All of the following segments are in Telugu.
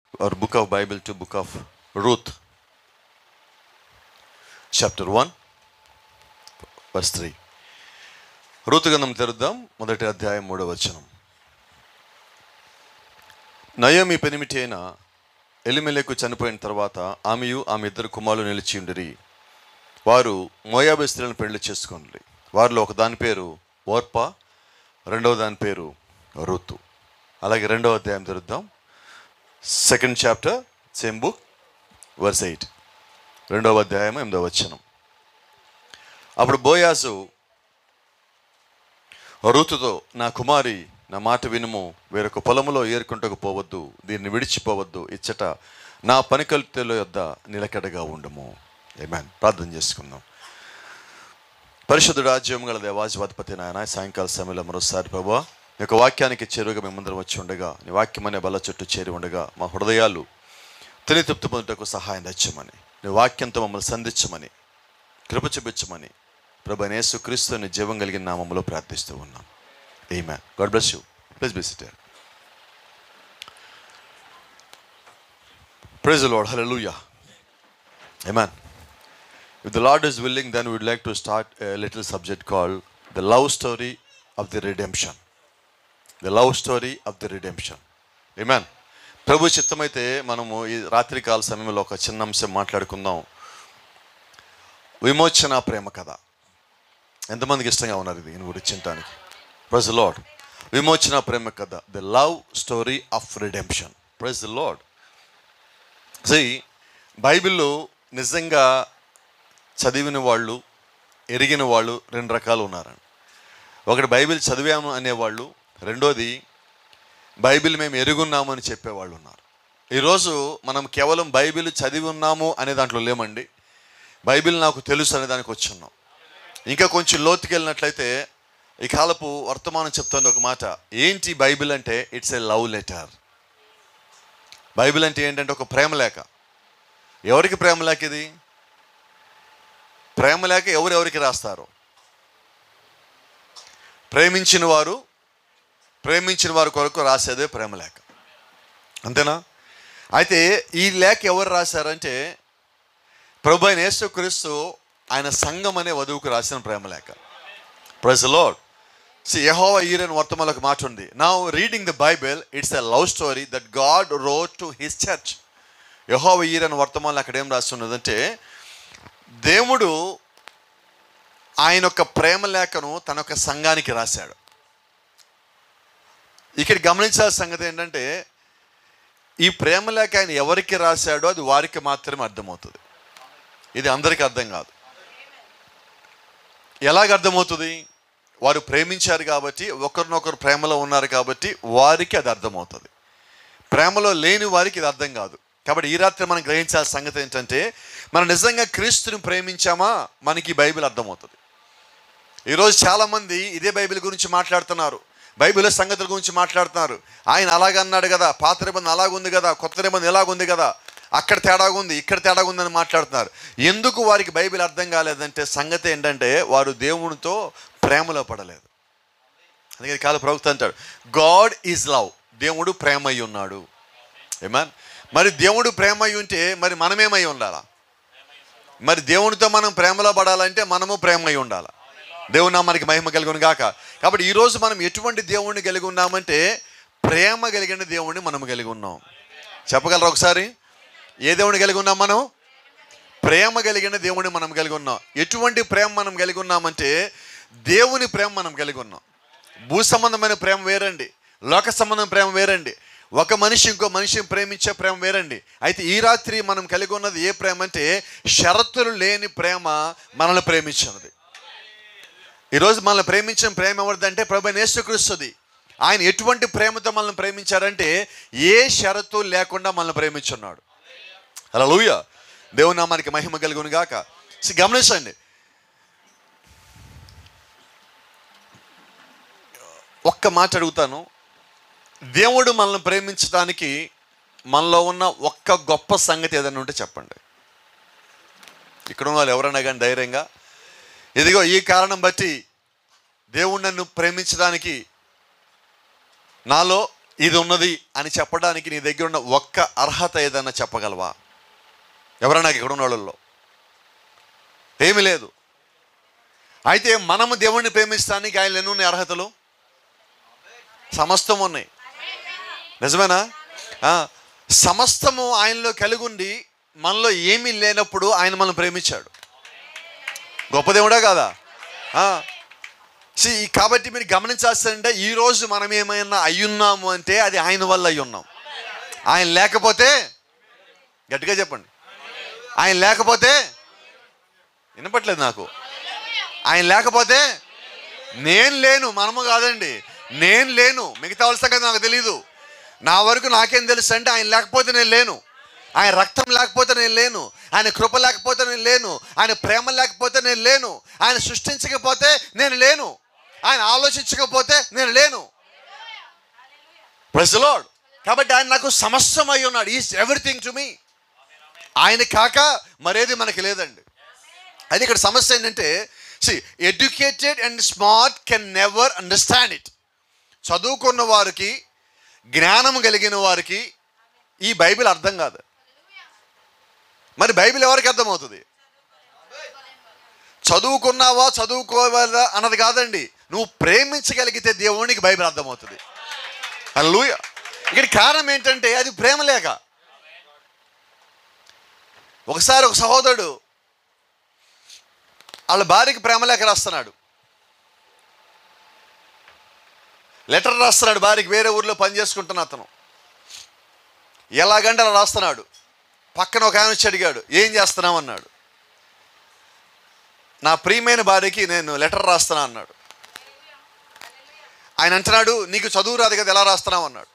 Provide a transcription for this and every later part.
our book of Bible to book of Ruth, chapter 1, verse 3. Ruth గంధం తెరుద్దాం మొదటి అధ్యాయం మూడవ వచనం నయోమి పెనిమిటి అయిన ఎలిమెలకు చనిపోయిన తర్వాత ఆమెయు ఆమె ఇద్దరు కుమారులు నిలిచి ఉండిరి వారు మోయాబే స్త్రీలను పెళ్లి చేసుకోండి వారిలో ఒక దాని పేరు ఓర్ప రెండవ దాని పేరు రుతు అలాగే రెండవ అధ్యాయం తెరుద్దాం second chapter same book verse eight రెండవ అధ్యాయం ఎనిమిదవ వచనం అప్పుడు బోయాజు ఋతుతో నా కుమారి నా మాట వినుము వేరొక పొలములో ఏరుకుంటకు పోవద్దు దీన్ని విడిచిపోవద్దు ఇచ్చట నా పనికల్తెల యొద్ద నిలకడగా ఉండము ఏమాన్ ప్రార్థన చేసుకుందాం పరిశుద్ధ రాజ్యం గల దేవాధిపతి నాయన సాయంకాల సమయంలో మరోసారి ప్రభా నీ యొక్క వాక్యానికి చేరుగా మేమందరం వచ్చి ఉండగా నీ వాక్యం అనే బల్ల చుట్టూ చేరి ఉండగా మా హృదయాలు తిని తృప్తి పొందుటకు సహాయం తెచ్చమని నీ వాక్యంతో మమ్మల్ని సంధించమని కృప చూపించమని ప్రభు నేసు క్రీస్తుని జీవం కలిగిన నామంలో ప్రార్థిస్తూ ఉన్నాం ఏమే God bless you please be seated praise Lord hallelujah Amen. If the Lord is willing, then we would like to start a little subject called the love story of the redemption. The love story of the redemption. Amen. ప్రభు చిత్తమైతే మనము ఈ రాత్రికాల సమయంలో ఒక చిన్న అంశం మాట్లాడుకుందాం విమోచన ప్రేమ కథ ఎంతమందికి ఇష్టంగా ఉన్నారు ఇది దీని గురించి చింతానికి ప్రైజ్ లార్డ్ విమోచన ప్రేమ కథ the love story of redemption praise Lord సి బైబిల్లో నిజంగా చదివిన వాళ్ళు ఎరిగిన వాళ్ళు రెండు రకాలు ఉన్నారండి ఒకటి బైబిల్ చదివాము అనేవాళ్ళు రెండోది బైబిల్ మేము ఎరుగున్నాము అని చెప్పేవాళ్ళు ఉన్నారు ఈరోజు మనం కేవలం బైబిల్ చదివి ఉన్నాము అనే దాంట్లో లేమండి బైబిల్ నాకు తెలుసు అనే దానికి వచ్చి ఉన్నాం ఇంకా కొంచెం లోతుకి వెళ్ళినట్లయితే ఈ కాలపు వర్తమానం చెప్తుంది ఒక మాట ఏంటి బైబిల్ అంటే it's a love letter Bible అంటే ఏంటంటే ఒక ప్రేమ లేఖ ఎవరికి ప్రేమ లేఖ ఇది ప్రేమ లేఖ ఎవరెవరికి రాస్తారు ప్రేమించిన వారు ప్రేమించిన వారి కొరకు రాసేదే ప్రేమ లేఖ అంతేనా అయితే ఈ లేఖ ఎవరు రాశారంటే ప్రభు అయిన యేసుక్రీస్తు ఆయన సంఘం అనే వధువుకు రాసిన ప్రేమ లేఖ ప్రైజ్ లార్డ్ సి యహోవ ఈరన్ వర్తమానంలో ఒక మాట ఉంది నా reading the Bible it's a love story that God wrote to his church యహోవ ఈరన్ వర్తమానంలో అక్కడ ఏం రాస్తున్నదంటే దేవుడు ఆయన యొక్క ప్రేమ లేఖను తన యొక్క సంఘానికి రాశాడు ఇక్కడ గమనించాల్సిన సంగతి ఏంటంటే ఈ ప్రేమ లేఖ ఆయన ఎవరికి రాశాడో అది వారికి మాత్రమే అర్థమవుతుంది ఇది అందరికీ అర్థం కాదు ఎలాగ అర్థమవుతుంది వారు ప్రేమించారు కాబట్టి ఒకరినొకరు ప్రేమలో ఉన్నారు కాబట్టి వారికి అది అర్థమవుతుంది ప్రేమలో లేని వారికి ఇది అర్థం కాదు కాబట్టి ఈ రాత్రి మనం గ్రహించాల్సిన సంగతి ఏంటంటే మనం నిజంగా క్రీస్తుని ప్రేమించామా మనకి ఈ బైబిల్ అర్థమవుతుంది ఈరోజు చాలామంది ఇదే బైబిల్ గురించి మాట్లాడుతున్నారు బైబిల్ సంగతుల గురించి మాట్లాడుతున్నారు ఆయన అలాగన్నాడు కదా పాత నిబంధన అలాగుంది కదా కొత్త నిబంధన ఎలాగుంది కదా అక్కడ తేడాగా ఉంది ఇక్కడ తేడాగా ఉందని మాట్లాడుతున్నారు ఎందుకు వారికి బైబిల్ అర్థం కాలేదంటే సంగతి ఏంటంటే వారు దేవునితో ప్రేమలో పడలేదు అందుకే కాదు ప్రవక్త అంటాడు గాడ్ ఈజ్ లవ్ దేవుడు ప్రేమ అయి ఉన్నాడు ఏమన్ మరి దేవుడు ప్రేమ అయి ఉంటే మరి మనమేమై ఉండాలా మరి దేవునితో మనం ప్రేమలో పడాలంటే మనము ప్రేమ అయి ఉండాలా దేవుని నామానికి మహిమ కలిగి గాక కాబట్టి ఈరోజు మనం ఎటువంటి దేవుణ్ణి కలిగి ఉన్నామంటే ప్రేమ కలిగిన దేవుణ్ణి మనం కలిగి ఉన్నాం చెప్పగలరా ఒకసారి ఏ దేవుని కలిగి ఉన్నాం మనం ప్రేమ కలిగిన దేవుని మనం కలిగి ఉన్నాం ఎటువంటి ప్రేమ మనం కలిగి ఉన్నామంటే దేవుని ప్రేమ మనం కలిగి ఉన్నాం భూ సంబంధమైన ప్రేమ వేరండి లోక సంబంధం ప్రేమ వేరండి ఒక మనిషి ఇంకో మనిషిని ప్రేమించే ప్రేమ వేరండి అయితే ఈ రాత్రి మనం కలిగి ఉన్నది ఏ ప్రేమ అంటే షరతులు లేని ప్రేమ మనల్ని ప్రేమించినది ఈరోజు మనల్ని ప్రేమించిన ప్రేమ ఎవరిదంటే ప్రభు నేసుక్రీస్తుది ఆయన ఎటువంటి ప్రేమతో మనల్ని ప్రేమించారంటే ఏ షరతు లేకుండా మనల్ని ప్రేమించున్నాడు అలా లూయ దేవుని నామానికి మహిమ కలుగును గాక సో గమనించండి ఒక్క మాట అడుగుతాను దేవుడు మనల్ని ప్రేమించడానికి మనలో ఉన్న ఒక్క గొప్ప సంగతి ఏదైనా ఉంటే చెప్పండి ఇక్కడ ఉన్న వాళ్ళు ఎవరైనా కానీ ధైర్యంగా ఇదిగో ఈ కారణం బట్టి దేవుడు నన్ను ప్రేమించడానికి నాలో ఇది ఉన్నది అని చెప్పడానికి నీ దగ్గర ఉన్న ఒక్క అర్హత ఏదన్నా చెప్పగలవా ఎవరన్నా ఇక్కడ ఉన్న వాళ్ళల్లో ఏమీ లేదు అయితే మనము దేవుణ్ణి ప్రేమిస్తానికి ఆయన ఎన్ని ఉన్నాయి అర్హతలు సమస్తం ఉన్నాయి నిజమేనా ఆ, సమస్తము ఆయనలో కలిగి ఉండి మనలో ఏమీ లేనప్పుడు ఆయన మనం ప్రేమించాడు గొప్ప దేవుడా కాదా ఆ. See, కాబట్టి మీరు గమనించాల్సిందంటే ఈ రోజు మనం ఏమైనా అయ్యున్నాము అంటే అది ఆయన వల్ల అయి ఉన్నాం ఆయన లేకపోతే గట్టిగా చెప్పండి ఆయన లేకపోతే వినపట్లేదు నాకు ఆయన లేకపోతే నేను లేను మనము కాదండి నేను లేను మిగతా వాళ్ళ సంగతి నాకు తెలియదు నా వరకు నాకేం తెలుసు అంటే ఆయన లేకపోతే నేను లేను ఆయన రక్తం లేకపోతే నేను లేను ఆయన కృప లేకపోతే నేను లేను ఆయన ప్రేమ లేకపోతే నేను లేను ఆయన సృష్టించకపోతే నేను లేను ఆయన ఆలోచించకపోతే నేను లేను ప్రజలోడ్ కాబట్టి ఆయన నాకు సమస్తం అయి ఉన్నాడు ఈజ్ ఎవ్రీథింగ్ టు మీ ఆయన కాక మరేది మనకి లేదండి అది ఇక్కడ సమస్య ఏంటంటే సి educated and smart can never understand it చదువుకున్న వారికి జ్ఞానం కలిగిన వారికి ఈ బైబిల్ అర్థం కాదు మరి బైబిల్ ఎవరికి అర్థమవుతుంది చదువుకున్నావా చదువుకోవాలా అన్నది కాదండి నువ్వు ప్రేమించగలిగితే దేవునికి బైబిల్ అర్థమవుతుంది హల్లెలూయా ఇక్కడ కారణం ఏంటంటే అది ప్రేమ లేక ఒకసారి ఒక సహోదరుడు వాళ్ళ భార్యకి ప్రేమ లేఖ రాస్తున్నాడు లెటర్ రాస్తున్నాడు భార్యకి వేరే ఊర్లో పని చేసుకుంటున్న అతను ఎలాగంటే అలా రాస్తున్నాడు పక్కన ఒక ఆయన వచ్చి అడిగాడు ఏం చేస్తున్నావు అన్నాడు నా ప్రియమైన భార్యకి నేను లెటర్ రాస్తున్నా అన్నాడు ఆయన అంటున్నాడు నీకు చదువు రాదు కదా ఎలా రాస్తున్నావు అన్నాడు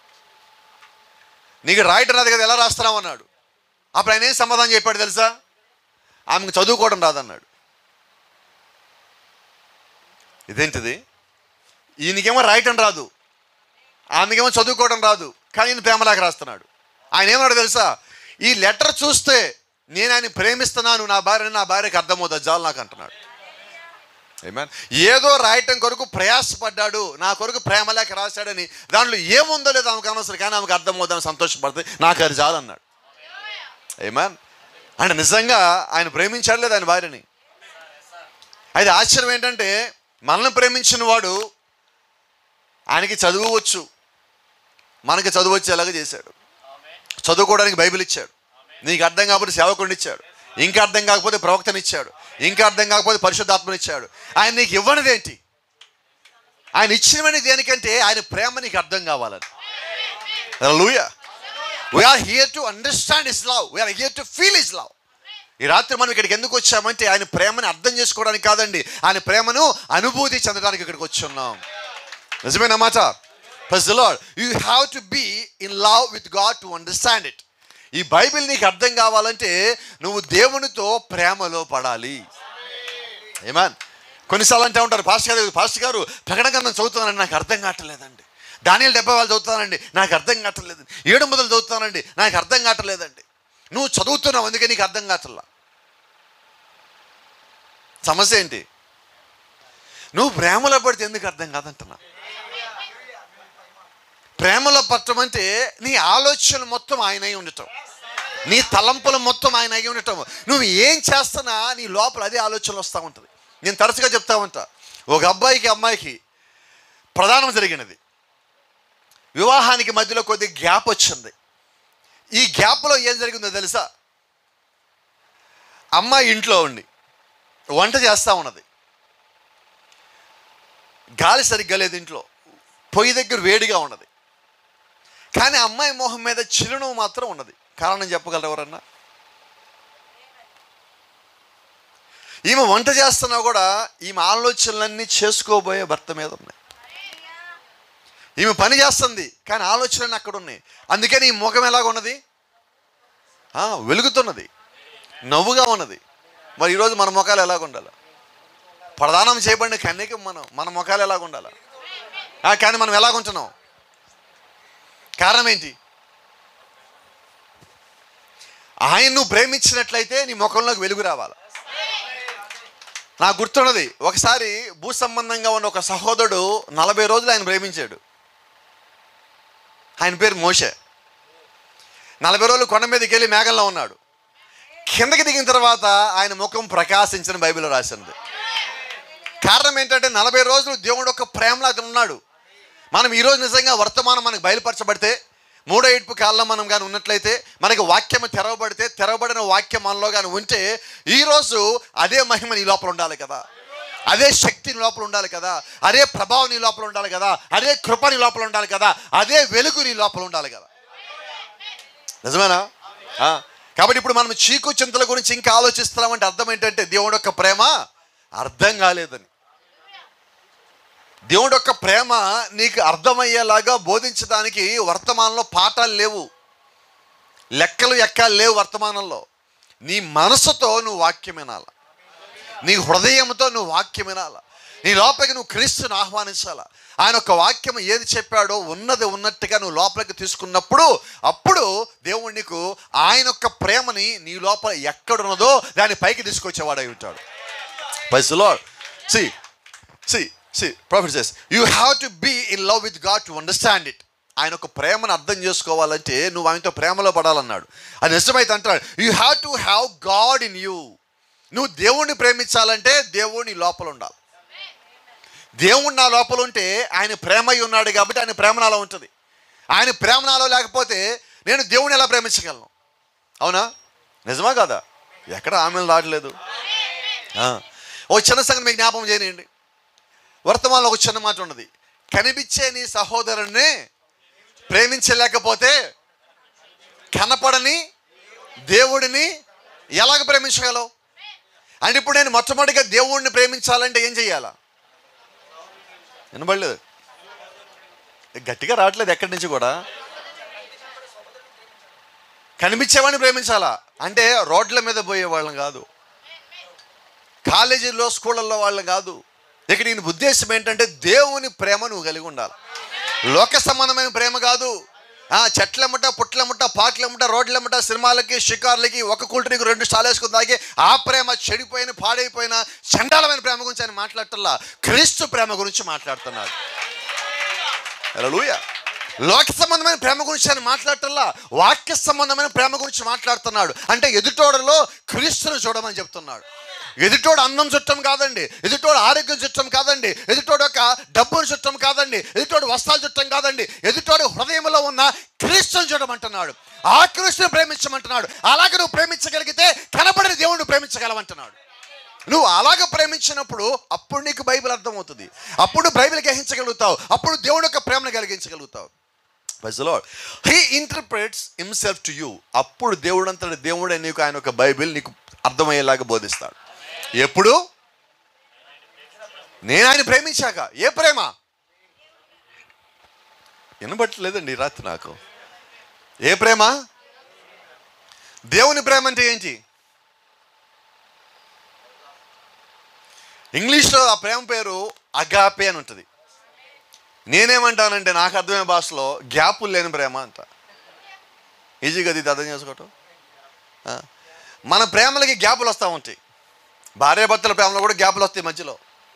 నీకు రాయటం రాదు కదా ఎలా రాస్తున్నావు అన్నాడు అప్పుడు ఆయన ఏం సమాధానం చెప్పాడు తెలుసా ఆమెకు చదువుకోవడం రాదన్నాడు ఇదేంటిది ఈయనకేమో రాయటం రాదు ఆమెకేమో చదువుకోవడం రాదు కానీ ఈయన ప్రేమలాగా రాస్తున్నాడు ఆయన ఏమన్నాడు తెలుసా ఈ లెటర్ చూస్తే నేను ఆయన ప్రేమిస్తున్నాను నా భార్యని నా భార్యకి అర్థమవుతుంది జాలు నాకు అంటున్నాడు Amen. ఏదో రాయటం కొరకు ప్రయాసపడ్డాడు నా కొరకు ప్రేమ లేఖ రాశాడని దాంట్లో ఏముందో లేదో ఆమెకు అనవసరం కానీ ఆమెకు అర్థమవుతుందని సంతోషపడుతుంది నాకు అది చాలు అన్నాడు ఏమాన్ అంటే నిజంగా ఆయన ప్రేమించాడు లేదు ఆయన భార్యని అయితే ఆశ్చర్యం ఏంటంటే మనల్ని ప్రేమించిన వాడు ఆయనకి చదువు వచ్చు మనకి చదువు వచ్చేలాగా చేశాడు చదువుకోవడానికి బైబిల్ ఇచ్చాడు నీకు అర్థం కాకపోతే సేవకుడిని ఇచ్చాడు ఇంకా అర్థం కాకపోతే ప్రవక్తని ఇచ్చాడు ఇంకా అర్థం కాకపోతే పరిశుద్ధాత్మని ఇచ్చాడు ఆయన నీకు ఇవ్వనిది ఏంటి ఆయన ఇచ్చినవని దేనికంటే ఆయన ప్రేమ నీకు అర్థం కావాలని లూయా we are here to understand his love we are here to feel his love ఈ రాత్రి మనం ఇక్కడికి ఎందుకు వచ్చామంటే ఆయన ప్రేమని అర్థం చేసుకోవడానికి కాదండి ఆయన ప్రేమను అనుభూతి చెందడానికి ఇక్కడికి వచ్చున్నాం నిజమేనా మాట first Lord you have to be in love with God to understand it ఈ బైబిల్ నీకు అర్థం కావాలంటే నువ్వు దేవునితో ప్రేమలో పడాలి ఏమాన్ కొన్నిసార్లు అంటూ ఉంటారు పాస్టర్ గారు పాస్టర్ గారు ప్రకటన గ్రంథం చదువుతానండి నాకు అర్థం కావట్లేదండి దానిలు డెబ్బై వాళ్ళు చదువుతానండి నాకు అర్థం కావట్లేదు ఏడు మొదలు చదువుతానండి నాకు అర్థం కావట్లేదండి నువ్వు చదువుతున్నావు అందుకే నీకు అర్థం కావట్లా సమస్య ఏంటి నువ్వు ప్రేమలో పడితే ఎందుకు అర్థం కాదంటున్నా ప్రేమలో పట్టడం అంటే నీ ఆలోచనలు మొత్తం ఆయన అయి ఉండటం నీ తలంపులు మొత్తం ఆయన అయి ఉండటం నువ్వు ఏం చేస్తున్నా నీ లోపల అదే ఆలోచనలు వస్తూ ఉంటుంది నేను తరచుగా చెప్తా ఉంటా ఒక అబ్బాయికి అమ్మాయికి ప్రధానం జరిగినది వివాహానికి మధ్యలో కొద్ది గ్యాప్ వచ్చింది ఈ గ్యాప్లో ఏం జరిగిందో తెలుసా అమ్మాయి ఇంట్లో ఉండి వంట చేస్తూ ఉన్నది గాలి సరిగ్గా లేదు ఇంట్లో పొయ్యి దగ్గర వేడిగా ఉన్నది కానీ అమ్మాయి మొహం మీద చిరునవ్వు మాత్రం ఉన్నది కారణం చెప్పగలరు ఎవరన్నా ఈమె వంట చేస్తున్నా కూడా ఈమె ఆలోచనలన్నీ చేసుకోబోయే భర్త మీద ఉన్నాయి ఈమె పని చేస్తుంది కానీ ఆలోచనలు అక్కడ ఉన్నాయి అందుకని ఈ ముఖం ఎలాగ ఉన్నది ఆ, వెలుగుతున్నది నవ్వుగా ఉన్నది మరి ఈరోజు మన ముఖాలు ఎలాగ ఉండాలి ప్రధానం చేయబడిన కన్యకం మనం మన ముఖాలు ఎలాగ ఉండాలి ఆ, కానీ మనం ఎలాగ ఉంటున్నాం కారణం ఏంటి ఆయన నువ్వు ప్రేమించినట్లయితే నీ ముఖంలోకి వెలుగు రావాలి నాకు గుర్తున్నది ఒకసారి భూ సంబంధంగా ఉన్న ఒక సహోదరుడు నలభై రోజులు ఆయన ప్రేమించాడు ఆయన పేరు మోషే నలభై రోజులు కొండ మీదకి వెళ్ళి మేఘంలో ఉన్నాడు కిందకి దిగిన తర్వాత ఆయన ముఖం ప్రకాశించిన బైబిల్లో రాసింది కారణం ఏంటంటే నలభై రోజులు దేవుడు ఒక ప్రేమలో అతను ఉన్నాడు మనం ఈరోజు నిజంగా వర్తమానం మనకు బయలుపరచబడితే మూడో ఏడుపు కాలంలో మనం కానీ ఉన్నట్లయితే మనకి వాక్యం తెరవబడితే తెరవబడిన వాక్యం మనలో కానీ ఉంటే ఈరోజు అదే మహిమ నీ లోపల ఉండాలి కదా అదే శక్తి నీ లోపల ఉండాలి కదా అదే ప్రభావం నీ లోపల ఉండాలి కదా అదే కృప నీ లోపల ఉండాలి కదా అదే వెలుగు నీ లోపల ఉండాలి కదా నిజమేనా ఆ, కాబట్టి ఇప్పుడు మనం చీకు చింతల గురించి ఇంకా ఆలోచిస్తున్నామంటే అర్థం ఏంటంటే దేవుడు యొక్క ప్రేమ అర్థం కాలేదని దేవుడు యొక్క ప్రేమ నీకు అర్థమయ్యేలాగా బోధించడానికి వర్తమానంలో పాఠాలు లేవు లెక్కలు ఎక్కాలు లేవు వర్తమానంలో నీ మనసుతో నువ్వు వాక్యం వినాల నీ హృదయంతో నువ్వు వాక్యం వినాల నీ లోపలికి నువ్వు క్రీస్తుని ఆహ్వానించాల ఆయన ఒక వాక్యం ఏది చెప్పాడో ఉన్నది ఉన్నట్టుగా నువ్వు లోపలికి తీసుకున్నప్పుడు అప్పుడు దేవుడు నీకు ఆయన యొక్క ప్రేమని నీ లోపల ఎక్కడున్నదో దాన్ని పైకి తీసుకొచ్చేవాడై ఉంటాడు పైసలో సి సి సి prophet says you have to be in love with God to understand it ఆయన ఒక ప్రేమను అర్థం చేసుకోవాలంటే నువ్వు ఆయనతో ప్రేమలో పడాలన్నాడు అది నిజమైతే అంటాడు you have to have God in you నువ్వు దేవుణ్ణి ప్రేమించాలంటే దేవుణ్ణి లోపల ఉండాలి దేవుడు నా లోపల ఉంటే ఆయన ప్రేమై ఉన్నాడు కాబట్టి ఆయన ప్రేమ నాలో ఉంటుంది ఆయన ప్రేమ నాలో లేకపోతే నేను దేవుణ్ణి ఎలా ప్రేమించగలను అవునా నిజమా కదా ఎక్కడ ఆమెను రావట్లేదు ఆ. ఓ చిన్న సంగతి మీకు జ్ఞాపకం చేయనియండి వర్తమానంలో ఒక చిన్న మాట ఉన్నది కనిపించే నీ సహోదరుణ్ణి ప్రేమించలేకపోతే కనపడని దేవుడిని ఎలాగ ప్రేమించగలవు అంటే ఇప్పుడు నేను మొట్టమొదటిగా దేవుడిని ప్రేమించాలంటే ఏం చెయ్యాలా వినబడలేదు గట్టిగా రావట్లేదు ఎక్కడి నుంచి కూడా కనిపించేవాడిని ప్రేమించాలా అంటే రోడ్ల మీద పోయే వాళ్ళం కాదు కాలేజీల్లో స్కూళ్ళల్లో వాళ్ళం కాదు ఇక నేను ఉద్దేశం ఏంటంటే దేవుని ప్రేమ నువ్వు కలిగి ఉండాలి లోక సంబంధమైన ప్రేమ కాదు ఆ చెట్లమ్మట పుట్లమ్మట పాటలమ్మట రోడ్లమ్మట సినిమాలకి షికార్లకి ఒక కూల్డ్రింక్ రెండు స్టాల్ వేసుకుని తాగి ఆ ప్రేమ చెడిపోయిన పాడైపోయిన చండాలమైన ప్రేమ గురించి ఆయన మాట్లాడటల్లా క్రీస్తు ప్రేమ గురించి మాట్లాడుతున్నాడు హల్లెలూయా లోక సంబంధమైన ప్రేమ గురించి ఆయన మాట్లాడటల్లా వాక్య సంబంధమైన ప్రేమ గురించి మాట్లాడుతున్నాడు అంటే ఎదుటోడలో క్రీస్తును చూడమని చెప్తున్నాడు ఎదుటోడు అందం చుట్టం కాదండి ఎదుటోడు ఆరోగ్యం చుట్టం కాదండి ఎదుటోడు యొక్క డబ్బును చుట్టం కాదండి ఎదుటోడు వస్త్రాలు చుట్టం కాదండి ఎదుటోడు హృదయంలో ఉన్న క్రీస్తుని చూడమంటున్నాడు ఆ క్రీస్తుని ప్రేమించమంటున్నాడు అలాగే నువ్వు ప్రేమించగలిగితే కనబడిన దేవుడిని ప్రేమించగలవంటున్నాడు నువ్వు అలాగ ప్రేమించినప్పుడు అప్పుడు నీకు బైబిల్ అర్థమవుతుంది అప్పుడు బైబిల్ గ్రహించగలుగుతావు అప్పుడు దేవుడి యొక్క ప్రేమను కలిగించగలుగుతావు he interprets himself to you అప్పుడు దేవుడు అంతటి దేవుడే నీకు ఆయన ఒక బైబిల్ నీకు అర్థమయ్యేలాగా బోధిస్తాడు ఎప్పుడు నేను ఆయన ప్రేమించాక ఏ ప్రేమ వినబట్టలేదండి ఈ రాత్రి నాకు ఏ ప్రేమ దేవుని ప్రేమ అంటే ఏంటి ఇంగ్లీష్లో ఆ ప్రేమ పేరు అగాపే అని ఉంటుంది నేనేమంటానంటే నాకు అర్థమైన భాషలో గ్యాపులు లేని ప్రేమ అంట ఈజీగా ఇది అర్థం చేసుకోవటం ఆ. మన ప్రేమలకి గ్యాపులు వస్తూ ఉంటాయి భార్యాభర్తల ప్రేమలో కూడా గ్యాపులు వస్తాయి మధ్యలో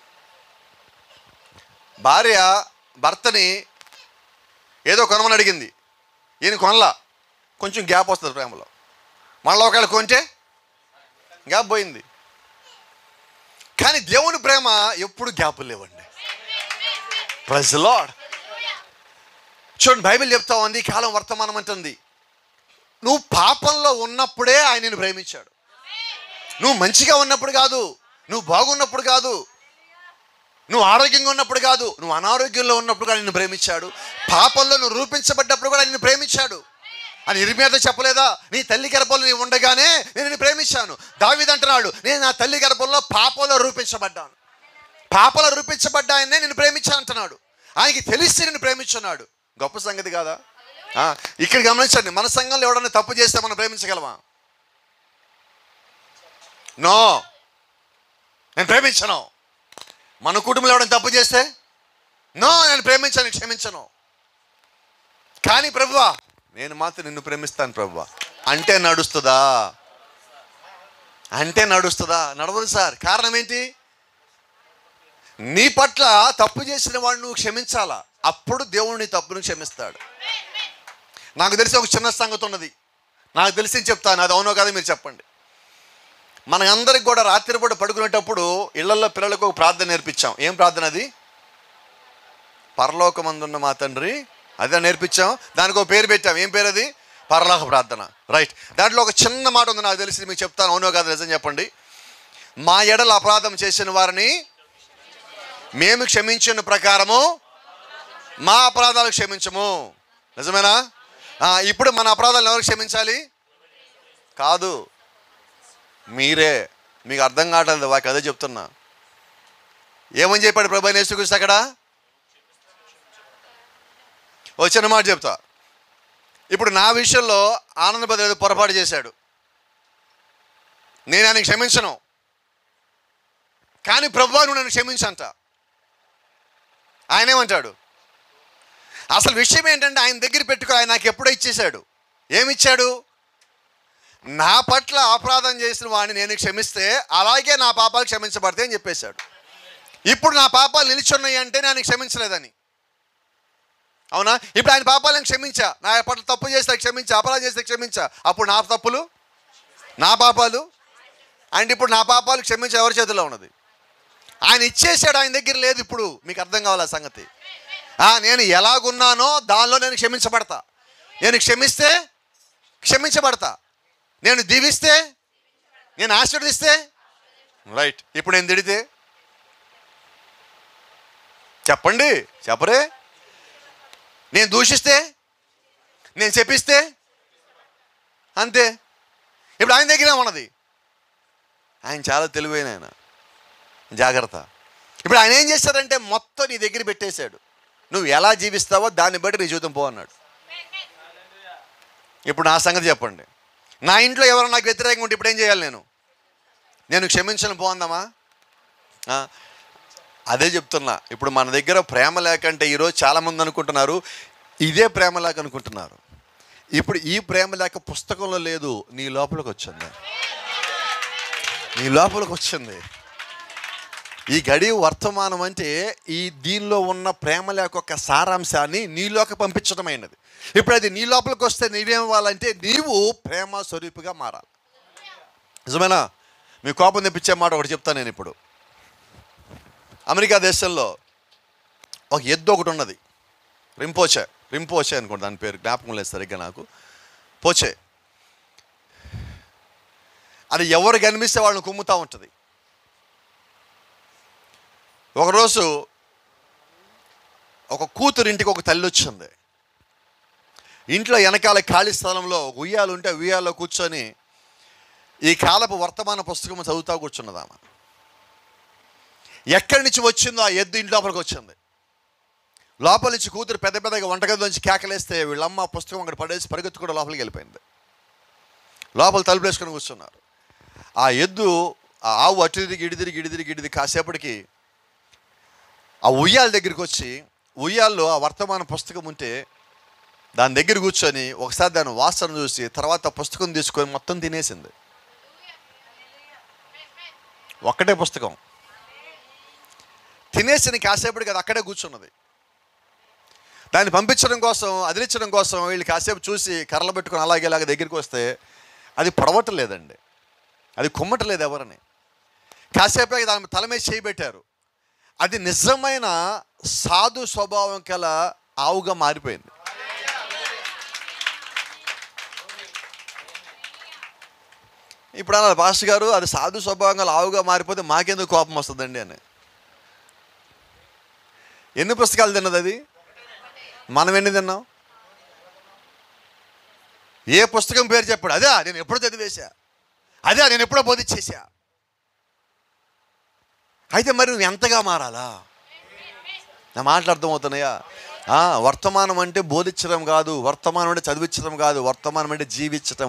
భార్య భర్తని ఏదో కొనమని అడిగింది ఈయన కొనలా కొంచెం గ్యాప్ వస్తుంది ప్రేమలో మళ్ళీ ఒకవేళ కొంటే గ్యాప్ పోయింది కానీ దేవుని ప్రేమ ఎప్పుడు గ్యాపులు లేవండి ప్రైజ్ లాడ్ చూడండి బైబిల్ చెప్తా ఉంది ఈ కాలం వర్తమానం అంటుంది నువ్వు పాపంలో ఉన్నప్పుడే ఆయన నిన్ను ప్రేమించాడు నువ్వు మంచిగా ఉన్నప్పుడు కాదు నువ్వు బాగున్నప్పుడు కాదు నువ్వు ఆరోగ్యంగా ఉన్నప్పుడు కాదు నువ్వు అనారోగ్యంలో ఉన్నప్పుడు కూడా నిన్ను ప్రేమించాడు పాపంలో నువ్వు రూపించబడ్డప్పుడు కూడా నిన్ను ప్రేమించాడు అని ఇరిమేద చెప్పలేదా నీ తల్లి గర్భంలో నీ ఉండగానే నేను నిన్ను ప్రేమించాను దావిదంటున్నాడు నేను నా తల్లి గర్భంలో పాపంలో రూపించబడ్డాను పాపలో రూపించబడ్డ ఆయన్నే నేను ప్రేమించానంటున్నాడు ఆయనకి తెలిసి నేను ప్రేమించున్నాడు గొప్ప సంగతి కాదా ఆ, ఇక్కడ గమనించండి మన సంఘంలో ఎవడన్నా తప్పు చేస్తే మనం ప్రేమించగలమా నో నేను ప్రేమించను మన కుటుంబంలో ఎవడన్నా తప్పు చేస్తే నో నేను ప్రేమించను క్షమించను కానీ ప్రభువా నేను మాత్రం నిన్ను ప్రేమిస్తాను ప్రభువా అంటే నడుస్తుందా అంటే నడుస్తుందా నడవదు సార్ కారణం ఏంటి నీ పట్ల తప్పు చేసిన వాడు నువ్వు క్షమించాలా అప్పుడు దేవుడు నీ తప్పును క్షమిస్తాడు నాకు తెలిసి ఒక చిన్న సంగతి ఉన్నది నాకు తెలిసి చెప్తాను అది అవునో కాదో మీరు చెప్పండి మనందరికి కూడా రాత్రిపూట పడుకునేటప్పుడు ఇళ్లలో పిల్లలకు ఒక ప్రార్థన నేర్పించాం ఏం ప్రార్థన అది పరలోకమందున్న మా తండ్రి అదే నేర్పించాం దానికి ఒక పేరు పెట్టాం ఏం పేరు అది పరలోక ప్రార్థన రైట్ దాంట్లో ఒక చిన్న మాట ఉంది నాకు తెలిసి మీకు చెప్తాను అవునో కాదు నిజం చెప్పండి మా ఎడల అపరాధం చేసిన వారిని మేము క్షమించిన ప్రకారము మా అపరాధాలు క్షమించము నిజమేనా ఆ, ఇప్పుడు మన అపరాధాలు ఎవరు క్షమించాలి కాదు మీరే మీకు అర్థం కావట్లేదు వాకి అదే చెప్తున్నా ఏమని చెప్పాడు ప్రభు నేసుకృష్ణ అక్కడ ఓ చిన్న మాట చెప్తా ఇప్పుడు నా విషయంలో ఆనందపద ఏదో పొరపాటు చేశాడు నేను ఆయన క్షమించను కానీ ప్రభు నువ్వు నన్ను క్షమించంట ఆయన ఏమంటాడు అసలు విషయం ఏంటంటే ఆయన దగ్గర పెట్టుకో ఆయన నాకు ఎప్పుడో ఇచ్చేశాడు ఏమిచ్చాడు నా పట్ల అపరాధం చేసిన వాడిని నేను క్షమిస్తే అలాగే నా పాపాలు క్షమించబడతాయి అని చెప్పేశాడు ఇప్పుడు నా పాపాలు నిలిచున్నాయి అంటే నేను క్షమించలేదని అవునా ఇప్పుడు ఆయన పాపాలను క్షమించా నా పట్ల తప్పు చేస్తే క్షమించా అపరాధం చేస్తే క్షమించా అప్పుడు నా తప్పులు నా పాపాలు అండ్ ఇప్పుడు నా పాపాలు క్షమించే ఎవరి చేతిలో ఉన్నది ఆయన ఇచ్చేసాడు ఆయన దగ్గర లేదు ఇప్పుడు మీకు అర్థం కావాలి ఆ సంగతి ఆ, నేను ఎలాగున్నానో దానిలో నేను క్షమించబడతా నేను క్షమిస్తే క్షమించబడతా నేను దీవిస్తే నేను ఆశీర్వదిస్తే రైట్ ఇప్పుడు నేను తిడితే చెప్పండి చెప్పరే నేను దూషిస్తే నేను చెప్పిస్తే అంతే ఇప్పుడు ఆయన దగ్గర ఉన్నది ఆయన చాలా తెలివైన ఆయన జాగ్రత్త ఇప్పుడు ఆయన ఏం చేశాడంటే మొత్తం నీ దగ్గర పెట్టేశాడు నువ్వు ఎలా జీవిస్తావో దాన్ని బట్టి నీ జీవితం పో అన్నాడు ఇప్పుడు నా సంగతి చెప్పండి నా ఇంట్లో ఎవరు నాకు వ్యతిరేకంగా ఉంటే ఇప్పుడు ఏం చేయాలి నేను నేను క్షమించను పోందామా ఆ, అదే చెప్తున్నా ఇప్పుడు మన దగ్గర ప్రేమ లేకంటే ఈరోజు చాలామంది అనుకుంటున్నారు ఇదే ప్రేమ లేక అనుకుంటున్నారు ఇప్పుడు ఈ ప్రేమ లేక పుస్తకంలో లేదు నీ లోపలికి వచ్చింది నీ లోపలికి వచ్చింది ఈ గడి వర్తమానం అంటే ఈ దీనిలో ఉన్న ప్రేమ లేక ఒక సారాంశాన్ని నీలోకి పంపించడమైనది ఇప్పుడు అది నీ లోపలికి వస్తే నీవేమవ్వాలంటే నీవు ప్రేమ స్వరూపిగా మారాలి నిజమేనా మీ కోపం తెప్పించే మాట ఒకటి చెప్తాను నేను ఇప్పుడు అమెరికా దేశంలో ఒక ఎద్దు ఒకటి ఉన్నది రింపోచే రింపోచే అనుకోండి దాని పేరు జ్ఞాపకం లేదు సరిగ్గా నాకు పోచే అది ఎవరు కనిపిస్తే వాళ్ళని కుమ్ముతూ ఉంటుంది ఒకరోజు ఒక కూతురు ఇంటికి ఒక తల్లి వచ్చింది ఇంట్లో వెనకాల ఖాళీ స్థలంలో ఒక ఉయ్యాలు ఉంటే ఆ ఉయ్యాల్లో కూర్చొని ఈ కాలపు వర్తమాన పుస్తకం చదువుతా కూర్చున్నదామ ఎక్కడి నుంచి వచ్చిందో ఆ ఎద్దు ఇంటి లోపలికి వచ్చింది లోపల నుంచి కూతురు పెద్ద పెద్దగా వంటగది నుంచి కేకలేస్తే వీళ్ళమ్మ ఆ పుస్తకం అక్కడ పడేసి పరిగెత్తు కూడా లోపలికి వెళ్ళిపోయింది లోపల తలుపు వేసుకొని కూర్చున్నారు ఆ ఎద్దు ఆ ఆవు అటు తిరిగి ఇడి తిరిగి ఇడి తిరిగి ఇడి తిరిగి కాసేపటికి ఆ ఉయ్యాల దగ్గరికి వచ్చి ఉయ్యాల్లో ఆ వర్తమాన పుస్తకం ఉంటే దాని దగ్గర కూర్చొని ఒకసారి దాని వాసన చూసి తర్వాత ఆ పుస్తకం తీసుకొని మొత్తం తినేసింది ఒక్కటే పుస్తకం తినేసిన కాసేపటికి అది అక్కడే కూర్చున్నది దాన్ని పంపించడం కోసం అదిలించడం కోసం వీళ్ళు కాసేపు చూసి కర్రలు పెట్టుకొని అలాగే ఇలాగ దగ్గరికి వస్తే అది పొడవటలేదండి అది కుమ్మటలేదు ఎవరని కాసేపు దాని తల మీద చేయి పెట్టారు అది నిజమైన సాధు స్వభావం కల ఆవుగా మారిపోయింది ఇప్పుడు అన్నారు పాస్టర్ గారు అది సాధు స్వభావం గల ఆవుగా మారిపోతే మాకెందుకు కోపం వస్తుందండి అని ఎన్ని పుస్తకాలు తిన్నది అది మనం ఎన్ని తిన్నాం ఏ పుస్తకం పేరు చెప్పాడు అదే నేను ఎప్పుడో చదివేశా అదే నేను ఎప్పుడో బోధించేశా అయితే మరి నువ్వు ఎంతగా మారాలా నా మాటలు అర్థమవుతున్నాయా ఆ, వర్తమానం అంటే బోధించడం కాదు వర్తమానం అంటే చదివించడం కాదు వర్తమానం అంటే జీవించటం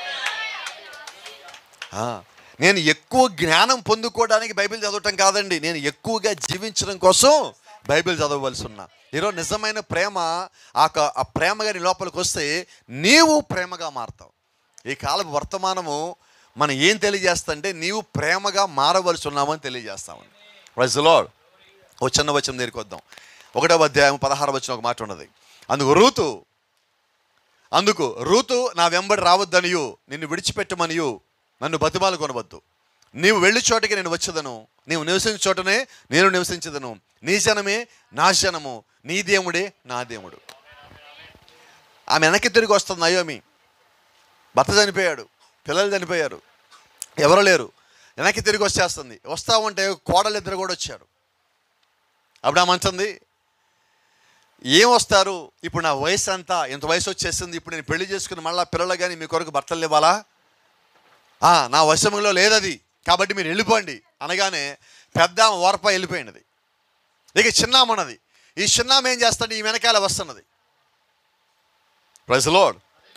ఆ, నేను ఎక్కువ జ్ఞానం పొందుకోవడానికి బైబిల్ చదవటం కాదండి నేను ఎక్కువగా జీవించడం కోసం బైబిల్ చదవవలసి ఉన్నా ఈరోజు నిజమైన ప్రేమ ఆ క- ఆ ప్రేమగా నీ లోపలికి వస్తే నీవు ప్రేమగా మారతావు ఈ కాలపు వర్తమానము మనం ఏం తెలియజేస్తంటే నీవు ప్రేమగా మారవలసి ఉన్నామని తెలియజేస్తామని ప్రజలో ఓ చిన్న వచనం దగ్గరికి వద్దాం ఒకటవ అధ్యాయం పదహారు వచ్చిన ఒక మాట ఉన్నది అందుకు రూతు అందుకు రూతు నా వెంబడి రావద్దనియు నిన్ను విడిచిపెట్టమనియు నన్ను బతిమాలు కొనవద్దు నీవు వెళ్ళి చోటకి నేను వచ్చేదను నీవు నివసించే చోటనే నేను నివసించదను నీ జనమే నా జనము నీ దేవుడే నా దేవుడు ఆమె వెనక్కి తిరిగి వస్తుంది నయోమి భర్త చనిపోయాడు పిల్లలు చనిపోయారు ఎవరు లేరు వెనక్కి తిరిగి వచ్చేస్తుంది వస్తా ఉంటే కోడలు ఇద్దరు కూడా వచ్చారు అప్పుడు ఆమె అంటుంది ఏం వస్తారు ఇప్పుడు నా వయసు అంతా ఇంత వయసు వచ్చేసింది ఇప్పుడు నేను పెళ్లి చేసుకుని మళ్ళీ పిల్లలు కానీ మీ కొరకు భర్తలు ఇవ్వాలా ఆ, నా వశంలో లేదది కాబట్టి మీరు వెళ్ళిపోండి అనగానే పెద్ద ఆమె ఓరప వెళ్ళిపోయినది ఇక చిన్నామ ఉన్నది ఈ చిన్నామ ఏం చేస్తాడు ఈ వెనకాల వస్తున్నది ప్రజలోడ్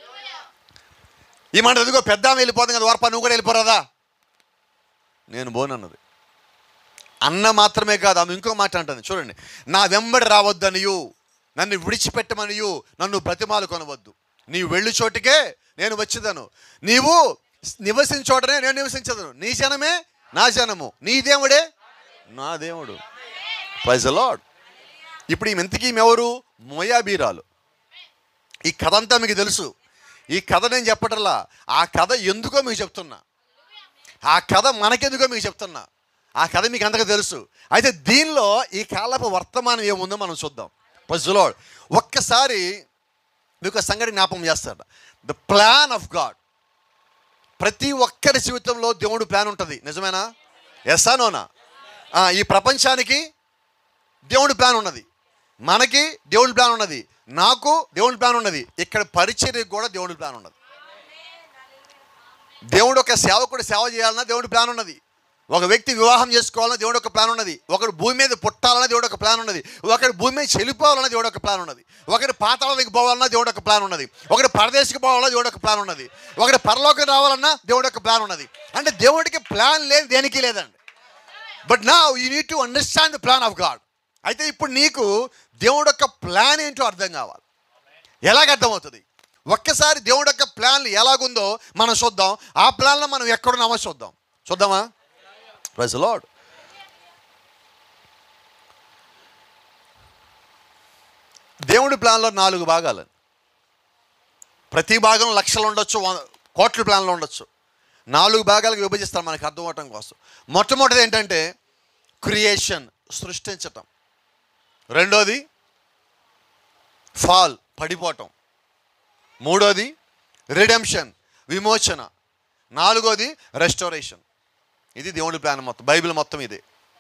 ఈ మాట ఎదుగో పెద్ద ఆమె వెళ్ళిపోతుంది కదా ఓరప నువ్వు కూడా వెళ్ళిపోరాదా నేను బోనన్నది అన్న మాత్రమే కాదు ఆమె ఇంకో మాట అంటుంది చూడండి నా వెంబడి రావద్దనియు నన్ను విడిచిపెట్టమనియు నన్ను బ్రతిమాలు కొనవద్దు నీవు వెళ్ళి చోటికే నేను వచ్చేదను నీవు నివసించే చోటనే నేను నివసించదను నీ జనమే నా జనము నీ దేవుడే నా దేవుడు ప్రైజ్ లాడ్ ఇప్పుడు ఈ మెంతకి ఈమె ఎవరు మోయాబీరాలు ఈ కథ అంతా మీకు తెలుసు ఈ కథ నేను చెప్పటల్లా ఆ కథ ఎందుకో మీకు చెప్తున్నా ఆ కథ మనకెందుకో మీకు చెప్తున్నా ఆ కథ మీకు అంతగా తెలుసు అయితే దీనిలో ఈ కాలపు వర్తమానం ఏముందో మనం చూద్దాం ప్రజలో ఒక్కసారి మీకు ఒక సంగతి జ్ఞాపకం చేస్తాడు ద ప్లాన్ ఆఫ్ గాడ్ ప్రతి ఒక్కరి జీవితంలో దేవుడు ప్లాన్ ఉంటుంది నిజమేనా ఎస్సా నోనా ఆ, ఈ ప్రపంచానికి దేవుడి ప్లాన్ ఉన్నది మనకి దేవుడి ప్లాన్ ఉన్నది నాకు దేవుడి ప్లాన్ ఉన్నది ఇక్కడ పరిచర్యకు కూడా దేవుడి ప్లాన్ ఉన్నది దేవుడు ఒక సేవకుడు సేవ చేయాలన్నా దేవుడి ప్లాన్ ఉన్నది ఒక వ్యక్తి వివాహం చేసుకోవాలన్నా దేవుడు ఒక ప్లాన్ ఉన్నది ఒకడు భూమి మీద పుట్టాలన్నా దేవుడు ఒక ప్లాన్ ఉన్నది ఒకడు భూమి మీద చెల్లిపోవాలన్నా దేవుడు ఒక ప్లాన్ ఉన్నది ఒకటి పాతాళానికి పోవాలన్నా దేవుడు ఒక ప్లాన్ ఉన్నది ఒకటి పరదేశికి పోవాలన్నా దేవుడు ఒక ప్లాన్ ఉన్నది ఒకటి పరలోకి రావాలన్నా దేవుడు ఒక ప్లాన్ ఉన్నది అంటే దేవుడికి ప్లాన్ లేదు దేనికి లేదండి బట్ నా you need to understand the plan of God అయితే ఇప్పుడు నీకు దేవుడు యొక్క ప్లాన్ ఏంటో అర్థం కావాలి ఎలాగ అర్థమవుతుంది ఒక్కసారి దేవుడు యొక్క ప్లాన్ ఎలాగుందో మనం చూద్దాం ఆ ప్లాన్లో మనం ఎక్కడున్నామో చూద్దాం చూద్దామా ప్రైజ్ లాడ్ దేవుడి ప్లాన్లో నాలుగు భాగాలు ప్రతి భాగం లక్షలు ఉండొచ్చు వ- కోట్ల ప్లాన్లు ఉండొచ్చు నాలుగు భాగాలకు విభజిస్తారు మనకు అర్థం అవటం కోసం మొట్టమొదటిది ఏంటంటే క్రియేషన్ సృష్టించటం రెండోది ఫాల్ పడిపోవటం మూడోది రిడెంప్షన్ విమోచన నాలుగోది రెస్టోరేషన్ ఇది దేవుడి ప్లాన్ మొత్తం బైబిల్ మొత్తం ఇది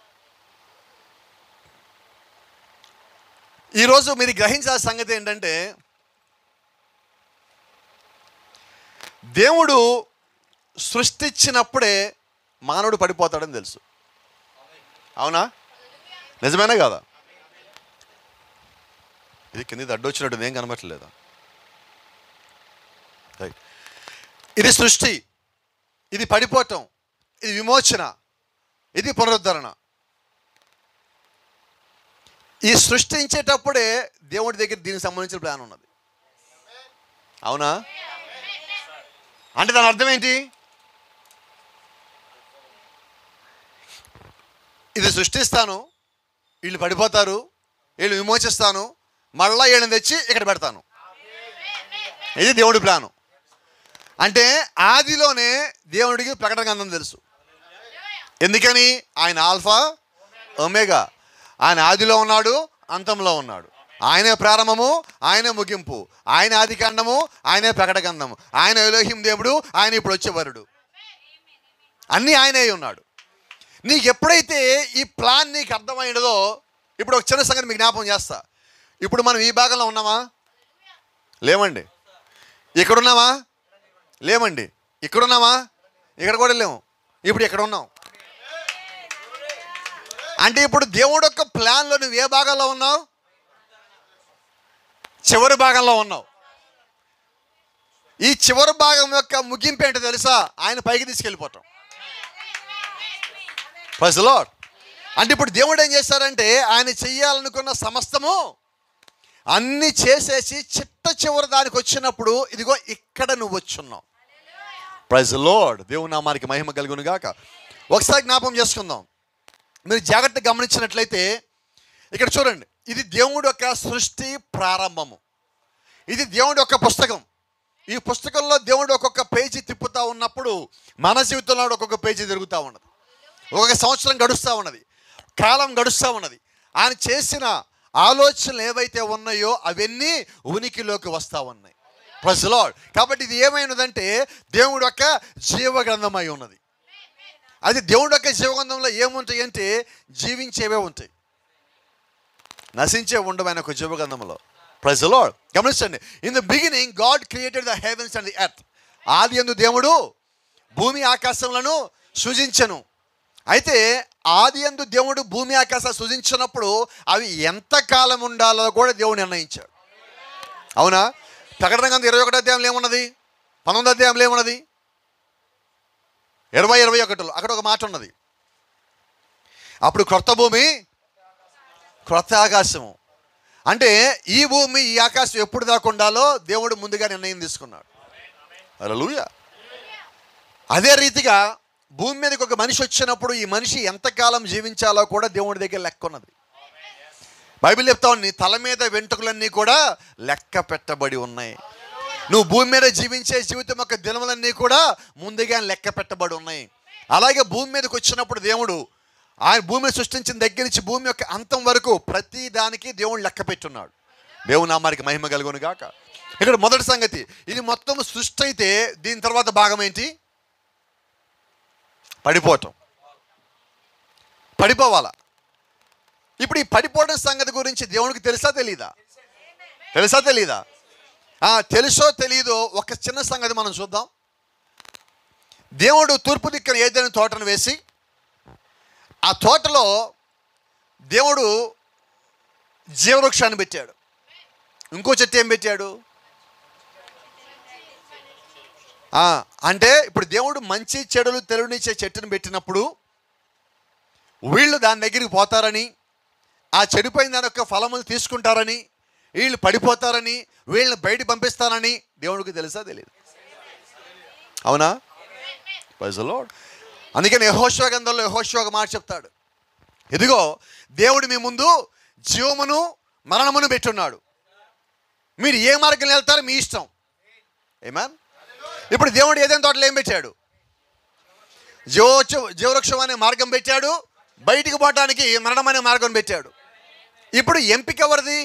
ఈరోజు మీరు గ్రహించాల్సిన సంగతి ఏంటంటే దేవుడు సృష్టించినప్పుడే మానవుడు పడిపోతాడని తెలుసు అవునా నిజమేనా కదా ఇది కింద అడ్డొచ్చినట్టు ఏం కనబట్టలేదా రైట్ ఇది సృష్టి ఇది పడిపోవటం ఇది విమోచన ఇది పునరుద్ధరణ ఈ సృష్టించేటప్పుడే దేవుడి దగ్గర దీనికి సంబంధించిన ప్లాన్ ఉన్నది అవునా అంటే దాని అర్థం ఏంటి ఇది సృష్టిస్తాను వీళ్ళు పడిపోతారు వీళ్ళు విమోచిస్తాను మళ్ళా వీళ్ళని తెచ్చి ఇక్కడ పెడతాను ఇది దేవుడి ప్లాను అంటే ఆదిలోనే దేవుడికి ప్రకటన గ్రంథం తెలుసు ఎందుకని ఆయన ఆల్ఫా ఒమేగా ఆయన ఆదిలో ఉన్నాడు అంతంలో ఉన్నాడు ఆయనే ప్రారంభము ఆయనే ముగింపు ఆయన ఆది కాండము ఆయనే ప్రకటగంధము ఆయన ఎలోహిం దేవుడు ఆయన ఇప్పుడు వచ్చేవరుడు అన్నీ ఆయనే అయి ఉన్నాడు నీకు ఎప్పుడైతే ఈ ప్లాన్ నీకు అర్థమైనదో ఇప్పుడు ఒక చిన్న సంగతి మీకు జ్ఞాపకం చేస్తా ఇప్పుడు మనం ఈ భాగంలో ఉన్నామా లేమండి ఇక్కడున్నామా లేమండి ఇక్కడున్నామా ఇక్కడ కూడా లేము ఇప్పుడు ఇక్కడ ఉన్నాం అంటే ఇప్పుడు దేవుడు యొక్క ప్లాన్లో నువ్వు ఏ భాగంలో ఉన్నావు చివరి భాగంలో ఉన్నావు ఈ చివరి భాగం యొక్క ముగింపు ఏంటో తెలుసా ఆయన పైకి తీసుకెళ్ళిపోతాం ఫస్ట్ లాడ్ అంటే ఇప్పుడు దేవుడు ఏం చేశారంటే ఆయన చెయ్యాలనుకున్న సమస్తము అన్ని చేసేసి చిట్ట చివరి దానికి వచ్చినప్పుడు ఇదిగో ఇక్కడ నువ్వు వచ్చున్నావు ప్రైజ్ లోడ్ దేవుని నామానికి మహిమ కలుగును గాక ఒకసారి జ్ఞాపకం చేసుకుందాం మీరు జాగ్రత్తగా గమనించినట్లయితే ఇక్కడ చూడండి ఇది దేవుడి యొక్క సృష్టి ప్రారంభము ఇది దేవుడి యొక్క పుస్తకం ఈ పుస్తకంలో దేవుడు ఒక్కొక్క పేజీ తిప్పుతా ఉన్నప్పుడు మన జీవితంలో ఒక్కొక్క పేజీ తిరుగుతూ ఉన్నది ఒక్కొక్క సంవత్సరం గడుస్తూ ఉన్నది కాలం గడుస్తూ ఉన్నది ఆయన చేసిన ఆలోచనలు ఏవైతే ఉన్నాయో అవన్నీ ఉనికిలోకి వస్తూ ఉన్నాయి ప్రజలో కాబట్టి ఇది ఏమైనదంటే దేవుడు యొక్క జీవగ్రంథమై ఉన్నది అది దేవుడు యొక్క జీవగ్రంథంలో ఏముంటాయి అంటే జీవించేవే ఉంటాయి నశించే ఉండమైన ఒక జీవగ్రంథంలో ప్రజలో గమనించండి in the beginning God created the heavens and the earth ఆది ఎందు దేవుడు భూమి ఆకాశములను సృజించను అయితే ఆది ఎందు దేవుడు భూమి ఆకాశం సృజించినప్పుడు అవి ఎంత కాలం ఉండాలో కూడా దేవుడు నిర్ణయించాడు అవునా ప్రకటన గ్రంథం ఇరవై ఒకటో అధ్యాయంలో ఏమున్నది పంతొమ్మిదో అధ్యాయంలో ఏమున్నది ఇరవై ఇరవై ఒకటిలో అక్కడ ఒక మాట ఉన్నది అప్పుడు క్రొత్త భూమి క్రొత్త ఆకాశము అంటే ఈ భూమి ఈ ఆకాశం ఎప్పుడు దాకా ఉండాలో దేవుడు ముందుగా నిర్ణయం తీసుకున్నాడు అలలుయ అదే రీతిగా భూమి మీదకి ఒక మనిషి వచ్చినప్పుడు ఈ మనిషి ఎంతకాలం జీవించాలో కూడా దేవుడి దగ్గర లెక్క ఉన్నది బైబిల్ చెప్తా ఉంది నీ తల మీద వెంట్రుకలన్నీ కూడా లెక్క పెట్టబడి ఉన్నాయి నువ్వు భూమి మీద జీవించే జీవితం యొక్క దినములన్నీ కూడా ముందుగా లెక్క పెట్టబడి ఉన్నాయి అలాగే భూమి మీదకి వచ్చినప్పుడు దేవుడు ఆయన భూమిని సృష్టించిన దగ్గర నుంచి భూమి యొక్క అంతం వరకు ప్రతి దానికి దేవుడు లెక్క పెట్టున్నాడు దేవుని నామానికి మహిమ కలుగును గాక ఇక్కడ మొదటి సంగతి ఇది మొత్తం సృష్టి అయితే దీని తర్వాత భాగం ఏంటి పడిపోవటం పడిపోవాలా ఇప్పుడు ఈ పడిపోవడం సంగతి గురించి దేవునికి తెలుసా తెలీదా తెలుసా తెలీదా ఆ, తెలుసో తెలీదో ఒక చిన్న సంగతి మనం చూద్దాం దేవుడు తూర్పు దిక్కున ఏదైనా తోటను వేసి ఆ తోటలో దేవుడు జీవవృక్షాన్ని పెట్టాడు ఇంకో చెట్టు ఏం పెట్టాడు ఆ, అంటే ఇప్పుడు దేవుడు మంచి చెడులు తెలుగునిచ్చే చెట్టును పెట్టినప్పుడు వీళ్ళు దాని దగ్గరికి పోతారని ఆ చెడిపోయిన దాని యొక్క ఫలములు తీసుకుంటారని వీళ్ళు పడిపోతారని వీళ్ళని బయట పంపిస్తారని దేవుడికి తెలుసా తెలియదు అవునా ప్రజలో అందుకని యహోశ్వ గంధంలో యహోశ్వ ఒక మాట చెప్తాడు ఇదిగో దేవుడు మీ ముందు జీవమును మరణమును పెట్టున్నాడు మీరు ఏ మార్గం వెళ్తారో మీ ఇష్టం ఏమా ఇప్పుడు దేవుడు ఏదైనా తోటలో ఏం పెట్టాడు జీవోత్సవ జీవవృక్షం అనే మార్గం పెట్టాడు బయటికి పోవటానికి మరణం అనే మార్గం పెట్టాడు ఇప్పుడు ఎంపిక ఎవరిది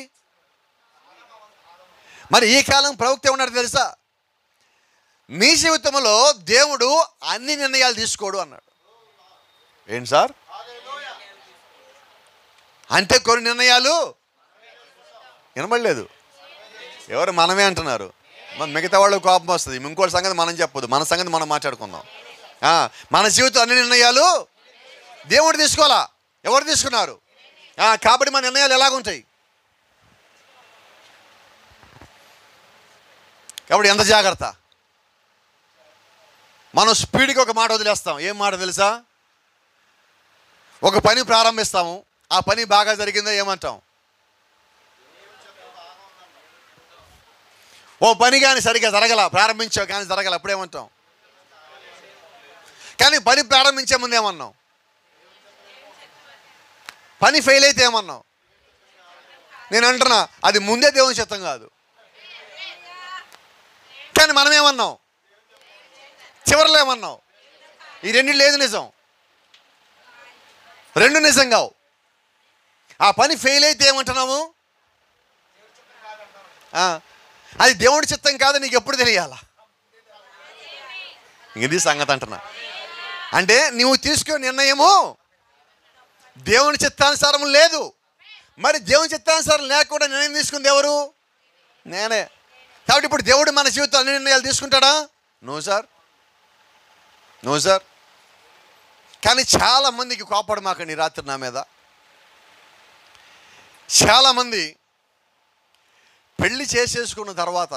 మరి ఈ కాలం ప్రవక్త ఉన్నాడు తెలుసా మీ జీవితంలో దేవుడు అన్ని నిర్ణయాలు తీసుకోడు అన్నాడు ఏంటి సార్ అంటే కొన్ని నిర్ణయాలు వినబడలేదు ఎవరు మనమే అంటున్నారు మన మిగతా వాళ్ళు కోపం వస్తుంది ఇంకోటి సంగతి మనం చెప్పొద్దు మన సంగతి మనం మాట్లాడుకుందాం ఆ, మన జీవితం అన్ని నిర్ణయాలు దేవుడు తీసుకోవాలా ఎవరు తీసుకున్నారు ఆ, కాబట్టి మన నిర్ణయాలు ఎలాగుంటాయి కాబట్టి ఎంత జాగ్రత్త మనం స్పీడ్గా ఒక మాట వదిలేస్తాం ఏం మాట తెలుసా ఒక పని ప్రారంభిస్తాము ఆ పని బాగా జరిగిందో ఏమంటాం ఓ పని కానీ సరిగ్గా జరగల ప్రారంభించావు కానీ జరగల అప్పుడేమంటాం కానీ పని ప్రారంభించే ముందు ఏమన్నాం పని ఫెయిల్ అయితే ఏమన్నాం నేను అంటున్నా అది ముందే దేవుని చిత్తం కాదు కానీ మనం ఏమన్నాం చివరిలో ఏమన్నాం ఈ రెండు లేదు నిజం రెండు నిజం కావు ఆ పని ఫెయిల్ అయితే ఏమంటున్నాము ఆ, అది దేవుడి చిత్తం కాదు నీకు ఎప్పుడు తెలియాలా ఇది సంగతి అంటున్నా అంటే నువ్వు తీసుకునే నిర్ణయము దేవుని చిత్తానుసారం లేదు మరి దేవుని చిత్తానుసారం లేకుండా నిర్ణయం తీసుకుంది ఎవరు నేనే కాబట్టి ఇప్పుడు దేవుడు మన జీవితంలో అన్ని నిర్ణయాలు తీసుకుంటాడా నో సార్ నో సార్ కానీ చాలా మందికి కోపడమాకండి ఈ రాత్రి నా మీద చాలామంది పెళ్లి చేసేసుకున్న తర్వాత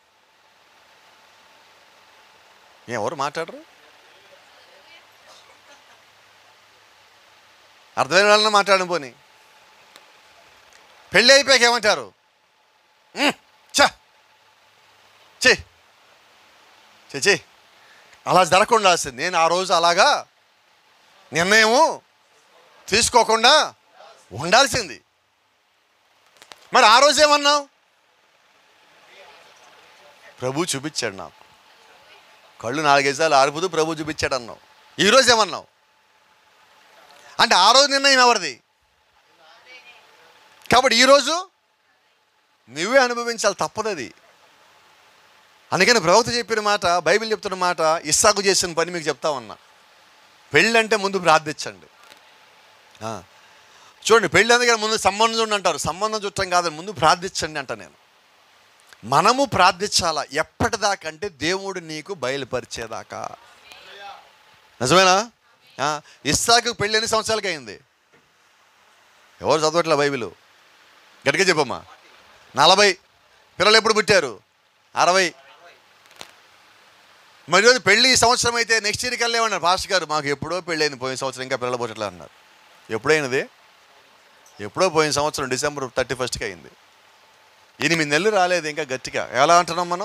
ఎవరు మాట్లాడరు అర్థమైన వాళ్ళని మాట్లాడడం పోని పెళ్ళి అయిపోయాక ఏమంటారు "ఉమ్, ఛ చే చే అలా జరగకుండా నేను ఆ రోజు అలాగా నిర్ణయము తీసుకోకుండా ఉండాల్సింది మరి ఆ రోజు ఏమన్నావు ప్రభు చూపించాడు నాకు కళ్ళు నాలుగేసార్లు ఆరుపుతూ ప్రభు చూపించాడు అన్నావు ఈరోజు ఏమన్నావు అంటే ఆ రోజు నిర్ణయం ఎవరిది కాబట్టి ఈరోజు నువ్వే అనుభవించాలి తప్పదు అది అందుకని ప్రవక్త చెప్పిన మాట బైబిల్ చెప్తున్న మాట ఇస్సాకు చేసిన పని మీకు చెప్తా ఉన్నా పెళ్ళంటే ముందు ప్రార్థించండి ఆ. చూడండి పెళ్ళి అందుకని ముందు సంబంధం చూడండి అంటారు సంబంధం చుట్టం కాదు ముందు ప్రార్థించండి అంట నేను మనము ప్రార్థించాలా ఎప్పటిదాకంటే దేవుడు నీకు బయలుపరిచేదాకా నిజమేనా ఆ, ఇస్సాకు పెళ్ళి ఎన్ని సంవత్సరాలకి అయింది ఎవరు చదవట్లే బైబిల్ గట్టిగా చెప్పమ్మా నలభై పిల్లలు ఎప్పుడు పుట్టారు అరవై మరి రోజు పెళ్ళి ఈ సంవత్సరం అయితే నెక్స్ట్ ఇయర్కి వెళ్ళేమన్నారు పాస్టర్ గారు మాకు ఎప్పుడో పెళ్ళైంది పోయిన సంవత్సరం ఇంకా పిల్లలు పుట్టట్లే అన్నారు ఎప్పుడైనది ఎప్పుడో పోయిన సంవత్సరం డిసెంబర్ థర్టీ ఫస్ట్కి అయింది ఎనిమిది నెలలు రాలేదు ఇంకా గట్టిగా ఎలా అంటున్నాం మనం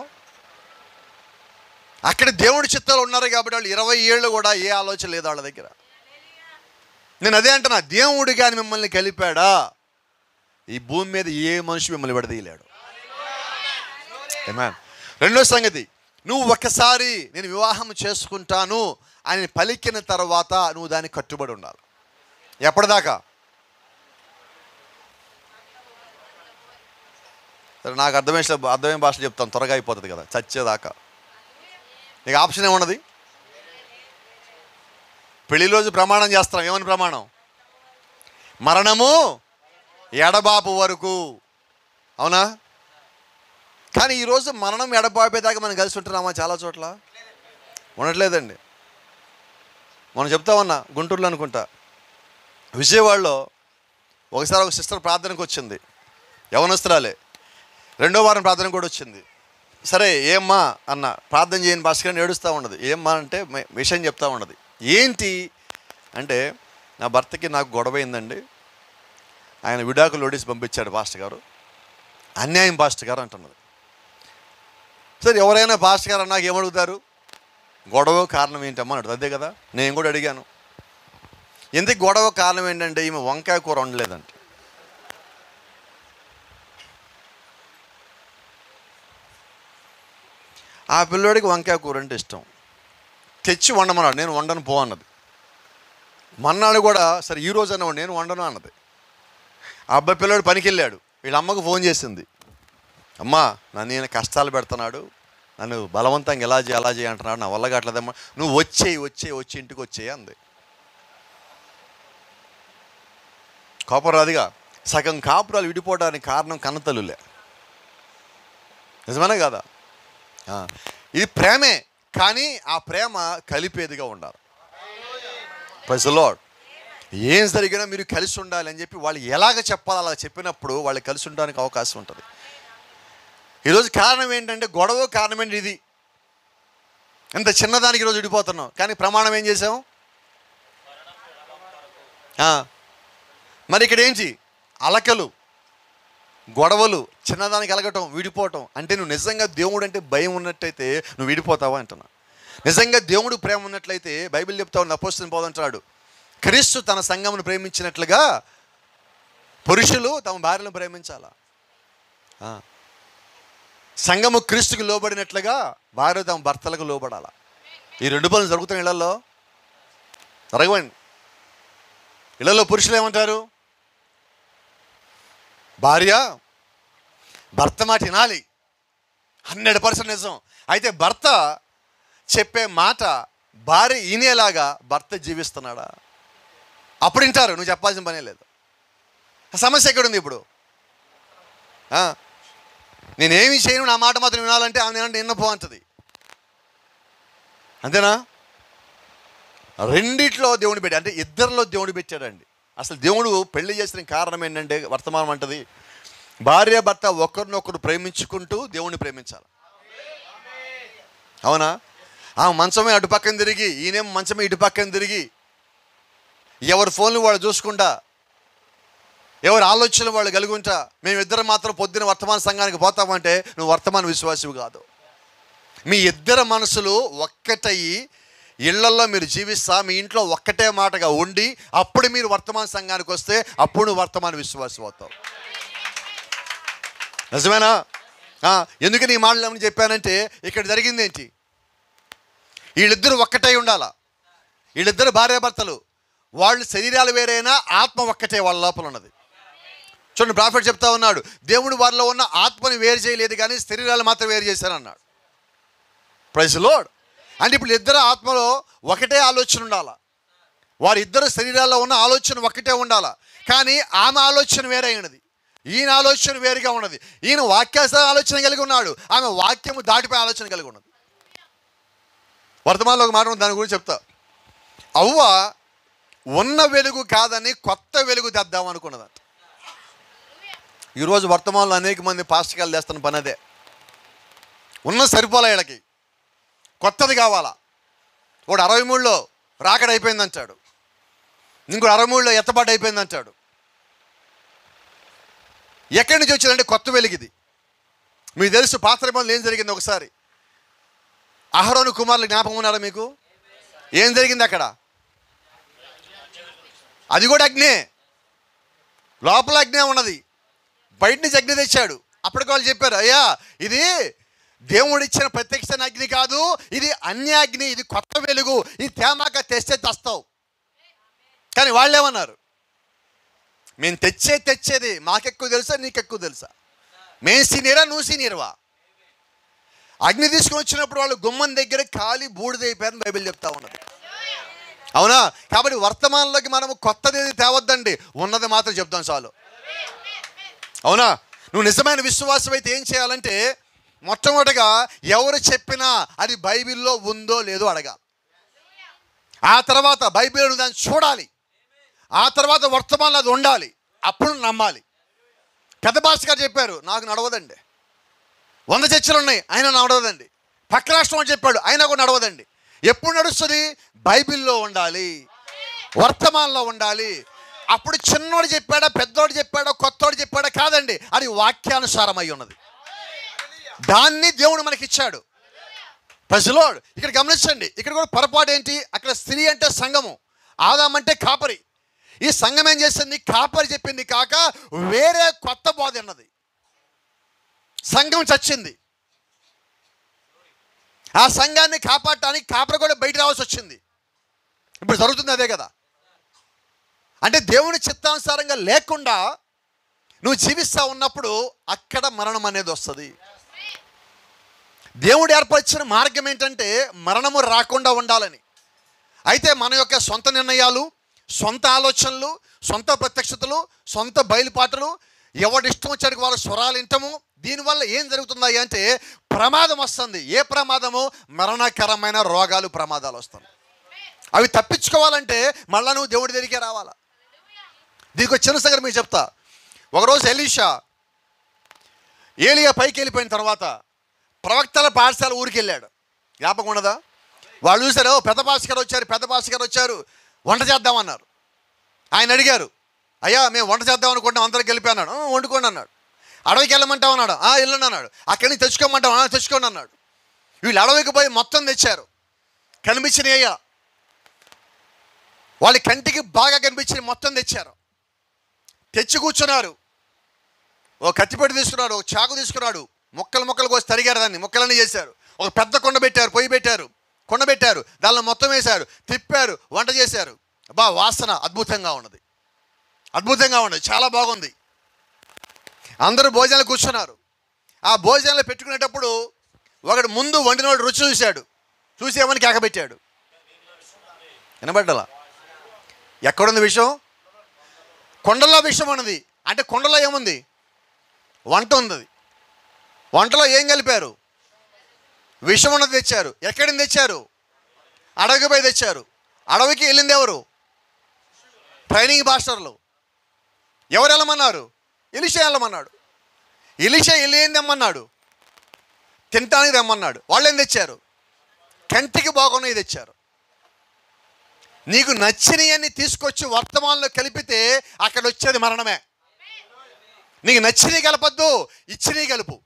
అక్కడ దేవుడి చిత్తాలు ఉన్నారు కాబట్టి వాళ్ళు ఇరవై ఏళ్ళు కూడా ఏ ఆలోచన లేదు వాళ్ళ దగ్గర నేను అదే అంటున్నా దేవుడు కానీ మిమ్మల్ని కలిపాడా ఈ భూమి మీద ఏ మనిషి మిమ్మల్ని విడదీయలేడు Amen. రెండో సంగతి నువ్వు ఒక్కసారి నేను వివాహం చేసుకుంటాను అని పలికిన తర్వాత నువ్వు దానికి కట్టుబడి ఉండాలి ఎప్పటిదాకా సరే నాకు అర్థమైన అర్థమైన భాష చెప్తాను త్వరగా అయిపోతుంది కదా చచ్చేదాకా నీకు ఆప్షన్ ఏమున్నది పెళ్లి రోజు ప్రమాణం చేస్తాం ఏమని ప్రమాణం మరణము ఎడబాపు వరకు అవునా కానీ ఈరోజు మరణం ఎడబాపేదాకా మనం కలిసి ఉంటున్నామా చాలా చోట్ల ఉండట్లేదండి మనం చెప్తా ఉన్నా గుంటూరులో అనుకుంటా విజయవాడలో ఒకసారి ఒక సిస్టర్ ప్రార్థనకు వచ్చింది యవనస్తురాలే రెండో వారం ప్రార్థన కూడా వచ్చింది సరే ఏమ్మా అన్న ప్రార్థన చేయని భాస్కర్ ఏడుస్తూ ఉండదు ఏమ్మా అంటే మే- విషయం చెప్తా ఉండదు ఏంటి అంటే నా భర్తకి నాకు గొడవ అయిందండి ఆయన విడాకులు నోటీస్ పంపించాడు పాస్టర్ గారు అన్యాయం పాస్టర్ గారు అంటున్నది సరే ఎవరైనా పాస్టర్ గారు అన్నాక ఏమడుగుతారు గొడవ కారణం ఏంటమ్మా అని అడుగుతారు. అంతే కదా నేను కూడా అడిగాను ఎందుకు గొడవ కారణం ఏంటంటే ఈమె వంకాయ కూర వండలేదంట ఆ పిల్లోడికి వంకాయ కూర అంటే ఇష్టం తెచ్చి వండమన్నాడు నేను వండను పో అన్నది మన్నాడు కూడా సరే ఈ రోజు అన్నవాడు నేను వండను అన్నది ఆ అబ్బాయి పిల్లోడు పనికి వెళ్ళాడు వీళ్ళ అమ్మకు ఫోన్ చేసింది అమ్మా నన్ను ఈయన కష్టాలు పెడుతున్నాడు నన్ను బలవంతంగా ఎలా చేయి అలా చేయి అంటున్నాడు నా వల్ల కావట్లేదమ్మా నువ్వు వచ్చేయి వచ్చేయి వచ్చి ఇంటికి వచ్చేయి అంది కోపం రాదుగా సగం కాపురాలు విడిపోవడానికి కారణం కన్నతల్లులే నిజమేనా కదా ఆ, ఇది ప్రేమే కానీ ఆ ప్రేమ కలిపేదిగా ఉండాలి ప్రజలోడ్ ఏం జరిగినా మీరు కలిసి ఉండాలి అని చెప్పి వాళ్ళు ఎలాగ చెప్పాలి అలా చెప్పినప్పుడు వాళ్ళు కలిసి ఉండడానికి అవకాశం ఉంటుంది ఈరోజు కారణం ఏంటంటే గొడవ కారణం ఏంటి ఇది ఇంత చిన్నదానికి ఈరోజు విడిపోతున్నాం కానీ ప్రమాణం ఏం చేసాం ఆ, మరి ఇక్కడ ఏంటి అలకలు గొడవలు చిన్నదానికి అలగటం విడిపోవటం అంటే నువ్వు నిజంగా దేవుడు అంటే భయం ఉన్నట్టయితే నువ్వు విడిపోతావా అంటున్నా నిజంగా దేవుడు ప్రేమ ఉన్నట్లయితే బైబిల్ చెప్తా ఉంది అపోస్తుని పోదంటాడు క్రీస్తు తన సంఘమును ప్రేమించినట్లుగా పురుషులు తమ భార్యను ప్రేమించాలా ఆ. సంఘము క్రీస్తుకి లోబడినట్లుగా భార్య తమ భర్తలకు లోబడాలా ఈ రెండు పనులు జరుగుతున్న ఇళ్లలో జరగవండి ఇళ్లలో పురుషులు ఏమంటారు భార్య భర్త మాట వినాలి హండ్రెడ్ పర్సెంట్ నిజం అయితే భర్త చెప్పే మాట భార్య ఈనేలాగా భర్త జీవిస్తున్నాడా అప్పుడు వింటారు నువ్వు చెప్పాల్సిన పనే లేదు ఆ సమస్య ఎక్కడుంది ఇప్పుడు ఆ, నేనేమి చేయను నా మాట మాత్రం వినాలంటే ఆమె ఏమంటే విన్నపో అంటది అంతేనా రెండిట్లో దేవుని పెట్టి అంటే ఇద్దరిలో దేవుడు పెట్టాడండి అసలు దేవుడు పెళ్లి చేసిన కారణం ఏంటంటే వర్తమానం అంటది భార్య భర్త ఒకరినొకరు ప్రేమించుకుంటూ దేవుణ్ణి ప్రేమించాలి అవునా ఆ మంచమే అటు పక్కన తిరిగి ఈయనేం మంచమే ఇటు పక్కన తిరిగి ఎవరి ఫోన్లు వాళ్ళు చూసుకుంటా ఎవరి ఆలోచనలు వాళ్ళు కలిగి ఉంటా మేము ఇద్దరం మాత్రం పొద్దున వర్తమాన సంఘానికి పోతామంటే నువ్వు వర్తమాన విశ్వాసివి కాదు మీ ఇద్దరు మనసులు ఒక్కటయ్యి ఇళ్లల్లో మీరు జీవిస్తా మీ ఇంట్లో ఒక్కటే మాటగా ఉండి అప్పుడు మీరు వర్తమాన సంఘానికి వస్తే అప్పుడు నువ్వు వర్తమాన విశ్వాసం అవుతావు నిజమేనా ఆ, ఎందుకని ఈ మాటలు ఏమని చెప్పానంటే ఇక్కడ జరిగింది ఏంటి వీళ్ళిద్దరూ ఒక్కటై ఉండాలా వీళ్ళిద్దరు భార్యాభర్తలు వాళ్ళు శరీరాలు వేరైనా ఆత్మ ఒక్కటే వాళ్ళ లోపల ఉన్నది చూడండి ప్రాఫిట్ చెప్తా ఉన్నాడు దేవుడు వారిలో ఉన్న ఆత్మని వేరు చేయలేదు కానీ శరీరాలు మాత్రం వేరు చేశారన్నాడు ప్రైజ్ లోడ్ అంటే ఇప్పుడు ఇద్దరు ఆత్మలో ఒకటే ఆలోచన ఉండాలా వారిద్దరు శరీరాల్లో ఉన్న ఆలోచన ఒకటే ఉండాలా కానీ ఆమె ఆలోచన వేరే ఉన్నది ఈయన ఆలోచన వేరుగా ఉన్నది ఈయన వాక్యాస ఆలోచన కలిగి ఉన్నాడు ఆమె వాక్యము దాటిపోయే ఆలోచన కలిగి ఉన్నది వర్తమానంలో ఒక మాట ఉంది, దాని గురించి చెప్తా అవ్వ ఉన్న వెలుగు కాదని కొత్త వెలుగు తెద్దాం అనుకున్నదంట ఈరోజు వర్తమానంలో అనేక మంది పాస్టకాలు చేస్తున్న పని అదే ఉన్న సరిపోలే వీళ్ళకి కొత్తది కావాలా వాడు అరవై మూడులో రాకడ అయిపోయింది అంటాడు ఇంకోటి అరవై మూడులో ఎత్తబాటు అయిపోయింది అంటాడు ఎక్కడి నుంచి వచ్చిందంటే కొత్త వెలుగుది మీకు తెలుసు పాత్ర నిబంధనలు ఏం జరిగింది ఒకసారి అహరోను కుమారులు జ్ఞాపకం ఉన్నారా మీకు ఏం జరిగింది అక్కడ అది కూడా అగ్నే లోపల అగ్నే ఉన్నది బయట నుంచి అగ్ని తెచ్చాడు అప్పటికి వాళ్ళు చెప్పారు అయ్యా ఇది దేవుడు ఇచ్చిన ప్రత్యక్ష అగ్ని కాదు ఇది అన్య అగ్ని ఇది కొత్త వెలుగు ఇది తేమాక తెస్తే తెస్తావు కానీ వాళ్ళు ఏమన్నారు మేము తెచ్చే తెచ్చేది మాకెక్కువ తెలుసా నీకెక్కువ తెలుసా మేము సీనియరా నువ్వు సీనియర్వా అగ్ని తీసుకొని వచ్చినప్పుడు వాళ్ళు గుమ్మం దగ్గర ఖాళీ బూడిదైపోయారని బైబిల్ చెప్తా ఉన్నది అవునా కాబట్టి వర్తమానంలోకి మనం కొత్తది ఏది తేవద్దండి ఉన్నది మాత్రం చెప్తాం చాలు అవునా నువ్వు నిజమైన విశ్వాసం అయితే ఏం చేయాలంటే మొట్టమొదటిగా ఎవరు చెప్పినా అది బైబిల్లో ఉందో లేదో అడగాలి ఆ తర్వాత బైబిల్ నువ్వు దాన్ని చూడాలి ఆ తర్వాత వర్తమానంలో అది ఉండాలి అప్పుడు నమ్మాలి పెద్ద భాష గారు చెప్పారు నాకు నడవదండి వంద చర్చలు ఉన్నాయి ఆయన నడవదండి పక్క రాష్ట్రం అని చెప్పాడు అయినా కూడా నడవదండి ఎప్పుడు నడుస్తుంది బైబిల్లో ఉండాలి వర్తమానంలో ఉండాలి అప్పుడు చిన్నోడు చెప్పాడా పెద్దోడు చెప్పాడా కొత్తోడు చెప్పాడా కాదండి అది వాక్యానుసారం అయి ఉన్నది దాన్ని దేవుడు మనకిచ్చాడు ప్రజలోడ్ ఇక్కడ గమనించండి ఇక్కడ కూడా పొరపాటు ఏంటి అక్కడ స్త్రీ అంటే సంఘము ఆదాం అంటే కాపరి ఈ సంఘం ఏం చేసింది కాపరి చెప్పింది కాక వేరే కొత్త బోధ అన్నది సంఘం చచ్చింది ఆ సంఘాన్ని కాపాడటానికి కాపరి కూడా బయట రావాల్సి వచ్చింది ఇప్పుడు జరుగుతుంది అదే కదా అంటే దేవుని చిత్తానుసారంగా లేకుండా నువ్వు జీవిస్తా ఉన్నప్పుడు అక్కడ మరణం అనేది వస్తుంది దేవుడు ఏర్పరిచిన మార్గం ఏంటంటే మరణము రాకుండా ఉండాలని అయితే మన యొక్క సొంత నిర్ణయాలు సొంత ఆలోచనలు సొంత ప్రత్యక్షతలు సొంత బయలుపాటలు ఎవడి ఇష్టం వచ్చాడికి వాళ్ళ స్వరాలు వింటము దీనివల్ల ఏం జరుగుతుంది అంటే ప్రమాదం వస్తుంది ఏ ప్రమాదము మరణకరమైన రోగాలు ప్రమాదాలు వస్తాయి అవి తప్పించుకోవాలంటే మళ్ళా నువ్వు దేవుడి దగ్గరికే రావాలా దీనికి ఒక చిన్న సంగతి మీకు చెప్తా ఒకరోజు ఎలీషా ఏలియా పైకి వెళ్ళిపోయిన తర్వాత ప్రవక్తల పాఠశాల ఊరికి వెళ్ళాడు జ్ఞాపకం ఉన్నదా వాళ్ళు చూసారు "ఓ, పెద్ద భాష గారు వచ్చారు పెద్ద భాష గారు వచ్చారు వంట చేద్దామన్నారు ఆయన అడిగారు అయ్యా మేము వంట చేద్దాం అనుకుంటాం అందరికి వెళ్ళిపోయి అన్నాడు "ఆ, వండుకోండి అన్నాడు అడవికి వెళ్ళమంటావు అన్నాడు ఆ వెళ్ళండి అన్నాడు అక్కడి నుంచి తెచ్చుకోమంటావు "ఆ, తెచ్చుకోండి అన్నాడు వీళ్ళు అడవికి పోయి మొత్తం తెచ్చారు కనిపించినాయి అయ్యా వాళ్ళ కంటికి బాగా కనిపించిన మొత్తం తెచ్చారు తెచ్చి కూర్చున్నారు ఓ కత్తిపెట్టి తీసుకున్నాడు ఒక చాకు తీసుకున్నాడు ముక్కలు ముక్కలు కోసి తరిగారు దాన్ని ముక్కలన్నీ చేశారు ఒక పెద్ద కొండ పెట్టారు పొయ్యి పెట్టారు కొండ పెట్టారు దానిలో మొత్తం వేశారు తిప్పారు వంట చేశారు బా వాసన అద్భుతంగా ఉన్నది అద్భుతంగా ఉన్నది చాలా బాగుంది అందరూ భోజనాలు కూర్చున్నారు ఆ భోజనాలు పెట్టుకునేటప్పుడు ఒకడు ముందు వండినోడు రుచి చూశాడు చూసి ఏమని కేకబెట్టాడు వినబడ్డలా ఎక్కడుంది విషయం కొండలో విషయం ఉన్నది అంటే కొండలో ఏముంది వంట ఉంది వంటలో ఏం కలిపారు విషం ఉన్నది తెచ్చారు ఎక్కడి నుంచి తెచ్చారు అడవికి పోయి తెచ్చారు అడవికి వెళ్ళింది ఎవరు ట్రైనింగ్ మాస్టర్లు ఎవరు వెళ్ళమన్నారు ఇలిషా వెళ్ళమన్నాడు ఇలిషా వెళ్ళి ఏం తెమ్మన్నాడు తినటానికి తెమ్మన్నాడు వాళ్ళు ఏం తెచ్చారు కంటికి బాగున్నవి తెచ్చారు నీకు నచ్చినవన్నీ తీసుకొచ్చి వర్తమానంలో కలిపితే అక్కడ వచ్చేది మరణమే నీకు నచ్చినవి కలపద్దు ఇచ్చినవి కలుపు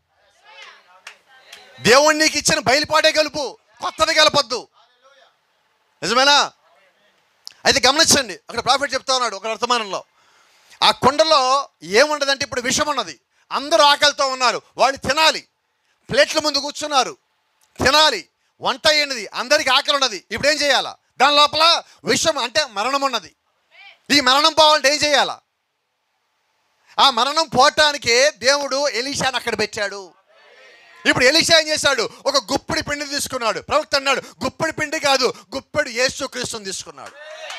దేవుడు నీకు ఇచ్చిన బయలుపాటే కలుపు కొత్తది కలపద్దు నిజమేనా అయితే గమనించండి అక్కడ ప్రాఫిట్ చెప్తా ఉన్నాడు ఒక వర్తమానంలో ఆ కొండలో ఏముండదంటే ఇప్పుడు విషం ఉన్నది అందరూ ఆకలితో ఉన్నారు వాళ్ళు తినాలి ప్లేట్ల ముందు కూర్చున్నారు తినాలి వంట అయినది అందరికి ఆకలి ఉన్నది ఇప్పుడు ఏం చేయాలా దాని లోపల విషం అంటే మరణం ఉన్నది ఈ మరణం పోవాలంటే ఏం చేయాలా ఆ మరణం పోవటానికే దేవుడు ఎలీషాని అక్కడ పెట్టాడు ఇప్పుడు ఎలీషా ఏం చేశాడు ఒక గుప్పిడి పిండి తీసుకున్నాడు ప్రవక్త అన్నాడు గుప్పిడి పిండి కాదు గుప్పెడు యేసు క్రీస్తుని తీసుకున్నాడు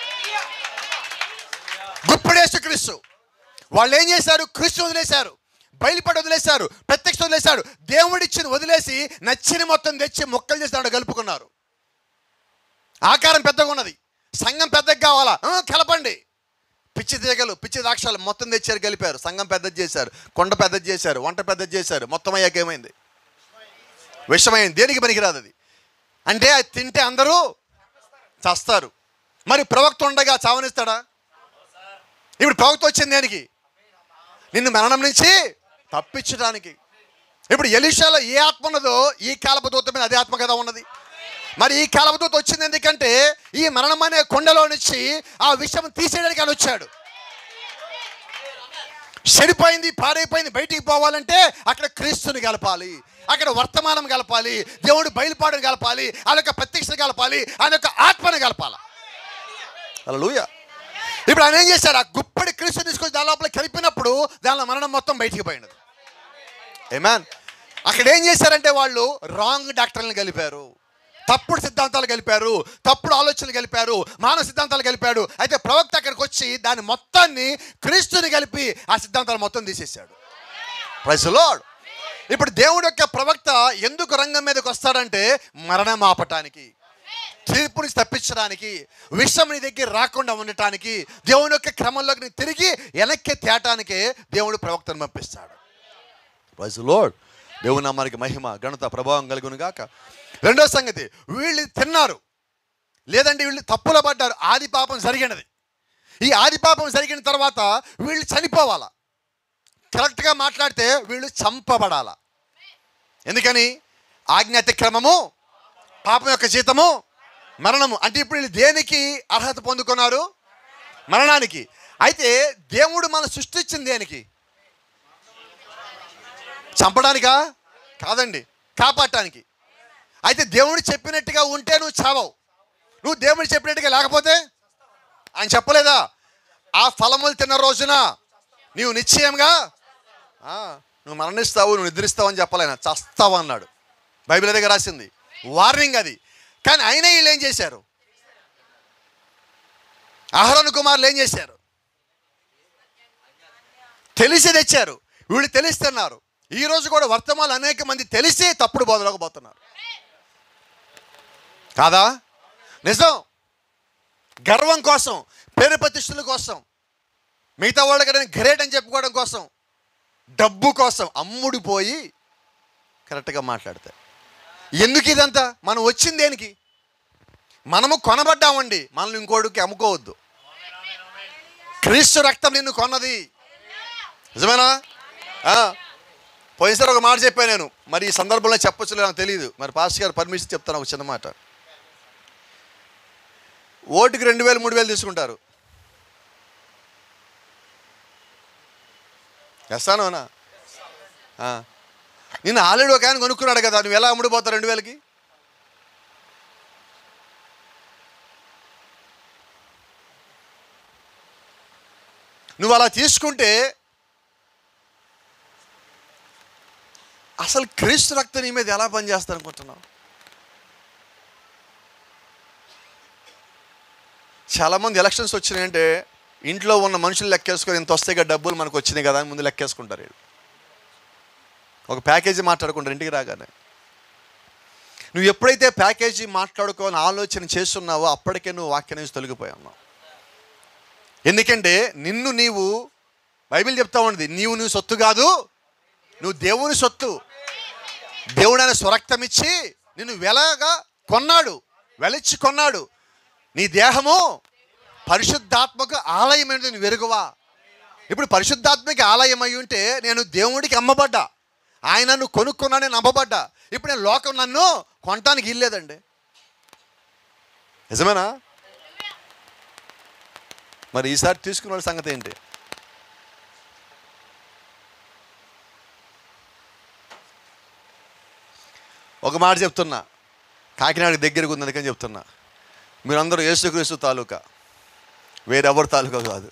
గుప్పెడు యేసు క్రీస్తు వాళ్ళు ఏం చేశారు క్రీస్తు వదిలేశారు బయలుపడి వదిలేశారు ప్రత్యక్ష వదిలేశారు దేవుడిచ్చిన వదిలేసి నచ్చిన మొత్తం తెచ్చి మొక్కలు చేసి దాంట్లో కలుపుకున్నారు ఆకారం పెద్దగా ఉన్నది సంఘం పెద్దగా కావాలా ఆ, కలపండి పిచ్చి తీగలు పిచ్చి ద్రాక్షాలు మొత్తం తెచ్చారు కలిపారు సంఘం పెద్దది చేశారు కొండ పెద్దది చేశారు వంట పెద్దది చేశారు మొత్తం అయ్యాక ఏమైంది విషమైంది దేనికి పనికిరాదు అది అంటే అది తింటే అందరూ చస్తారు మరి ప్రవక్త ఉండగా చావనిస్తాడా ఇప్పుడు ప్రవక్త వచ్చింది దేనికి నిన్ను మరణం నుంచి తప్పించడానికి ఇప్పుడు ఎలిషాలో ఏ ఆత్మ ఉన్నదో ఈ కాలపదూత మీద అదే ఆత్మ కదా ఉన్నది మరి ఈ కాలపదూత వచ్చింది ఎందుకంటే ఈ మరణం అనే కొండలో నుంచి ఆ విషయం తీసేయడానికి ఆయన వచ్చాడు చెడిపోయింది పాడైపోయింది బయటికి పోవాలంటే అక్కడ క్రీస్తుని కలపాలి అక్కడ వర్తమానం కలపాలి దేవుడు బయలుపాడుని కలపాలి ఆయన యొక్క ప్రత్యక్షత కలపాలి ఆయన యొక్క ఆత్మని కలపాలి అలా ఇప్పుడు ఆయన ఏం చేశారు ఆ గుప్పడి క్రీస్తు తీసుకొచ్చి దాని లోపల కలిపినప్పుడు దానిలో మరణం మొత్తం బయటికి పోయినది ఏమాన్ అక్కడ ఏం చేశారంటే వాళ్ళు రాంగ్ డాక్టర్లను కలిపారు తప్పుడు సిద్ధాంతాలు కలిపారు తప్పుడు ఆలోచనలు కలిపారు మానవ సిద్ధాంతాలు కలిపాడు అయితే ప్రవక్త అక్కడికి వచ్చి దాని మొత్తాన్ని క్రీస్తుని కలిపి ఆ సిద్ధాంతాలు మొత్తం తీసేశాడు ప్రజలోడ్ ఇప్పుడు దేవుడు యొక్క ప్రవక్త ఎందుకు రంగం మీదకి వస్తాడంటే మరణం ఆపటానికి తీర్పుని తప్పించడానికి విషం నీ దగ్గర రాకుండా ఉండటానికి దేవుని యొక్క క్రమంలోకి నీ తిరిగి వెనక్కి తేటానికే దేవుడు ప్రవక్తను పంపిస్తాడు లోడ్ దేవుని నామానికి మహిమ ఘనత ప్రభావం కలుగును గాక రెండో సంగతి వీళ్ళు తిన్నారు లేదంటే వీళ్ళు తప్పులో పడ్డారు ఆది పాపం జరిగినది ఈ ఆది పాపం జరిగిన తర్వాత వీళ్ళు చనిపోవాలా కరెక్ట్గా మాట్లాడితే వీళ్ళు చంపబడాలా ఎందుకని ఆజ్ఞ అతిక్రమము పాపం యొక్క జీతము మరణము అంటే ఇప్పుడు వీళ్ళు దేనికి అర్హత పొందుకున్నారు మరణానికి అయితే దేవుడు మన సృష్టించింది దేనికి చంపడానికా కాదండి కాపాడటానికి అయితే దేవుడు చెప్పినట్టుగా ఉంటే నువ్వు చావవు నువ్వు దేవుడు చెప్పినట్టుగా లేకపోతే ఆయన చెప్పలేదా ఆ ఫలములు తిన్న రోజున నీవు నిశ్చయంగా ఆ, నువ్వు మరణిస్తావు నువ్వు నిద్రిస్తావు అని చెప్పలేనా చస్తావు అన్నాడు బైబిల్ దగ్గర రాసింది వార్నింగ్ అది కానీ అయినా వీళ్ళు ఏం చేశారు అహరోను కుమారులు ఏం చేశారు తెలిసి తెచ్చారు వీళ్ళు తెలిస్తున్నారు ఈ రోజు కూడా వర్తమానాలు అనేక మంది తెలిసి తప్పుడు బోధలోకి పోతున్నారు కాదా నిజం గర్వం కోసం పేరు ప్రతిష్టల కోసం మిగతా వాళ్ళకి గ్రేట్ అని చెప్పుకోవడం కోసం డబ్బు కోసం అమ్ముడిపోయి కరెక్ట్గా మాట్లాడతాయి ఎందుకు ఇదంతా మనం వచ్చింది దేనికి మనము కొనబడ్డామండి మనల్ని ఇంకోటికి అమ్ముకోవద్దు క్రీస్తు రక్తం నిన్ను కొన్నది నిజమేనా ఆ. పోయినసారి ఒక మాట చెప్పాను నేను మరి ఈ సందర్భంలో చెప్పొచ్చు నాకు తెలియదు మరి పాస్టర్ గారు పర్మిషన్ చెప్తాను ఒక చిన్న మాట ఓటుకి రెండు వేలు మూడు వేలు తీసుకుంటారు వేస్తాను నేను ఆల్రెడీ ఒక ఆయన కొనుక్కున్నాడు కదా నువ్వు ఎలా అమ్ముడిపోతావు రెండు వేలకి నువ్వు అలా తీసుకుంటే అసలు క్రీస్తు రక్తం నీ మీద ఎలా పనిచేస్తారు అనుకుంటున్నావు చాలామంది ఎలక్షన్స్ వచ్చినాయంటే ఇంట్లో ఉన్న మనుషులు లెక్కేసుకొని ఇంత వస్తాయి కదా డబ్బులు మనకు వచ్చినాయి కదా అని ముందు లెక్కేసుకుంటారు వీళ్ళు ఒక ప్యాకేజీ మాట్లాడుకుంటారు ఇంటికి రాగానే నువ్వు ఎప్పుడైతే ప్యాకేజీ మాట్లాడుకోని ఆలోచన చేస్తున్నావో అప్పటికే నువ్వు వాక్యం నుంచి తొలగిపోయి ఉన్నావు ఎందుకంటే నిన్ను నీవు బైబిల్ చెప్తా ఉన్నది నీవు నువ్వు సొత్తు కాదు నువ్వు దేవుని సొత్తు దేవుడు ఆయన స్వరక్తం ఇచ్చి నిన్ను వెలగా కొన్నాడు వెలిచ్చి కొన్నాడు నీ దేహము పరిశుద్ధాత్మకు ఆలయం అనేది నువ్వు వెరుగువా ఇప్పుడు పరిశుద్ధాత్మకి ఆలయం అయి ఉంటే నేను దేవుడికి అమ్మబడ్డా ఆయన నన్ను కొనుక్కున్నా నేను అమ్మబడ్డా ఇప్పుడు నేను లోకం నన్ను కొనటానికి ఇల్లేదండి నిజమేనా మరి ఈసారి తీసుకున్న వాళ్ళ సంగతి ఏంటి ఒక మాట చెప్తున్నా కాకినాడ దగ్గరకు ఉంది అందుకని చెప్తున్నా మీరందరూ యేసుక్రీస్తు తాలూకా వేరెవరి తాలూకా కాదు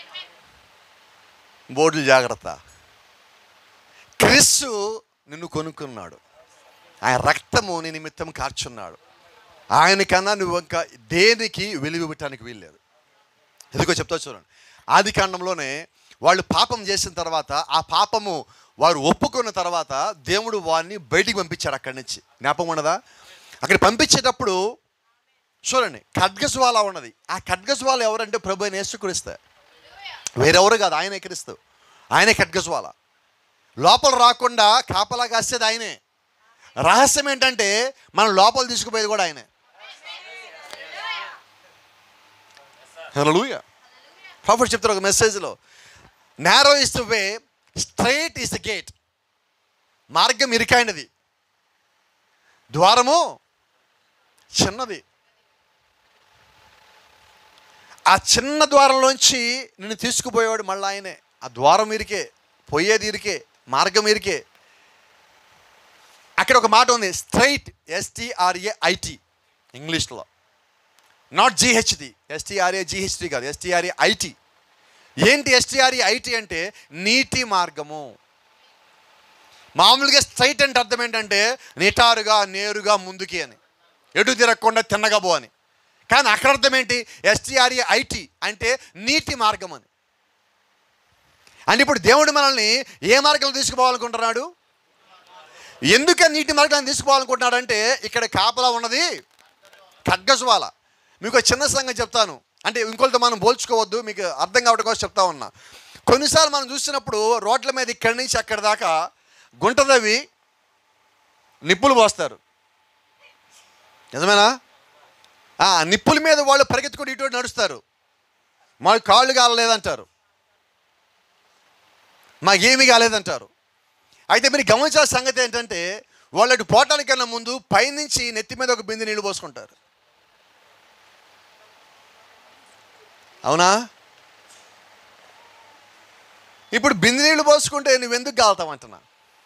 బోర్డులు జాగ్రత్త క్రిస్సు నిన్ను కొనుక్కున్నాడు ఆయన రక్తము నీ నిమిత్తం కార్చున్నాడు ఆయనకన్నా నువ్వు ఇంకా దేనికి వెలివివ్వటానికి వీల్లేదు ఎందుకో చెప్తా చూడండి ఆది కాండంలోనే వాళ్ళు పాపం చేసిన తర్వాత ఆ పాపము వారు ఒప్పుకున్న తర్వాత దేవుడు వారిని బయటికి పంపించాడు అక్కడి నుంచి జ్ఞాపకం ఉన్నదా అక్కడ పంపించేటప్పుడు చూడండి ఖడ్గజ్వాల ఉన్నది ఆ ఖడ్గజ్వాల ఎవరంటే ప్రభు అని యేసుక్రీస్తే వేరెవరు కాదు ఆయన క్రీస్తు ఆయనే ఖడ్గజ్వాల లోపల రాకుండా కాపలా కాసేది ఆయనే రహస్యం ఏంటంటే మనం లోపల తీసుకుపోయేది కూడా ఆయనే హల్లెలూయా ప్రాఫిట్ చెప్తారు ఒక మెసేజ్లో narrow is the way strait is the gate మార్గం ఇరికైనది ద్వారము చిన్నది ఆ చిన్న ద్వారంలోంచి నిన్ను తీసుకుపోయేవాడు మళ్ళీ ఆయనే ఆ ద్వారం ఇరికే పోయేది ఇరికే మార్గం ఇరికే అక్కడ ఒక మాట ఉంది స్ట్రైట్ ఎస్టీఆర్ఏ ఐటి ఇంగ్లీష్లో నాట్ జిహెచ్డి ఎస్టీఆర్ఏ జిహెచ్డి కాదు ఎస్టీఆర్ఏ ఐటి ఏంటి ఎస్టీఆర్ఏ ఐటి అంటే నీటి మార్గము మామూలుగా స్ట్రైట్ అంటే అర్థం ఏంటంటే నిటారుగా నేరుగా ముందుకి అని ఎటు తిరగకుండా తిన్నగా పో అని కానీ అక్కడ అర్థం ఏంటి ఎస్టీఆర్ఏ ఐటి అంటే నీటి మార్గం అని అంటే ఇప్పుడు దేవుడు మనల్ని ఏ మార్గం తీసుకుపోవాలనుకుంటున్నాడు ఎందుకని నీటి మార్గాన్ని తీసుకోవాలనుకుంటున్నాడు అంటే ఇక్కడ కాపలా ఉన్నది ఖడ్గజ్వాల మీకు ఒక చిన్న సంగతి చెప్తాను అంటే ఇంకొకరితో మనం పోల్చుకోవద్దు మీకు అర్థం కావడం కోసం చెప్తా ఉన్నా కొన్నిసార్లు మనం చూసినప్పుడు రోడ్ల మీద ఇక్కడి నుంచి అక్కడి దాకా గుంటదవి నిప్పులు పోస్తారు నిజమేనా ఆ నిప్పుల మీద వాళ్ళు పరిగెత్తుకుని ఇటు నడుస్తారు మాకు కాళ్ళు కాలలేదంటారు మాకేమీ కాలేదంటారు అయితే మీరు గమనించాల్సిన సంగతి ఏంటంటే వాళ్ళకి పోవటానికన్నా ముందు పైనుంచి నెత్తి మీద ఒక బిందె నీళ్ళు పోసుకుంటారు అవునా ఇప్పుడు బిందె నీళ్ళు పోసుకుంటే నువ్వెందుకు కాలుతావు అంటున్నా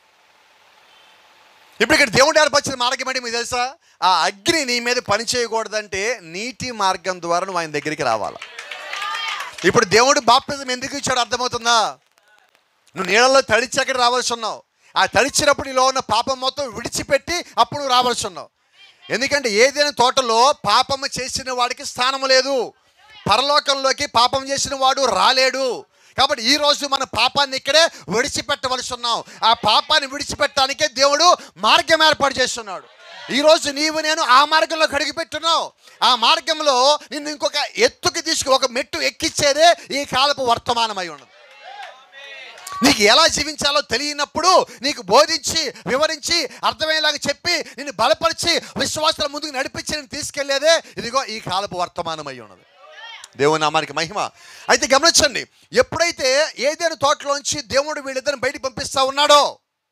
ఇప్పుడు ఇక్కడ దేవుడు ఏర్పరిచిన మార్గం ఏంటి మీకు తెలుసా ఆ అగ్ని నీ మీద పని చేయకూడదంటే నీటి మార్గం ద్వారా నువ్వు ఆయన దగ్గరికి రావాలి ఇప్పుడు దేవుడు బాప్తిజం ఎందుకు ఇచ్చాడు అర్థమవుతుందా నువ్వు నీళ్ళలో తడిచి అక్కడ రావాల్సి ఉన్నావు ఆ తడిచినప్పుడు నీలో ఉన్న పాపం మొత్తం విడిచిపెట్టి అప్పుడు నువ్వు రావాల్సి ఉన్నావు ఎందుకంటే ఏదైనా తోటలో పాపము చేసిన వాడికి స్థానం లేదు పరలోకంలోకి పాపం చేసిన వాడు రాలేడు కాబట్టి ఈ రోజు మన పాపాన్ని ఇక్కడే విడిచిపెట్టవలసి ఉన్నాం ఆ పాపాన్ని విడిచిపెట్టడానికే దేవుడు మార్గం ఏర్పాటు చేస్తున్నాడు ఈ రోజు నీవు నేను ఆ మార్గంలో కడిగిపెట్టున్నావు ఆ మార్గంలో నిన్ను ఇంకొక ఎత్తుకి తీసుకు ఒక మెట్టు ఎక్కిచ్చేదే ఈ కాలపు వర్తమానమై ఉన్నది నీకు ఎలా జీవించాలో తెలియనప్పుడు నీకు బోధించి వివరించి అర్థమయ్యేలాగా చెప్పి నిన్ను బలపరిచి విశ్వాసాల ముందుకు నడిపించి నేను తీసుకెళ్లేదే ఇదిగో ఈ కాలపు వర్తమానమై ఉన్నది దేవుని నామానికి మహిమ అయితే గమనించండి ఎప్పుడైతే ఏదైనా తోటలోంచి దేవుడు వీళ్ళిద్దరిని బయటికి పంపిస్తా ఉన్నాడో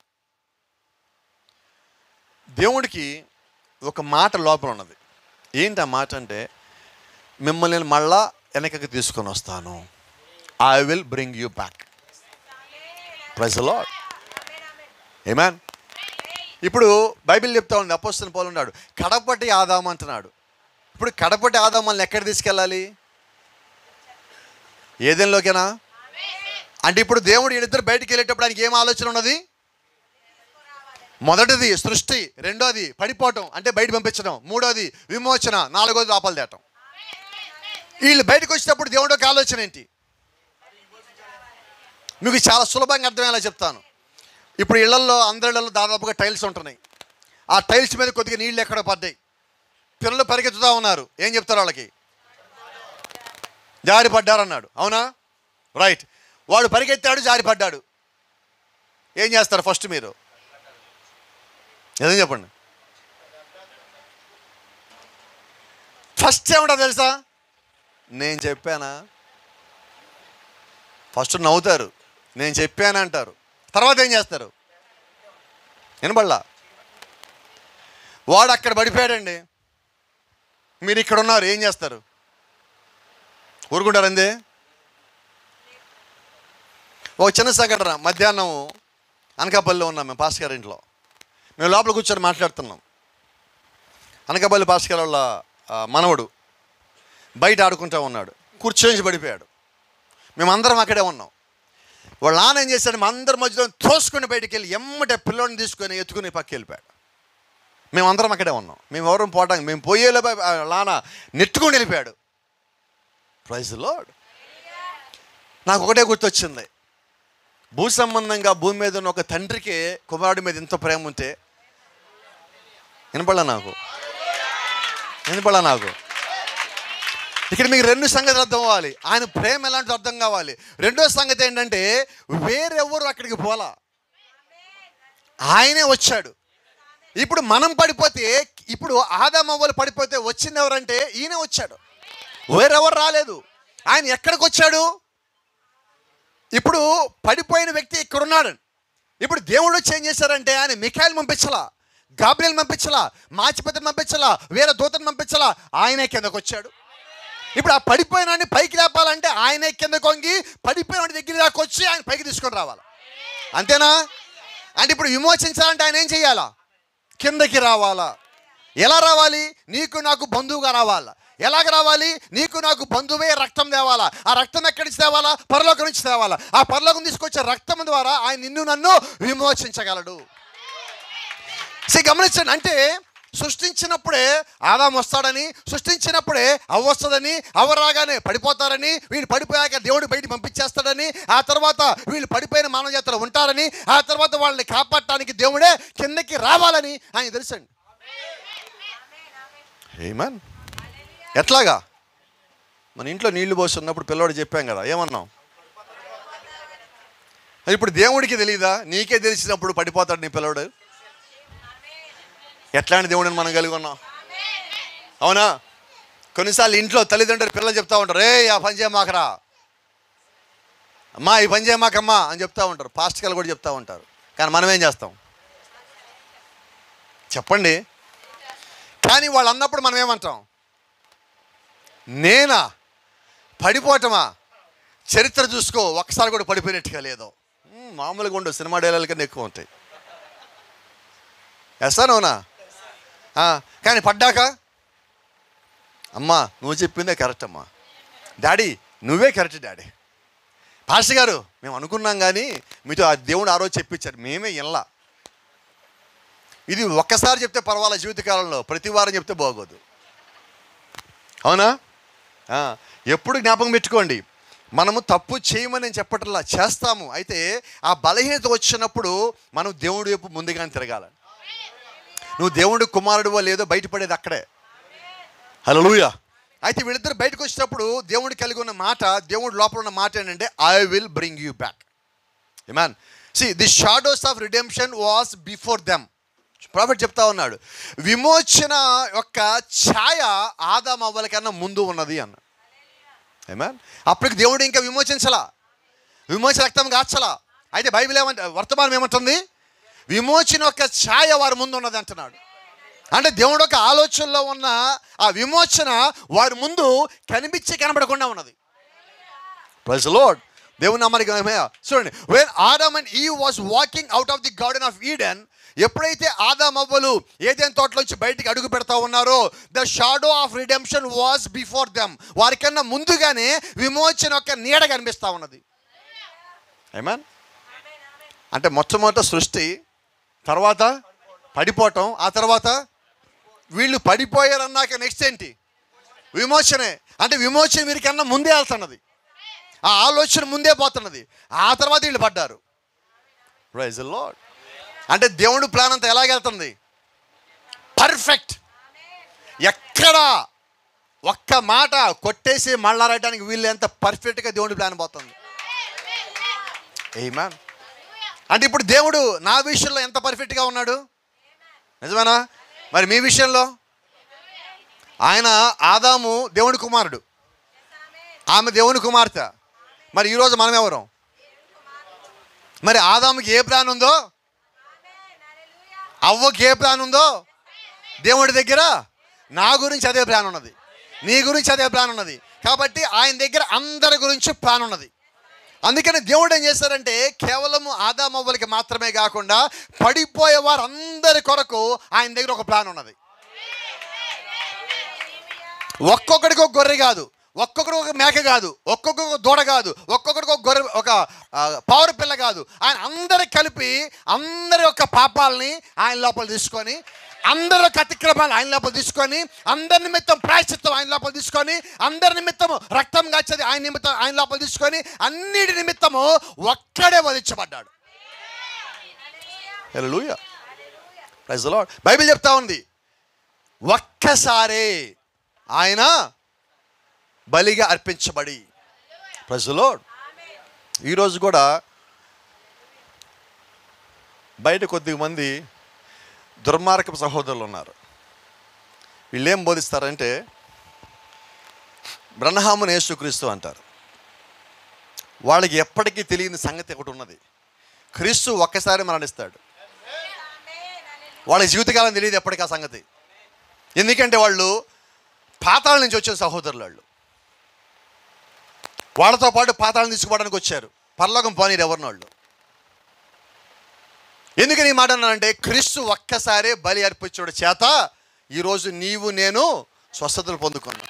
దేవుడికి ఒక మాట లోపల ఉన్నది ఏంటి ఆ మాట అంటే మిమ్మల్ని నేను మళ్ళా వెనకకి తీసుకొని వస్తాను I will bring you back praise Lord amen ఇప్పుడు బైబిల్ చెప్తా ఉంది అపోస్తున్న పౌలు ఉన్నాడు కడపటి ఆదాం అంటున్నాడు ఇప్పుడు కడపటి ఆదాం మనల్ని ఎక్కడ తీసుకెళ్ళాలి ఏదేలోకేనా అంటే ఇప్పుడు దేవుడు వీళ్ళిద్దరు బయటికి వెళ్ళేటప్పుడు ఆయనకి ఏం ఆలోచన ఉన్నది మొదటిది సృష్టి రెండోది పడిపోవటం అంటే బయట పంపించడం మూడోది విమోచన నాలుగోది లోపల తేటం వీళ్ళు బయటకు వచ్చేటప్పుడు దేవుడు ఒక ఆలోచన ఏంటి మీకు చాలా సులభంగా అర్థమయ్యేలా చెప్తాను ఇప్పుడు ఇళ్లలో అందరి ఇళ్లలో దాదాపుగా టైల్స్ ఉంటున్నాయి ఆ టైల్స్ మీద కొద్దిగా నీళ్ళు ఎక్కడ పడ్డాయి పిల్లలు పరిగెత్తుతూ ఉన్నారు ఏం చెప్తారు వాళ్ళకి జారి పడ్డారన్నాడు అవునా రైట్ వాడు పరిగెత్తాడు జారి పడ్డాడు ఏం చేస్తారు ఫస్ట్ మీరు ఏదో చెప్పండి ఫస్ట్ ఏమంటా తెలుసా నేను చెప్పానా ఫస్ట్ నవ్వుతారు నేను చెప్పాను అంటారు తర్వాత ఏం చేస్తారు వినబడలా వాడు అక్కడ పడిపోయాడండి మీరు ఇక్కడ ఉన్నారు ఏం చేస్తారు ఊరుకుంటారు అందే ఒక చిన్న సంఘటన మధ్యాహ్నం అనకాపల్లిలో ఉన్నాం మేము పాస్ గారి ఇంట్లో మేము లోపల కూర్చొని మాట్లాడుతున్నాం అనకాపల్లి భాస్కర్ వాళ్ళ ఆ, మనవడు బయట ఆడుకుంటా ఉన్నాడు కూర్చొని పడిపోయాడు మేమందరం అక్కడే ఉన్నాం వాళ్ళ నాన్న ఏం చేశాడు మా అందరి మధ్యలో తోసుకుని బయటికి వెళ్ళి ఎమ్మటే పిల్లోడిని తీసుకొని ఎత్తుకుని పక్కకి వెళ్ళిపోయాడు మేమందరం అక్కడే ఉన్నాం మేము ఎవరం పోవడానికి మేము పోయేలో నాన్న నెట్టుకుని వెళ్ళిపోయాడు ప్రైజ్ లార్డ్ నాకు ఒకటే గుర్తొచ్చింది భూ సంబంధంగా భూమి మీద ఉన్న ఒక తండ్రికి కుమారుడి మీద ఎంత ప్రేమ ఉంటే వినపడలా నాకు వినపడలా నాకు ఇక్కడ మీకు రెండు సంగతులు అర్థం అవ్వాలి ఆయన ప్రేమ ఎలాంటిదో అర్థం కావాలి రెండో సంగతి ఏంటంటే వేరెవరు అక్కడికి పోలా ఆయనే వచ్చాడు ఇప్పుడు మనం పడిపోతే ఇప్పుడు ఆదామవ్వలు పడిపోతే వచ్చింది ఎవరంటే ఈయన వచ్చాడు వేరెవరు రాలేదు ఆయన ఎక్కడికి వచ్చాడు ఇప్పుడు పడిపోయిన వ్యక్తి ఇక్కడ ఉన్నాడు ఇప్పుడు దేవుడు వచ్చి ఏం చేశారంటే ఆయన మిఖాయిల్ పంపించలా గాబ్రియల్ పంపించలా మాచిపతిని పంపించలా వేరే దూతను పంపించలా ఆయనే కిందకు వచ్చాడు ఇప్పుడు ఆ పడిపోయిన పైకి లేపాలంటే ఆయనే కింద కొంగి పడిపోయిన వాడి దగ్గర దాకా వచ్చి ఆయన పైకి తీసుకొని రావాలి అంతేనా అంటే ఇప్పుడు విమోచించాలంటే ఆయన ఏం చేయాలా కిందకి రావాలా ఎలా రావాలి నీకు నాకు బంధువుగా రావాలా ఎలాగ రావాలి నీకు నాకు బంధువే రక్తం తేవాలా ఆ రక్తం ఎక్కడి నుంచి తేవాలా పరలోకం నుంచి తేవాలా ఆ పరలోకం తీసుకొచ్చే రక్తం ద్వారా ఆయన నిన్ను నన్ను విమోచించగలడు సే గమనించండి అంటే సృష్టించినప్పుడే ఆదాం వస్తాడని సృష్టించినప్పుడే అవ్వ వస్తుందని అవ్వ రాగానే పడిపోతారని వీళ్ళు పడిపోయాక దేవుడు బయటికి పంపించేస్తాడని ఆ తర్వాత వీళ్ళు పడిపోయిన మానవ జాతర ఉంటారని ఆ తర్వాత వాళ్ళని కాపాడటానికి దేవుడే కిందకి రావాలని ఆయన తెలుసండి ఏమన్ ఎట్లాగా మన ఇంట్లో నీళ్లు పోస్తున్నప్పుడు పిల్లవాడు చెప్పాం కదా ఏమన్నాం ఇప్పుడు దేవుడికి తెలియదా నీకే తెలిసినప్పుడు పడిపోతాడు నీ పిల్లవాడు ఎట్లాంటి దేవుడిని మనం కలిగి ఉన్నాం అవునా కొన్నిసార్లు ఇంట్లో తల్లిదండ్రులు పిల్లలు చెప్తా ఉంటారు రే ఆ పని చేయమాకరా అమ్మా ఈ పని చేయమాకమ్మా అని చెప్తా ఉంటారు పాస్టికల్ కూడా చెప్తా ఉంటారు కానీ మనం ఏం చేస్తాం చెప్పండి కానీ వాళ్ళు అన్నప్పుడు మనం ఏమంటాం నేనా పడిపోవటమా చరిత్ర చూసుకో ఒక్కసారి కూడా పడిపోయినట్టుగా లేదో మ్మ్, మామూలుగా ఉండవు సినిమా డైలాగుల కన్నా ఎక్కువ ఉంటాయి వేస్తానవునా కానీ పడ్డాక అమ్మా నువ్వు చెప్పిందే కరెక్ట్ అమ్మా డాడీ నువ్వే కరెక్ట్ డాడీ పాస్టర్ గారు మేము అనుకున్నాం కానీ మీతో ఆ దేవుడు ఆ రోజు చెప్పించారు మేమే ఇల్లా ఇది ఒక్కసారి చెప్తే పర్వాలేదు జీవితకాలంలో ప్రతి వారం చెప్తే బాగోదు అవునా ఆ, ఎప్పుడు జ్ఞాపకం పెట్టుకోండి మనము తప్పు చేయమని నేను చెప్పట్లా చేస్తాము అయితే ఆ బలహీనత వచ్చినప్పుడు మనం దేవుడి వైపు ముందుగానే తిరగాల నువ్వు దేవుడి కుమారుడు లేదో బయటపడేది అక్కడే హలోయ అయితే వీళ్ళిద్దరు బయటకు వచ్చినప్పుడు దేవుడు కలిగి ఉన్న మాట దేవుడి లోపల ఉన్న మాట ఏంటంటే I will bring you back man see the shadows of redemption was before them prophet చెప్తా ఉన్నాడు విమోచన యొక్క ఛాయ ఆదాం అవ్వల కన్నా ముందు ఉన్నది అన్న ఏమాన్ అప్పటికి దేవుడు ఇంకా విమోచించలా విమోచన రక్తం కాచలా అయితే బైబిల్ ఏమంటే వర్తమానం ఏమంటుంది విమోచన యొక్క ఛాయ వారి ముందు ఉన్నది అంటున్నాడు అంటే దేవుడు ఒక ఆలోచనలో ఉన్న ఆ విమోచన వారి ముందు కనిపించి కనబడకుండా ఉన్నది ప్రైజ్ లోడ్ దేవుని నామానికి మహిమ. చూడండి when Adam and Eve was walking out of the garden of Eden ఎప్పుడైతే ఆదాం అవ్వలు ఏదైనా తోటలోంచి బయటికి అడుగు పెడతా ఉన్నారో the shadow of redemption was before them వారికన్నా ముందుగానే విమోచన యొక్క నీడ కనిపిస్తా ఉన్నది ఏమన్ అంటే మొట్టమొదట సృష్టి తర్వాత పడిపోవటం ఆ తర్వాత వీళ్ళు పడిపోయారన్నాక నెక్స్ట్ ఏంటి విమోచనే అంటే విమోచన వీరికన్నా ముందే వెళ్తున్నది ఆ ఆలోచన ముందే పోతున్నది ఆ తర్వాత వీళ్ళు పడ్డారు ప్రైజ్ లాడ్ అంటే దేవుడు ప్లాన్ అంతా ఎలాగెళ్తుంది పర్ఫెక్ట్ ఎక్కడ ఒక్క మాట కొట్టేసి మళ్ళా రాయడానికి వీళ్ళు ఎంత పర్ఫెక్ట్గా దేవుడి ప్లాన్ పోతుంది ఏమా అంటే ఇప్పుడు దేవుడు నా విషయంలో ఎంత పర్ఫెక్ట్గా ఉన్నాడు నిజమేనా మరి మీ విషయంలో ఆయన ఆదాము దేవుని కుమారుడు ఆమె దేవుని కుమార్తె మరి ఈరోజు మనం ఎవరం మరి ఆదాముకి ఏ ప్లాన్ ఉందో అవ్వకి ఏ ప్లాన్ ఉందో దేవుడి దగ్గర నా గురించి అదే ప్లాన్ ఉన్నది నీ గురించి అదే ప్లాన్ ఉన్నది కాబట్టి ఆయన దగ్గర అందరి గురించి ప్లాన్ ఉన్నది అందుకని దేవుడు ఏం చేశారంటే కేవలం ఆదామవ్వలకి మాత్రమే కాకుండా పడిపోయే వారందరి కొరకు ఆయన దగ్గర ఒక ప్లాన్ ఉన్నది ఒక్కొక్కడికి ఒక గొర్రె కాదు ఒక్కొక్కడికి ఒక మేక కాదు ఒక్కొక్కడికి ఒక దూడ కాదు ఒక్కొక్కడికి ఒక గొర్రె ఒక ఆ, పావురు పిల్ల కాదు ఆయన అందరి కలిపి అందరి యొక్క పాపాలని ఆయన లోపల తీసుకొని అందరి యొక్క అతిక్రమాలు ఆయన లోపల తీసుకొని అందరి నిమిత్తం ప్రాయశ్చిత్తం ఆయన లోపల తీసుకొని అందరి నిమిత్తము రక్తం కాచేది ఆయన నిమిత్తం ఆయన లోపల తీసుకొని అన్నిటి నిమిత్తము ఒక్కడే వధించబడ్డాడు hallelujah praise the Lord Bible చెప్తా ఉంది ఒక్కసారే ఆయన బలిగా అర్పించబడి ప్రజలో ఈరోజు కూడా బయట కొద్ది మంది దుర్మార్గపు సహోదరులు ఉన్నారు వీళ్ళు ఏం బోధిస్తారంటే బ్రహ్మహామును యేసుక్రీస్తు అంటారు వాళ్ళకి ఎప్పటికీ తెలియని సంగతి ఒకటి ఉన్నది క్రీస్తు ఒక్కసారి మరణిస్తాడు వాళ్ళ జీవితకాలం తెలియదు ఎప్పటికీ ఆ సంగతి ఎందుకంటే వాళ్ళు పాతాళ నుంచి వచ్చిన సహోదరులు వాళ్ళు వాళ్ళతో పాటు పాతాళం తీసుకుపోవడానికి వచ్చారు పరలోకం పోనీరు ఎవరిని వాళ్ళు ఎందుకని ఈ మాట అన్నానంటే క్రీస్తు ఒక్కసారే బలి అర్పించడం చేత ఈరోజు నీవు నేను స్వస్థతలు పొందుకున్నాం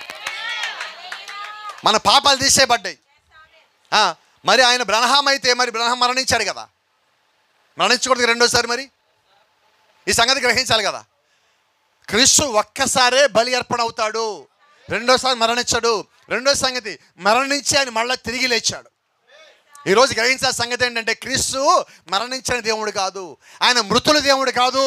మన పాపాలు తీసేయబడ్డాయి ఆ, మరి ఆయన బ్రహ్మ అయితే మరి బ్రహ్మ మరణించాడు కదా మరణించకూడదు రెండోసారి మరి ఈ సంగతి గ్రహించాలి కదా క్రీస్తు ఒక్కసారే బలి అర్పణ అవుతాడు రెండోసారి మరణించాడు రెండో సంగతి మరణించి ఆయన మళ్ళీ తిరిగి లేచాడు ఈరోజు గ్రహించాల్సిన సంగతి ఏంటంటే క్రీస్తు మరణించిన దేవుడు కాదు ఆయన మృతుల దేవుడు కాదు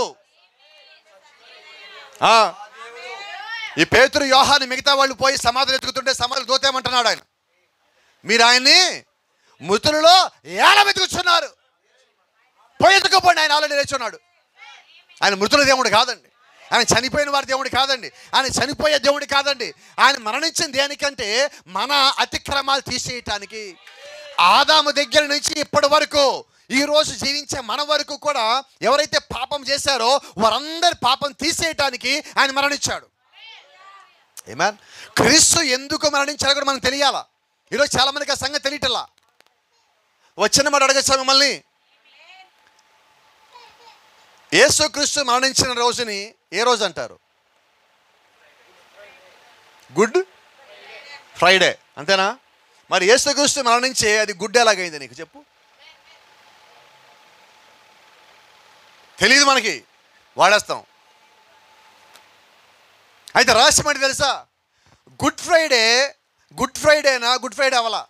ఆ, ఈ పేతురు యోహాన్ని మిగతా వాళ్ళు పోయి సమాధులు ఎత్తుకుతుంటే సమాధులు దోతేమంటున్నాడు ఆయన మీరు ఆయన్ని మృతులలో ఏల వెతుకుతున్నారు పోయి ఎత్తుకోపోండి ఆయన ఆల్రెడీ లేచున్నాడు ఆయన మృతుల దేవుడు కాదండి ఆయన చనిపోయిన వారి దేవుడు కాదండి ఆయన చనిపోయే దేవుడు కాదండి ఆయన మరణించిన దేనికంటే మన అతిక్రమాలు తీసేయటానికి ఆదాము దగ్గర నుంచి ఇప్పటి వరకు ఈ రోజు జీవించే మన వరకు కూడా ఎవరైతే పాపం చేశారో వారందరి పాపం తీసేయటానికి ఆయన మరణించాడు ఏమాన్ క్రీస్తు ఎందుకు మరణించాలో కూడా మనకు తెలియాలా ఈరోజు చాలా మందికి ఆ సంగతి తెలియటల్లా వచ్చిన మాట అడగచ్చా మిమ్మల్ని యేసుక్రీస్తు మరణించిన రోజుని ఏ రోజు అంటారు గుడ్ ఫ్రైడే అంతేనా మరి యేసుక్రీస్తు మరణించే అది గుడ్ ఎలాగైంది నీకు చెప్పు తెలియదు మనకి వాడేస్తాం అయితే రహస్యం ఏంటి తెలుసా గుడ్ ఫ్రైడే గుడ్ ఫ్రైడేనా గుడ్ ఫ్రైడే అవలా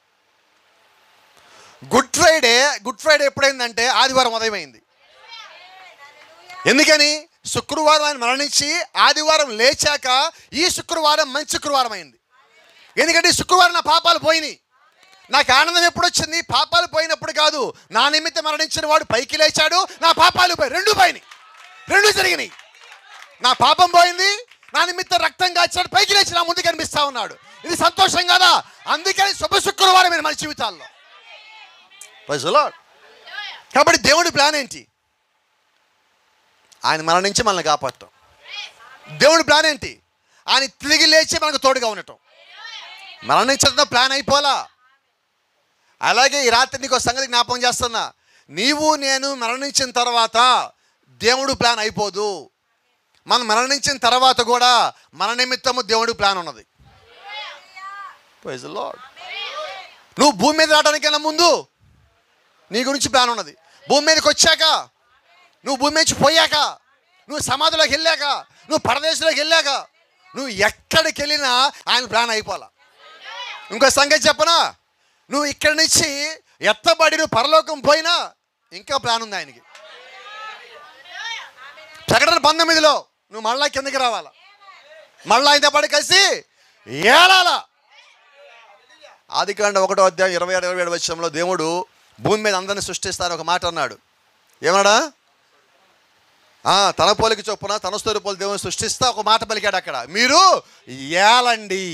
గుడ్ ఫ్రైడే గుడ్ ఫ్రైడే ఎప్పుడైందంటే ఆదివారం ఉదయమైంది ఎందుకని శుక్రవారం ఆయన మరణించి ఆదివారం లేచాక ఈ శుక్రవారం మంచి శుక్రవారం అయింది ఎందుకంటే ఈ శుక్రవారం నా పాపాలు పోయినాయి నాకు ఆనందం ఎప్పుడు వచ్చింది పాపాలు పోయినప్పుడు కాదు నా నిమిత్తం మరణించిన వాడు పైకి లేచాడు నా పాపాలు పోయి రెండు పోయినాయి రెండు జరిగినాయి నా పాపం పోయింది నా నిమిత్తం రక్తం కాచాడు పైకి లేచి నా ముందు కనిపిస్తా ఉన్నాడు ఇది సంతోషం కదా అందుకని శుభ శుక్రవారం మన జీవితాల్లో Praise the Lord. కాబట్టి దేవుడి ప్లాన్ ఏంటి ఆయన మరణించి మనల్ని కాపాడటం దేవుడి ప్లాన్ ఏంటి ఆయన తిరిగి లేచి మనకు తోడుగా ఉండటం మరణించడం ప్లాన్ అయిపోలా అలాగే ఈ రాత్రి నీకు ఒక సంగతి జ్ఞాపకం చేస్తున్నా నీవు నేను మరణించిన తర్వాత దేవుడు ప్లాన్ అయిపోదు మనం మరణించిన తర్వాత కూడా మన నిమిత్తము దేవుడి ప్లాన్ ఉన్నది Praise the Lord. నువ్వు భూమి మీద రావడానికైనా ముందు నీ గురించి ప్లాన్ ఉన్నది భూమి మీదకి వచ్చాక నువ్వు భూమి నుంచి పోయాక నువ్వు సమాధిలోకి వెళ్ళాక నువ్వు పరదేశంలోకి వెళ్ళాక నువ్వు ఎక్కడికి వెళ్ళినా ఆయన ప్లాన్ అయిపోవాలా ఇంకో సంగతి చెప్పనా నువ్వు ఇక్కడి నుంచి ఎత్తబడి నువ్వు పరలోకం పోయినా ఇంకా ప్లాన్ ఉంది ఆయనకి ప్రకటన పంతొమ్మిదిలో నువ్వు మళ్ళా కిందకి రావాలా మళ్ళా ఆయనతో పాటు కలిసి ఏలాలా ఆదికాండ ఒకటో అధ్యాయం ఇరవై ఏడు ఇరవై ఏడు వచ్చంలో దేవుడు భూమి మీద అందరిని సృష్టిస్తాను ఒక మాట అన్నాడు ఏమన్నాడా ఆ, తన పోలికి చొప్పున తన స్తోరి దేవుని సృష్టిస్తా ఒక మాట పలికాడు అక్కడ మీరు ఏలండి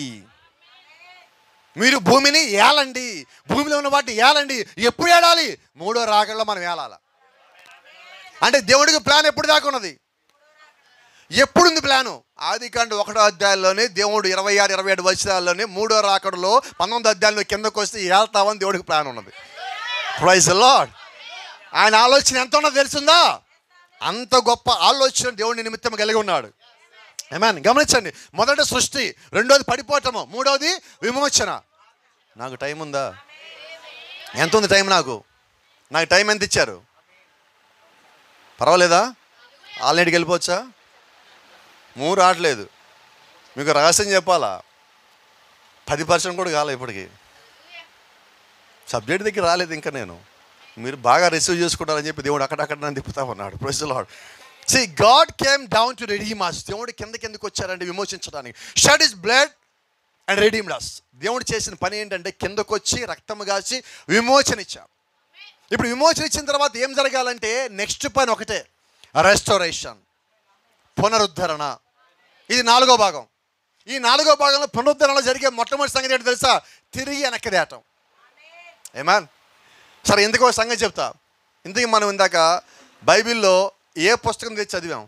మీరు భూమిని ఏలండి భూమిలో ఉన్న వాటిని ఏలండి ఎప్పుడు ఏడాలి మూడో రాగంలో మనం ఏలాల అంటే దేవుడికి ప్లాన్ ఎప్పుడు దాకా ఉన్నది ఎప్పుడుంది ప్లాను ఆది కాండ ఒకటో అధ్యాయంలోనే దేవుడు ఇరవై ఆరు ఇరవై ఏడు వచనాల్లోనే మూడో రాకడలో పంతొమ్మిది అధ్యాయంలో కిందకు వస్తే వెళ్తామని దేవుడికి ప్లాన్ ఉన్నది ప్రైజ్ లాడ్ ఆయన ఆలోచన ఎంత ఉన్నదో తెలుసుందా అంత గొప్ప ఆలోచన దేవుడి నిమిత్తం కలిగి ఉన్నాడు ఏమన్ గమనించండి మొదటి సృష్టి రెండోది పడిపోవటము మూడోది విమోచన నాకు టైం ఉందా ఎంత ఉంది టైం నాకు నాకు టైం ఎంత ఇచ్చారు పర్వాలేదా ఆల్రెడీకి వెళ్ళిపోవచ్చా మూడు రావట్లేదు మీకు రహస్యం చెప్పాలా పది పర్సెంట్ కూడా కాలే ఇప్పటికి సబ్జెక్ట్ దగ్గర రాలేదు ఇంకా నేను మీరు బాగా రిసీవ్ చేసుకుంటారని చెప్పి దేవుడు అక్కడక్కడ నన్ను తిప్పుతా ఉన్నాడు praise lord see God came down to redeem us దేవుడు కింద కిందకి వచ్చారంటే విమోచించడానికి shed his blood and redeemed us దేవుడు చేసిన పని ఏంటంటే కిందకు వచ్చి రక్తము కాచి విమోచన ఇచ్చాడు ఇప్పుడు విమోచన ఇచ్చిన తర్వాత ఏం జరగాలంటే నెక్స్ట్ పని ఒకటే రెస్టోరేషన్ పునరుద్ధరణ ఇది నాలుగో భాగం ఈ నాలుగో భాగంలో పునరుద్ధరణలో జరిగే మొట్టమొదటి సంగతి ఏంటో తెలుసా తిరిగి వెనక్కి తేటం ఏమాన్ సరే ఎందుకో ఒక సంగతి చెప్తా ఇంతకీ మనం ఇందాక బైబిల్లో ఏ పుస్తకం తెచ్చి చదివాం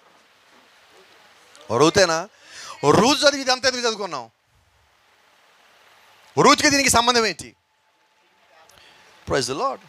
రూతేనా రూతు చదివి ఇదంతా ఎందుకు చదువుకున్నాం రూతుకి దీనికి సంబంధం ఏంటి praise lord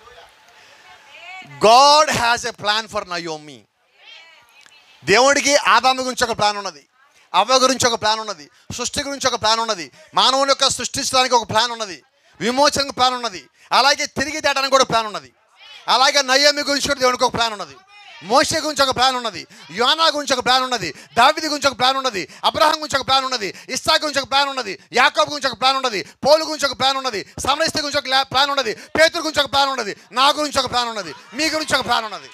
God has a plan for Naomi దేవుడికి ఆదాము గురించి ఒక ప్లాన్ ఉన్నది అవ్వ గురించి ఒక ప్లాన్ ఉన్నది సృష్టి గురించి ఒక ప్లాన్ ఉన్నది మానవుని యొక్క సృష్టించడానికి ఒక ప్లాన్ ఉన్నది విమోచనకు ప్లాన్ ఉన్నది అలాగే తిరిగి తేటానికి కూడా ప్లాన్ ఉన్నది అలాగే నయోమి గురించి కూడా దేవునికి ఒక ప్లాన్ ఉన్నది మోషే గురించి ఒక ప్లాన్ ఉన్నది యోనా గురించి ఒక ప్లాన్ ఉన్నది దావిది గురించి ఒక ప్లాన్ ఉన్నది అబ్రహాం గురించి ఒక ప్లాన్ ఉన్నది ఇస్సా గురించి ఒక ప్లాన్ ఉన్నది యాకోబ్ గురించి ఒక ప్లాన్ ఉన్నది పోలు గురించి ఒక ప్లాన్ ఉన్నది సమరస్తి గురించి ఒక ప్లాన్ ఉన్నది పేతురు గురించి ఒక ప్లాన్ ఉన్నది నా గురించి ఒక ప్లాన్ ఉన్నది మీ గురించి ఒక ప్లాన్ ఉన్నది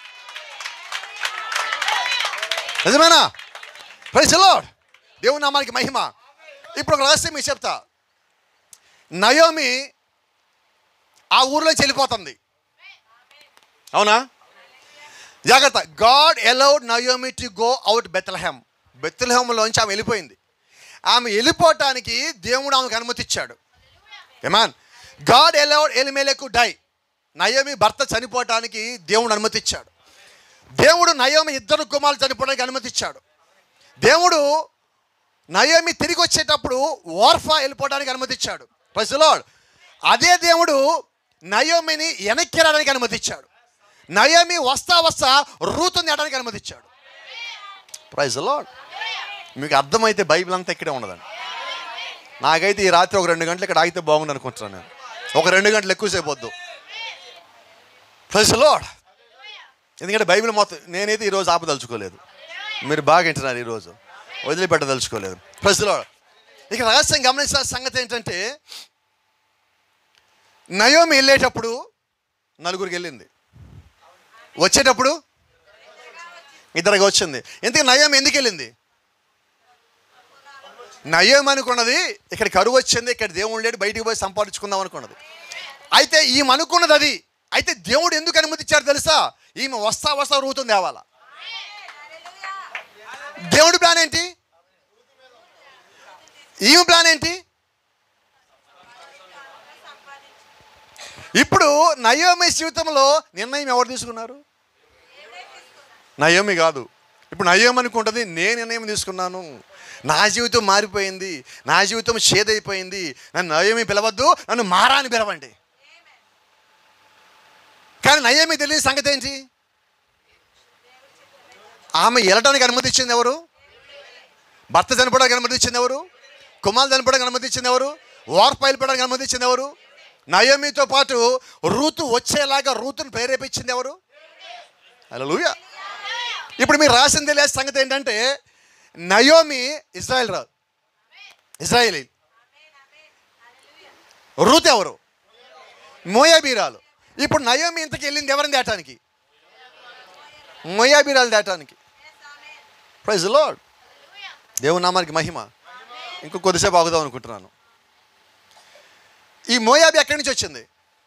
నిజమేనా ప్రైజ్ లార్డ్ దేవుని నామానికి మహిమ ఇప్పుడు ఒక రహస్యం మీకు చెప్తా నయోమి ఆ ఊర్లో వెళ్ళిపోతుంది అవునా జాగ్రత్త God allowed Naomi to go out Bethlehem బెత్లహెమ్లోంచి ఆమె వెళ్ళిపోయింది ఆమె వెళ్ళిపోవటానికి దేవుడు ఆమెకు అనుమతి ఇచ్చాడు amen God allowed Elimelech die Naomi భర్త చనిపోవటానికి దేవుడు అనుమతి ఇచ్చాడు దేవుడు నయోమి ఇద్దరు కుమారులు చనిపోవడానికి అనుమతి ఇచ్చాడు దేవుడు నయోమి తిరిగి వచ్చేటప్పుడు ఓర్ఫా వెళ్ళిపోవడానికి అనుమతి ఇచ్చాడు ప్రజలాడ్ అదే దేవుడు నయోమిని వెనక్కి రావడానికి అనుమతి ఇచ్చాడు నయోమి వస్తా వస్తా రూతుని నేయడానికి అనుమతి ఇచ్చాడు ప్రైజ్ లాడ్ మీకు అర్థమైతే బైబిల్ అంతా ఇక్కడే ఉండదండి నాకైతే ఈ రాత్రి ఒక రెండు గంటలు ఇక్కడ ఆగితే బాగుంది అనుకుంటున్నాను నేను ఒక రెండు గంటలు ఎక్కువసేపు వద్దు ప్రైజ్ లాడ్ ఎందుకంటే బైబిల్ మొత్తం నేనైతే ఈరోజు ఆపదలుచుకోలేదు మీరు బాగా వింటున్నారు ఈరోజు వదిలిపెట్టదలుచుకోలేదు ప్రజలో ఇక రహస్యం గమనించిన సంగతి ఏంటంటే నయోమి వెళ్ళేటప్పుడు నలుగురికి వెళ్ళింది వచ్చేటప్పుడు ఇద్దరికి వచ్చింది ఎందుకు నయోమి ఎందుకు వెళ్ళింది నయోమి అనుకున్నది ఇక్కడ కరువు వచ్చింది ఇక్కడ దేవుడు లేడు బయటికి పోయి సంపాదించుకుందాం అనుకున్నది అయితే ఈమె అనుకున్నది అది అయితే దేవుడు ఎందుకు అనుమతిచ్చారు తెలుసా ఈమె వస్తా వస్తా రూతుంది తేవాలా దేవుడి ప్లాన్ ఏంటి ఈమె ప్లాన్ ఏంటి ఇప్పుడు నయోమి జీవితంలో నిర్ణయం ఎవరు తీసుకున్నారు నయోమి కాదు ఇప్పుడు నయోమి అనుకుంటుంది నేను నిర్ణయం తీసుకున్నాను నా జీవితం మారిపోయింది నా జీవితం చేదైపోయింది నన్ను నయోమి పిలవద్దు నన్ను మారా అని పిలవండి కానీ నయోమి తెలియని సంగతి ఏంటి ఆమె వెళ్ళడానికి అనుమతి ఇచ్చింది ఎవరు భర్త చనిపోవడానికి అనుమతి ఇచ్చింది ఎవరు కుమారు చనిపోవడానికి అనుమతి ఇచ్చింది ఎవరు వార్పు వెళ్ళిపోవడానికి అనుమతి ఇచ్చింది ఎవరు నయోమితో పాటు రూతు వచ్చేలాగా రూతును ప్రేరేపించింది ఎవరు అలా ఇప్పుడు మీరు రాసింది తెలియని సంగతి ఏంటంటే నయోమి ఇజ్రాయెల్ రాదు ఇజ్రాయేలీ రూత్ ఎవరు మోయాబీరాలు ఇప్పుడు నయోమి ఇంతకి వెళ్ళింది ఎవరిని దాటానికి మోయాబీరాలు దాటానికి ప్రైజ్ లార్డ్ దేవుని నామానికి మహిమ ఇంకో కొద్దిసేపు ఆగుదాం అనుకుంటున్నాను ఈ మోయాబి ఎక్కడి నుంచి వచ్చింది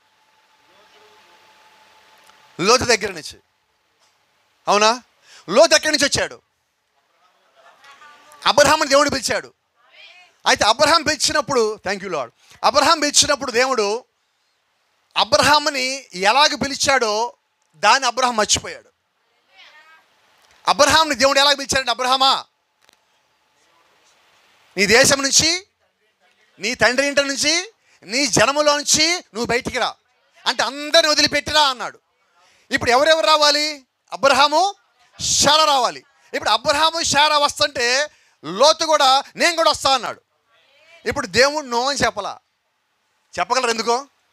లోతు దగ్గర నుంచి అవునా లోతు ఎక్కడి నుంచి వచ్చాడు అబ్రహాంని దేవుడు పిలిచాడు అయితే అబ్రహాం పిలిచినప్పుడు థ్యాంక్ యూ లాడ్ అబ్రహాం పిలిచినప్పుడు దేవుడు అబ్రహాంని ఎలాగ పిలిచాడో దాన్ని అబ్రహాం మర్చిపోయాడు అబ్రహాంని దేవుడు ఎలా పిలిచాడండి అబ్రహామా నీ దేశం నుంచి నీ తండ్రి ఇంటి నుంచి నీ జనములో నుంచి నువ్వు బయటికి రా అంటే అందరిని వదిలిపెట్టిరా అన్నాడు ఇప్పుడు ఎవరెవరు రావాలి అబ్రహాము షారా రావాలి ఇప్పుడు అబ్రహాము షారా వస్తుంటే లోతు కూడా నేను కూడా వస్తా అన్నాడు ఇప్పుడు దేవుడు నో అని చెప్పలా చెప్పగలరు ఎందుకో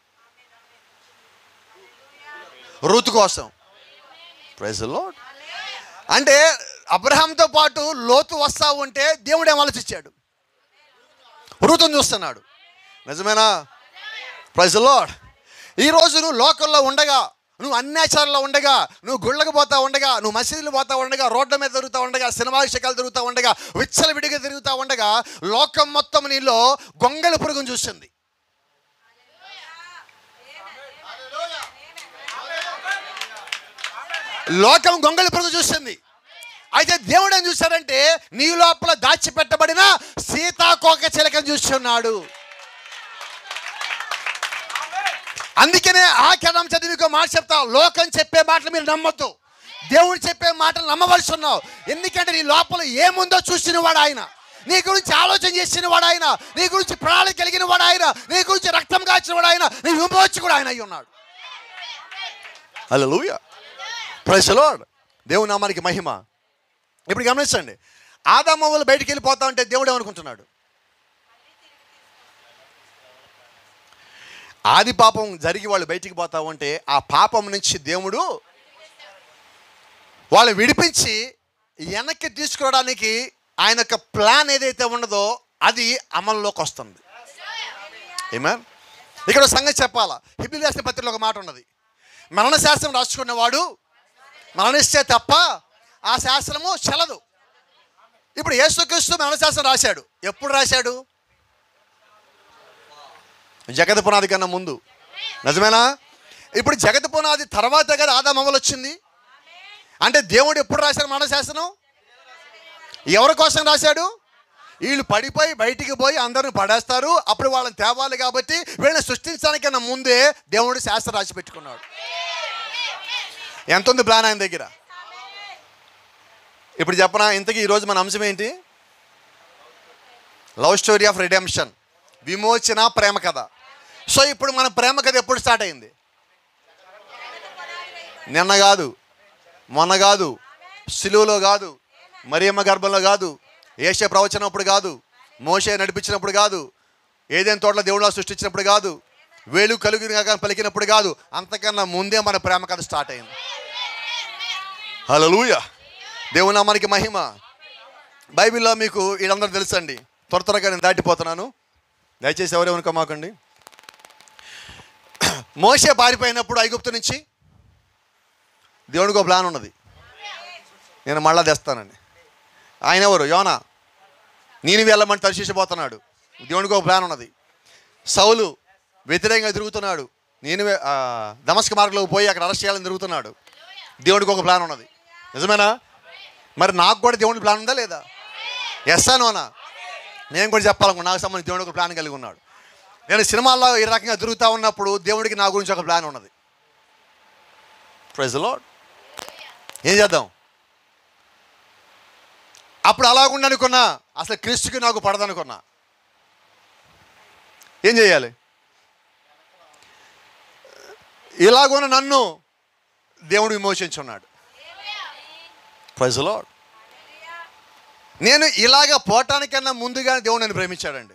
ఋతు కోసం ప్రైజ్ లార్డ్ అంటే అబ్రహాంతో పాటు లోతు వస్తా ఉంటే దేవుడు ఏం ఆలోచించాడు ఋతుని చూస్తున్నాడు నిజమేనా ప్రైజ్ లార్డ్ ఈరోజు నువ్వు లోకల్లో ఉండగా నువ్వు అన్యాచారంలో ఉండగా నువ్వు గుళ్ళకు పోతా ఉండగా నువ్వు మసీదులు పోతా ఉండగా రోడ్ల మీద తిరుగుతూ ఉండగా సినిమా విషయాలు తిరుగుతూ ఉండగా విచ్చల విడిగా తిరుగుతూ ఉండగా లోకం మొత్తం నీలో గొంగళి పురుగును చూస్తుంది లోకం గొంగళి పురుగు చూస్తుంది అయితే దేవుడు ఏం చూశాడంటే నీ లోపల దాచిపెట్టబడిన సీతాకోక చిలకను చూస్తున్నాడు అందుకనే ఆ కథం చదివి మీకు మాట చెప్తా లోకం చెప్పే మాటలు మీరు నమ్మొద్దు దేవుడు చెప్పే మాటలు నమ్మవలసి ఉన్నావు ఎందుకంటే నీ లోపల ఏముందో చూసిన వాడు ఆయన నీ గురించి ఆలోచన చేసిన వాడు ఆయన నీ గురించి ప్రణాళిక కలిగిన వాడు ఆయన నీ గురించి రక్తం కాచిన వాడు ఆయన నీ విమోచి కూడా ఆయన అయి ఉన్నాడు హలో ప్రైస్ లార్డ్ దేవుని నామానికి మహిమ ఇప్పుడు గమనించండి ఆదామవ్వలు బయటికి వెళ్ళిపోతా ఉంటే దేవుడు ఏమనుకుంటున్నాడు ఆది పాపం జరిగి వాళ్ళు బయటికి పోతా ఉంటే ఆ పాపం నుంచి దేవుడు వాళ్ళు విడిపించి వెనక్కి తీసుకురావడానికి ఆయన యొక్క ప్లాన్ ఏదైతే ఉన్నదో అది అమల్లోకి వస్తుంది ఏమా ఇక్కడ ఒక సంగతి చెప్పాలా హిబిల్ రాసిన పత్రికలో ఒక మాట ఉన్నది మరణ శాస్త్రం రాసుకున్నవాడు మరణిస్తే తప్ప ఆ శాస్త్రము చెల్లదు ఇప్పుడు యేసుక్రీస్తు మరణశాస్త్రం రాశాడు ఎప్పుడు రాశాడు జగత పునాది కన్నా ముందు నిజమేనా ఇప్పుడు జగత పునాది తర్వాత కదా ఆదామవలు వచ్చింది అంటే దేవుడు ఎప్పుడు రాశాడు మరణశాస్త్రం ఎవరి కోసం రాశాడు వీళ్ళు పడిపోయి బయటికి పోయి అందరిని పడేస్తారు అప్పుడు వాళ్ళని తేవాలి కాబట్టి వీళ్ళని సృష్టించడానికన్నా ముందే దేవుడు శాస్త్రం రాసి పెట్టుకున్నాడు ఎంత ఉంది ప్లాన్ ఆయన దగ్గర ఇప్పుడు చెప్పనా ఇంతకీ ఈరోజు మన అంశం ఏంటి లవ్ స్టోరీ ఆఫ్ రిడెంప్షన్ విమోచన ప్రేమ కథ సో ఇప్పుడు మన ప్రేమ కథ ఎప్పుడు స్టార్ట్ అయింది నిన్న కాదు మొన్న కాదు సిలువలో కాదు మరియమ్మ గర్భంలో కాదు ఏషే ప్రవచనప్పుడు కాదు మోషే నడిపించినప్పుడు కాదు ఏదైనా తోటలో దేవుడు సృష్టించినప్పుడు కాదు వేలు కలుగుగా పలికినప్పుడు కాదు అంతకన్నా ముందే మన ప్రేమ కథ స్టార్ట్ అయింది హలో దేవుని నామానికి మహిమ బైబిల్లో మీకు వీళ్ళందరూ తెలుసండి త్వర త్వరగా నేను దాటిపోతున్నాను దయచేసి ఎవరేమనుకో మాకండి మోసే పారిపోయినప్పుడు ఐగుప్తు నుంచి దేవుడికి ఒక ప్లాన్ ఉన్నది నేను మళ్ళా తెస్తానండి ఆయన ఎవరు యోనా నేను వెళ్ళమని తరిశిసిపోతున్నాడు దేవుడికి ఒక ప్లాన్ ఉన్నది సౌలు వ్యతిరేకంగా తిరుగుతున్నాడు నేను దమస్క మార్గంలోకి పోయి అక్కడ అరెస్ట్ చేయాలని తిరుగుతున్నాడు దేవుడికి ఒక ప్లాన్ ఉన్నది నిజమేనా మరి నాకు కూడా దేవుడి ప్లాన్ ఉందా లేదా ఎస్ అనోనా నేను కూడా చెప్పాలనుకున్నా నాకు సంబంధించి దేవుడు ఒక ప్లాన్ కలిగి ఉన్నాడు నేను సినిమాల్లో ఈ రకంగా తిరుగుతూ ఉన్నప్పుడు దేవుడికి నా గురించి ఒక ప్లాన్ ఉన్నది ప్రైజ్ లాడ్ ఏం చేద్దాం అప్పుడు అలాగుండి అనుకున్నా అసలు క్రీస్తుకి నాకు పడదనుకున్నా ఏం చేయాలి ఇలాగున్న నన్ను దేవుడు విమోచించున్నాడు ప్రైజ్ లాడ్ నేను ఇలాగ పోవటానికన్నా ముందుగానే దేవుడు నన్ను ప్రేమించాడండి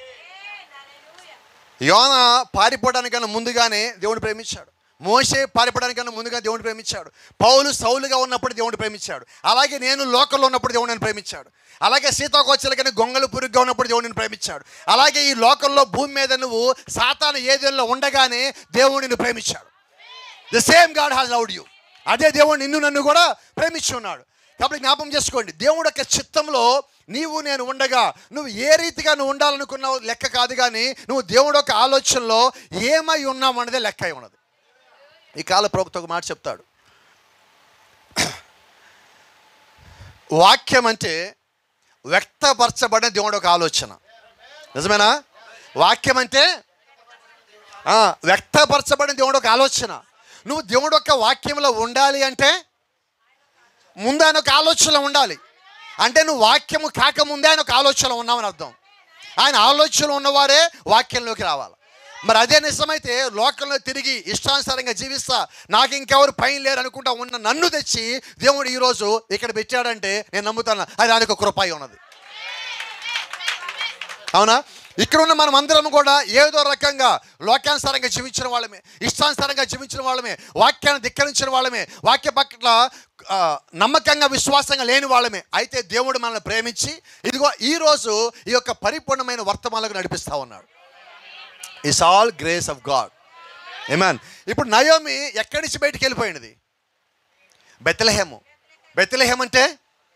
యోన పారిపోవడానికన్నా ముందుగానే దేవుడు ప్రేమించాడు మోసే పారిపోవడానికన్నా ముందుగా దేవుడు ప్రేమించాడు పౌలు సౌలుగా ఉన్నప్పుడు దేవుడు ప్రేమించాడు అలాగే నేను లోకల్లో ఉన్నప్పుడు దేవుడు నన్ను ప్రేమించాడు అలాగే సీతాకోచలకని గొంగలు పురుగ్గా ఉన్నప్పుడు దేవుడు నన్ను ప్రేమించాడు అలాగే ఈ లోకంలో భూమి మీద నువ్వు సాతాను ఏదేళ్ళలో ఉండగానే దేవుడు నిన్ను ప్రేమించాడు the same God has loved you అదే దేవుడు నిన్ను నన్ను కూడా ప్రేమించి ఉన్నాడు కాబట్టి జ్ఞాపం చేసుకోండి దేవుడు యొక్క చిత్తంలో నీవు నేను ఉండగా నువ్వు ఏ రీతిగా నువ్వు ఉండాలనుకున్నావు లెక్క కాదు కానీ నువ్వు దేవుడు యొక్క ఆలోచనలో ఏమై ఉన్నావు అన్నదే లెక్క అయి ఉన్నది ఈ కాల ప్రభుత్వం ఒక మాట చెప్తాడు వాక్యం అంటే వ్యక్తపరచబడిన దేవుడు ఒక ఆలోచన నిజమేనా వాక్యం అంటే ఆ, వ్యక్తపరచబడిన దేవుడు ఒక ఆలోచన నువ్వు దేవుడు యొక్క వాక్యంలో ఉండాలి అంటే ముందు ఆయన ఒక ఆలోచనలో ఉండాలి అంటే నువ్వు వాక్యము కాకముందే ఆయన ఒక ఆలోచనలో ఉన్నావని అర్థం ఆయన ఆలోచనలో ఉన్నవారే వాక్యంలోకి రావాలి మరి అదే నిజమైతే లోకంలో తిరిగి ఇష్టానుసారంగా జీవిస్తా నాకు ఇంకెవరు పైన లేరు అనుకుంటా ఉన్న నన్ను తెచ్చి దేవుడు ఈరోజు ఇక్కడ పెట్టాడంటే నేను నమ్ముతాను అది ఆయనకు కృపాయి ఉన్నది అవునా ఇక్కడ ఉన్న మనం అందరం కూడా ఏదో రకంగా లోకానుసారంగా జీవించిన వాళ్ళమే ఇష్టానుసారంగా జీవించిన వాళ్ళమే వాక్యాన్ని ధిక్కరించిన వాళ్ళమే వాక్య పట్ల ఆ, నమ్మకంగా విశ్వాసంగా లేని వాళ్ళమే అయితే దేవుడు మనల్ని ప్రేమించి ఇదిగో ఈరోజు ఈ యొక్క పరిపూర్ణమైన వర్తమాలకు నడిపిస్తా ఉన్నాడు it's all grace of God amen ఇప్పుడు నయోమి ఎక్కడి నుంచి బయటికి వెళ్ళిపోయినది బెత్తలహేము బెత్తలహేం అంటే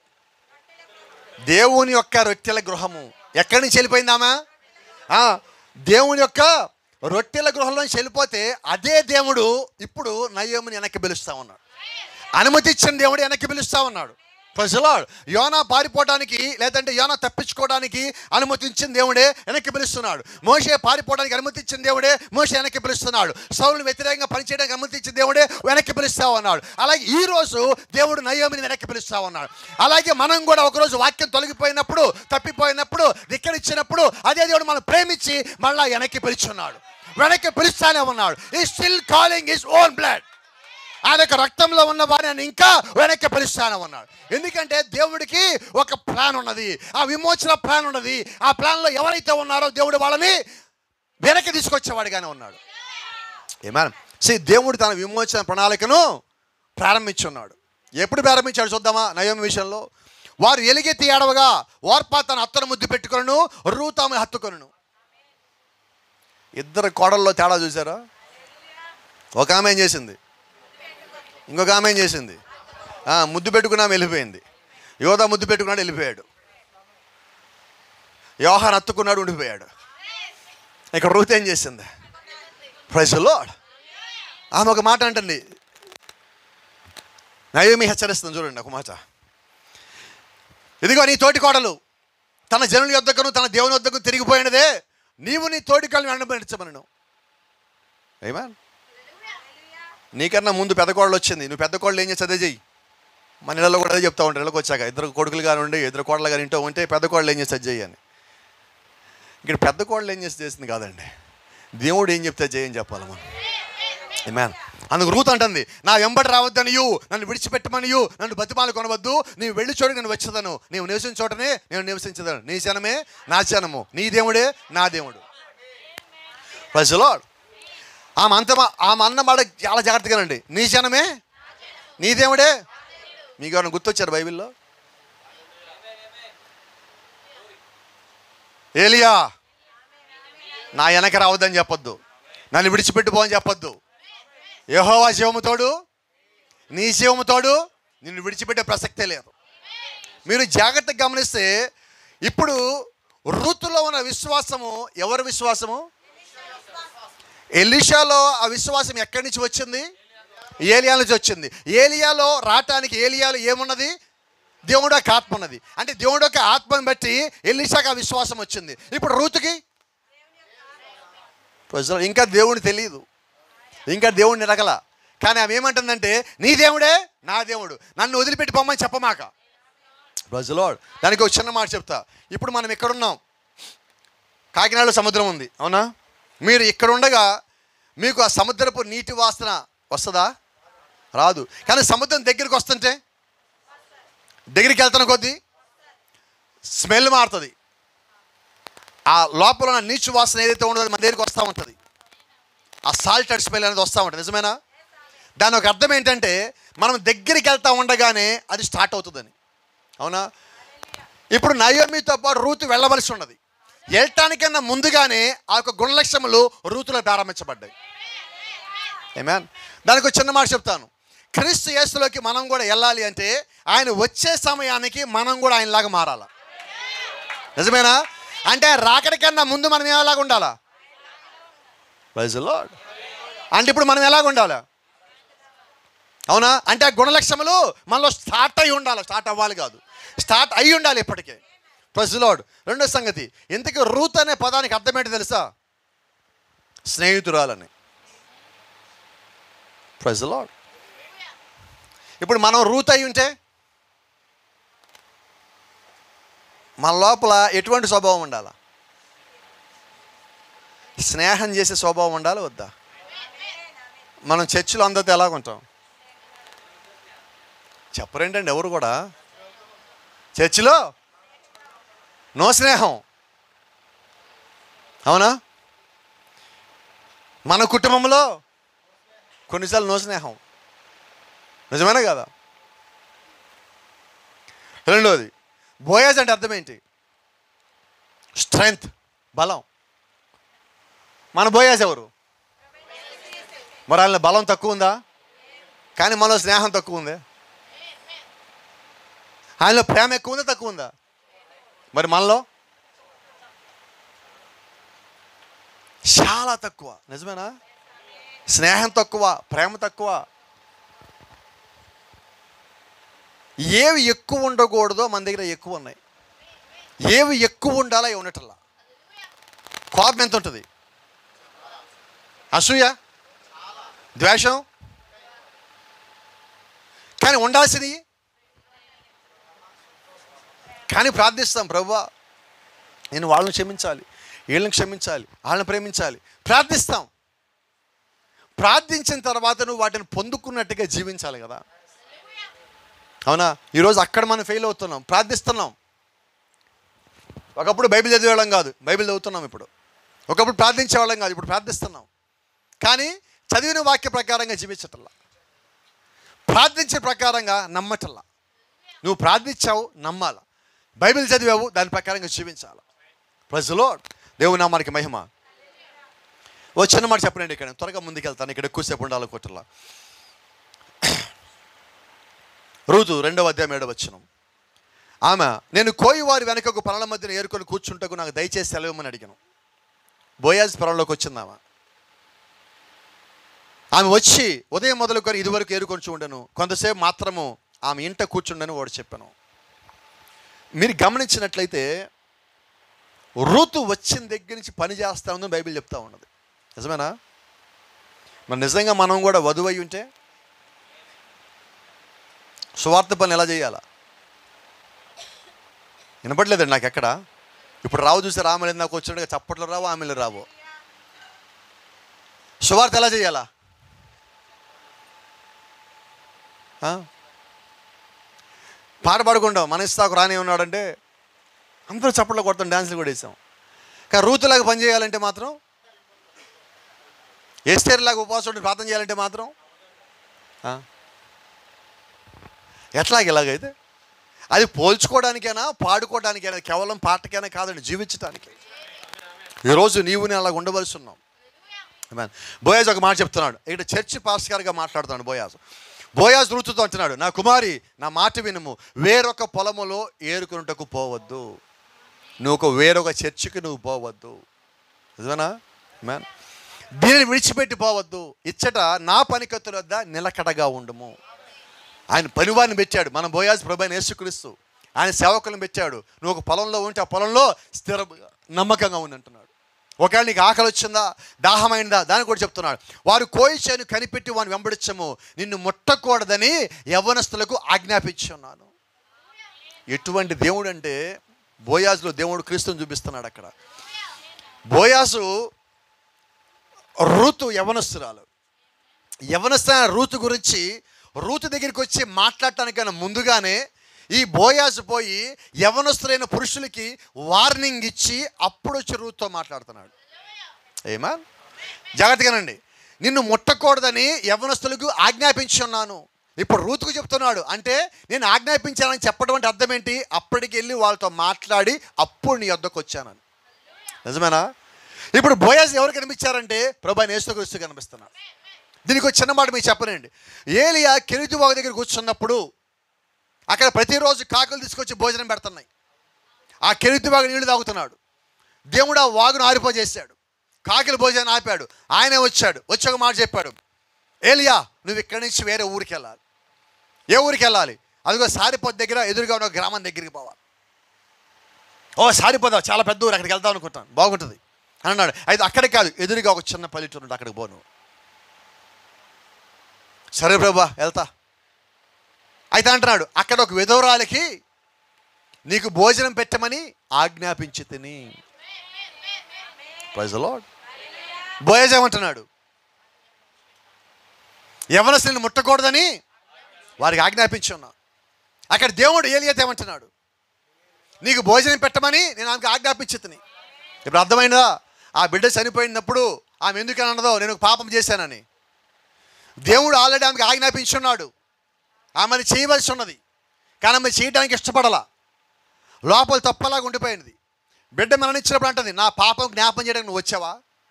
దేవుని యొక్క రొట్టెల గృహము ఎక్కడి నుంచి వెళ్ళిపోయిందామా ఆ, దేవుని యొక్క రొట్టెల గృహంలో నుంచి వెళ్ళిపోతే అదే దేవుడు ఇప్పుడు నయోమిని వెనక్కి పిలుస్తా ఉన్నాడు అనుమతి ఇచ్చిన దేవుడు వెనక్కి పిలుస్తా ఉన్నాడు ప్రజలాడు యోనా పారిపోవడానికి లేదంటే యోనా తప్పించుకోవడానికి అనుమతించిన దేవుడే వెనక్కి పిలుస్తున్నాడు మోషే పారిపోవడానికి అనుమతి ఇచ్చిన దేవుడే మోషే వెనక్కి పిలుస్తున్నాడు సౌలు వ్యతిరేకంగా పనిచేయడానికి అనుమతి ఇచ్చిన దేవుడే వెనక్కి పిలుస్తా ఉన్నాడు అలాగే ఈ రోజు దేవుడు నయోమిని వెనక్కి పిలుస్తా ఉన్నాడు అలాగే మనం కూడా ఒకరోజు వాక్యం తొలగిపోయినప్పుడు తప్పిపోయినప్పుడు ధిక్కరించినప్పుడు అదే దేవుడు మనం ప్రేమించి మళ్ళా వెనక్కి పిలుచున్నాడు వెనక్కి పిలుస్తానే ఉన్నాడు he still calling his own blood ఆయన యొక్క రక్తంలో ఉన్న వారిని ఇంకా వెనక్కి పిలుస్తాను అన్నాడు ఎందుకంటే దేవుడికి ఒక ప్లాన్ ఉన్నది ఆ విమోచన ప్లాన్ ఉన్నది ఆ ప్లాన్లో ఎవరైతే ఉన్నారో దేవుడు వాళ్ళని వెనక్కి తీసుకొచ్చేవాడిగానే ఉన్నాడు ఏమన్నా సి దేవుడు తన విమోచన ప్రణాళికను ప్రారంభించున్నాడు ఎప్పుడు ప్రారంభించాడు చూద్దామా నయోమి విషయంలో వారు ఎలుగెత్తి ఏడవగా వార్పా తన అత్తను ముద్దు పెట్టుకొను రూతాముని హత్తుకొను ఇద్దరు కోడల్లో తేడా చూసారా ఒక ఆమె ఏం చేసింది ఇంకొక ఆమె ఏం చేసింది ఆ, ముద్దు పెట్టుకున్నా వెళ్ళిపోయింది యోధ ముద్దు పెట్టుకున్నాడు వెళ్ళిపోయాడు యోహాన్ హత్తుకున్నాడు ఉండిపోయాడు ఇక్కడ రూత్ ఏం చేసింది ప్రైజ్లో ఆమె ఒక మాట అంటుంది నయోమి హెచ్చరిస్తుంది చూడండి ఒక మాట ఇదిగో నీ తోటి కోడలు తన జనుల యొద్దకును తన దేవుని వద్దకు తిరిగిపోయినదే నీవు నీ తోటి కాళ్ళని వెంటబడించమను ఏమా నీకన్నా ముందు పెద్ద కోడలు వచ్చింది నువ్వు పెద్ద కోడలు ఏం చేస్తే అదే చెయ్యి మన ఇళ్ళలో కూడా అదే చెప్తా ఉంటారు ఇళ్ళకి వచ్చాక ఇద్దరు కొడుకులు కానీ ఉండి ఇద్దరు కోడలు కానీ ఇంటో ఉంటే పెద్ద కోడలు ఏం చేస్తే అది చెయ్యి అని ఇక్కడ పెద్ద కోడలు ఏం చేస్తే చేసింది కాదండి దేవుడు ఏం చెప్తే చేయని చెప్పాలి మనం మ్యాన్ అందుకు రూత్ అంటుంది నా వెంబడి రావద్దనియు నన్ను విడిచిపెట్టమనియు నన్ను బతిమాలు కొనవద్దు నీవు వెళ్ళి చోటు నేను వచ్చేదను నీవు నివసించిన చోటనే నేను నివసించదను నీ జనమే నా జనము నీ దేవుడే నా దేవుడు ప్రజలో ఆమె అంత ఆమె అన్న మాట చాలా జాగ్రత్తగానండి నీ జనమే నీ దేవుడే మీకు ఎవరైనా గుర్తొచ్చారు బైబిల్లో ఏలియా నా వెనక రావద్దని చెప్పొద్దు నన్ను విడిచిపెట్టిపో అని చెప్పొద్దు యెహోవా శివముతోడు నీ శివముతోడు నిన్ను విడిచిపెట్టే ప్రసక్తే లేదు మీరు జాగ్రత్తగా గమనిస్తే ఇప్పుడు ఋతులో ఉన్న విశ్వాసము ఎవరి విశ్వాసము ఎలిషాలో ఆ విశ్వాసం ఎక్కడి నుంచి వచ్చింది ఏలియా నుంచి వచ్చింది ఏలియాలో రావటానికి ఏలియాలో ఏమున్నది దేవుడు యొక్క ఆత్మ ఉన్నది అంటే దేవుడు యొక్క ఆత్మను బట్టి ఎలిషాకి ఆ విశ్వాసం వచ్చింది ఇప్పుడు రూతుకి ప్రజలు ఇంకా దేవుని తెలియదు ఇంకా దేవుడిని ఎరగల కానీ ఆమె ఏమంటుందంటే నీ దేవుడే నా దేవుడు నన్ను వదిలిపెట్టి పొమ్మని చెప్పమాక ప్రజలో దానికి ఒక చిన్న మాట చెప్తా ఇప్పుడు మనం ఎక్కడున్నాం కాకినాడలో సముద్రం ఉంది అవునా మీరు ఇక్కడ ఉండగా మీకు ఆ సముద్రపు నీటి వాసన వస్తుందా రాదు కానీ సముద్రం దగ్గరికి వస్తుంటే దగ్గరికి వెళ్తున్న కొద్దీ స్మెల్ మారుతుంది ఆ లోపల ఉన్న నీచు వాసన ఏదైతే ఉండదో అది మన దగ్గరికి వస్తూ ఉంటుంది ఆ సాల్టెడ్ స్మెల్ అనేది వస్తూ ఉంటుంది నిజమేనా దాని ఒక అర్థం ఏంటంటే మనం దగ్గరికి వెళ్తా ఉండగానే అది స్టార్ట్ అవుతుందని అవునా ఇప్పుడు నయోమితో పాటు రూతు వెళ్ళవలసి ఉన్నది వెళ్ళటానికన్నా ముందుగానే ఆ యొక్క గుణలక్ష్యములు రూతులో ప్రారంభించబడ్డాయి ఏమేన్ దానికి ఒక చిన్న మాట చెప్తాను క్రీస్తు యేసులోకి మనం కూడా వెళ్ళాలి అంటే ఆయన వచ్చే సమయానికి మనం కూడా ఆయనలాగా మారాల నిజమేనా అంటే ఆయన రాకడి కన్నా ముందు మనం ఎలాగ ఉండాలా ప్రైజ్ లార్డ్ అంటే ఇప్పుడు మనం ఎలాగ ఉండాలా అవునా అంటే ఆ గుణలక్షణములు మనలో స్టార్ట్ అయి ఉండాలి స్టార్ట్ అవ్వాలి కాదు స్టార్ట్ అయి ఉండాలి ఇప్పటికే ప్రజలోడ్ రెండో సంగతి ఇంతకీ రూత్ అనే పదానికి అర్థం ఏంటి తెలుసా స్నేహితురాలని ప్రజలోడ్ ఇప్పుడు మనం రూత్ అయి ఉంటే మన లోపల ఎటువంటి స్వభావం ఉండాలా స్నేహం చేసే స్వభావం ఉండాలి వద్దా మనం చర్చిలో అందరితో ఎలాగుంటాం చెప్పరేంటండి ఎవరు కూడా చర్చిలో నో స్నేహం అవునా మన కుటుంబంలో కొన్నిసార్లు నో స్నేహం నిజమేనా కదా రెండోది బోయాజ్ అంటే అర్థం ఏంటి స్ట్రెంగ్త్ బలం మన బోయాజ్ ఎవరు మరి ఆయన బలం తక్కువ ఉందా కానీ మనలో స్నేహం తక్కువ ఉంది ఆయనలో ప్రేమ ఎక్కువ ఉందా తక్కువ ఉందా మరి మనలో చాలా తక్కువ నిజమేనా స్నేహం తక్కువ ప్రేమ తక్కువ ఏవి ఎక్కువ ఉండకూడదో మన దగ్గర ఎక్కువ ఉన్నాయి ఏవి ఎక్కువ ఉండాలో అవి ఉండటల్లా కోపం ఎంత ఉంటుంది అసూయ ద్వేషం కానీ ఉండాల్సినవి కానీ ప్రార్థిస్తాం ప్రభువా నేను వాళ్ళని క్షమించాలి వీళ్ళని క్షమించాలి వాళ్ళని ప్రేమించాలి ప్రార్థిస్తాం ప్రార్థించిన తర్వాత నువ్వు వాటిని పొందుకున్నట్టుగా జీవించాలి కదా అవునా ఈరోజు అక్కడ మనం ఫెయిల్ అవుతున్నాం ప్రార్థిస్తున్నాం ఒకప్పుడు బైబిల్ చదివేవాళ్ళం కాదు బైబిల్ చదువుతున్నాం ఇప్పుడు ఒకప్పుడు ప్రార్థించేవాళ్ళం కాదు ఇప్పుడు ప్రార్థిస్తున్నాం కానీ చదివిన వాక్య ప్రకారంగా జీవించటల్లా ప్రార్థించే ప్రకారంగా నమ్మటల్లా నువ్వు ప్రార్థించావు నమ్మాల బైబిల్ చదివావు దాని ప్రకారంగా జీవించాలి ప్రజలో దేవుని నామానికి మహిమ ఓ చిన్న మాట చెప్పండి ఇక్కడ త్వరగా ముందుకెళ్తాను ఇక్కడ ఎక్కువసేపు ఉండాలి కొట్టలా రూతు రెండవ అధ్యాయం ఏడవ వచ్చినం ఆమె నేను కోయి వారి వెనకకు పనుల మధ్యన ఏరుకొని కూర్చుంటకు నాకు దయచేసి సెలవుమని అడిగాను బోయాజ్ పొలంలోకి వచ్చింది ఆమె ఆమె వచ్చి ఉదయం మొదలుకొని ఇదివరకు ఏరుకొని ఉండను కొంతసేపు మాత్రము ఆమె ఇంట కూర్చుండని వాడు చెప్పాను మీరు గమనించినట్లయితే ఋతు వచ్చిన దగ్గర నుంచి పని చేస్తా ఉందని బైబిల్ చెప్తా ఉన్నది నిజమేనా మరి నిజంగా మనం కూడా వధువై ఉంటే సువార్త పని ఎలా చేయాలా వినపడలేదండి నాకు ఎక్కడ ఇప్పుడు రావు చూస్తే రామలు నాకు వచ్చినట్టుగా చప్పట్లు రావు ఆమెలు రావు సువార్త ఎలా చేయాలా ఆ? పాట పాడుకుంటాం మన ఇస్తాకు రానే ఉన్నాడంటే అందరూ చప్పట్లు కొడతాం డ్యాన్సులు కూడా వేసాం కానీ రూతులాగా పని చేయాలంటే మాత్రం ఎస్టేర్లాగా ఉపవాసం ఉండి ప్రార్థన చేయాలంటే మాత్రం ఆ? ఎట్లాగ ఇలాగైతే అది పోల్చుకోవడానికైనా పాడుకోవడానికైనా కేవలం పాటకైనా కాదండి జీవించడానికి ఈరోజు నీవు నేను అలాగ ఉండవలసి ఉన్నాం Amen. బోయాజ్ ఒక మాట చెప్తున్నాడు ఇక్కడ చర్చి పాస్టర్ గారుగా మాట్లాడుతున్నాడు బోయాజ్ బోయాజ్ ఋతుతో అంటున్నాడు నా కుమారి నా మాట వినుము వేరొక పొలములో ఏరుకున్నటకు పోవద్దు నువ్వు ఒక వేరొక చర్చికి నువ్వు పోవద్దు నిజమేనా మ్యాన్ దీనిని విడిచిపెట్టి పోవద్దు ఇచ్చట నా పనికత్తుల వద్ద నిలకడగా ఉండుము ఆయన పనివారిని పెట్టాడు మన బోయాజ్ ప్రభు యేసుక్రీస్తు ఆయన సేవకులను పెట్టాడు నువ్వు ఒక పొలంలో ఉంటే ఆ పొలంలో స్థిర నమ్మకంగా ఉంది అంటున్నాడు ఒకవేళ నీకు ఆకలి వచ్చిందా దాహమైందా దాన్ని కూడా చెప్తున్నాడు వారు కోయి చేను కనిపెట్టి వాడిని వెంబడించము నిన్ను ముట్టకూడదని యవ్వనస్తులకు ఆజ్ఞాపించున్నాను ఎటువంటి దేవుడు అంటే బోయాజులో దేవుడు క్రీస్తుని చూపిస్తున్నాడు అక్కడ బోయాసు రూతు యవనస్తురాలు యవనస్తున్న రూతు గురించి రూతు దగ్గరికి వచ్చి మాట్లాడటానికైనా ముందుగానే ఈ బోయాజు పోయి యవనస్తులైన పురుషులకి వార్నింగ్ ఇచ్చి అప్పుడు వచ్చి రూత్తో మాట్లాడుతున్నాడు ఏమా జాగ్రత్తగానండి నిన్ను ముట్టకూడదని యవనస్తులకు ఆజ్ఞాపించున్నాను ఇప్పుడు రూతుకు చెప్తున్నాడు అంటే నేను ఆజ్ఞాపించానని చెప్పడం అంటే అర్థం ఏంటి అప్పటికి వెళ్ళి వాళ్ళతో మాట్లాడి అప్పుడు నీ వద్దకు వచ్చానని నిజమేనా ఇప్పుడు బోయాజ్ ఎవరు కనిపించారంటే ప్రభా నేస్తూ కనిపిస్తున్నాడు దీనికి ఒక చిన్న మాట మీకు చెప్పనండి ఏలియా కెరీతు వాగు దగ్గర కూర్చున్నప్పుడు అక్కడ ప్రతిరోజు కాకులు తీసుకొచ్చి భోజనం పెడుతున్నాయి ఆ కెరీతు వాగు నీళ్లు తాగుతున్నాడు దేవుడు ఆ వాగును ఆరిపోజేశాడు కాకిల భోజనం ఆపాడు ఆయనే వచ్చాడు వచ్చి ఒక మాట చెప్పాడు ఏలియా నువ్వు ఇక్కడి నుంచి వేరే ఊరికి వెళ్ళాలి ఏ ఊరికి వెళ్ళాలి అదిగో సారిపోత్ దగ్గర ఎదురుగా ఉన్న గ్రామం దగ్గరికి పోవాలి ఓ సారిపోదా చాలా పెద్ద ఊరు అక్కడికి వెళ్దాం అనుకుంటాను బాగుంటుంది అని అన్నాడు అయితే అక్కడికి కాదు ఎదురుగా ఒక చిన్న పల్లెటూరు ఉంటుంది అక్కడికి పోను సరే ప్రభా వెళ్తా అయితే అంటున్నాడు అక్కడ ఒక విధవరాలకి నీకు భోజనం పెట్టమని ఆజ్ఞాపించి తిని లార్డ్ బోయజ్ ఏమంటున్నాడు యవనస్తుని ముట్టకూడదని వారికి ఆజ్ఞాపించి ఉన్నా అక్కడ దేవుడు ఏలియత ఏమంటున్నాడు నీకు భోజనం పెట్టమని నేను ఆమెకు ఆజ్ఞాపించి తిని ఇప్పుడు అర్థమైందా ఆ బిడ్డ చనిపోయినప్పుడు ఆమె ఎందుకు అని అన్నదో నేను ఒక పాపం చేశానని దేవుడు ఆల్రెడీ ఆమెకు ఆజ్ఞాపించున్నాడు ఆమెను చేయవలసి ఉన్నది కానీ ఆమె చేయడానికి ఇష్టపడలా లోపల తప్పలాగా ఉండిపోయింది బిడ్డ మరణించినప్పుడు అంటుంది నా పాపం జ్ఞాపం చేయడానికి నువ్వు వచ్చావా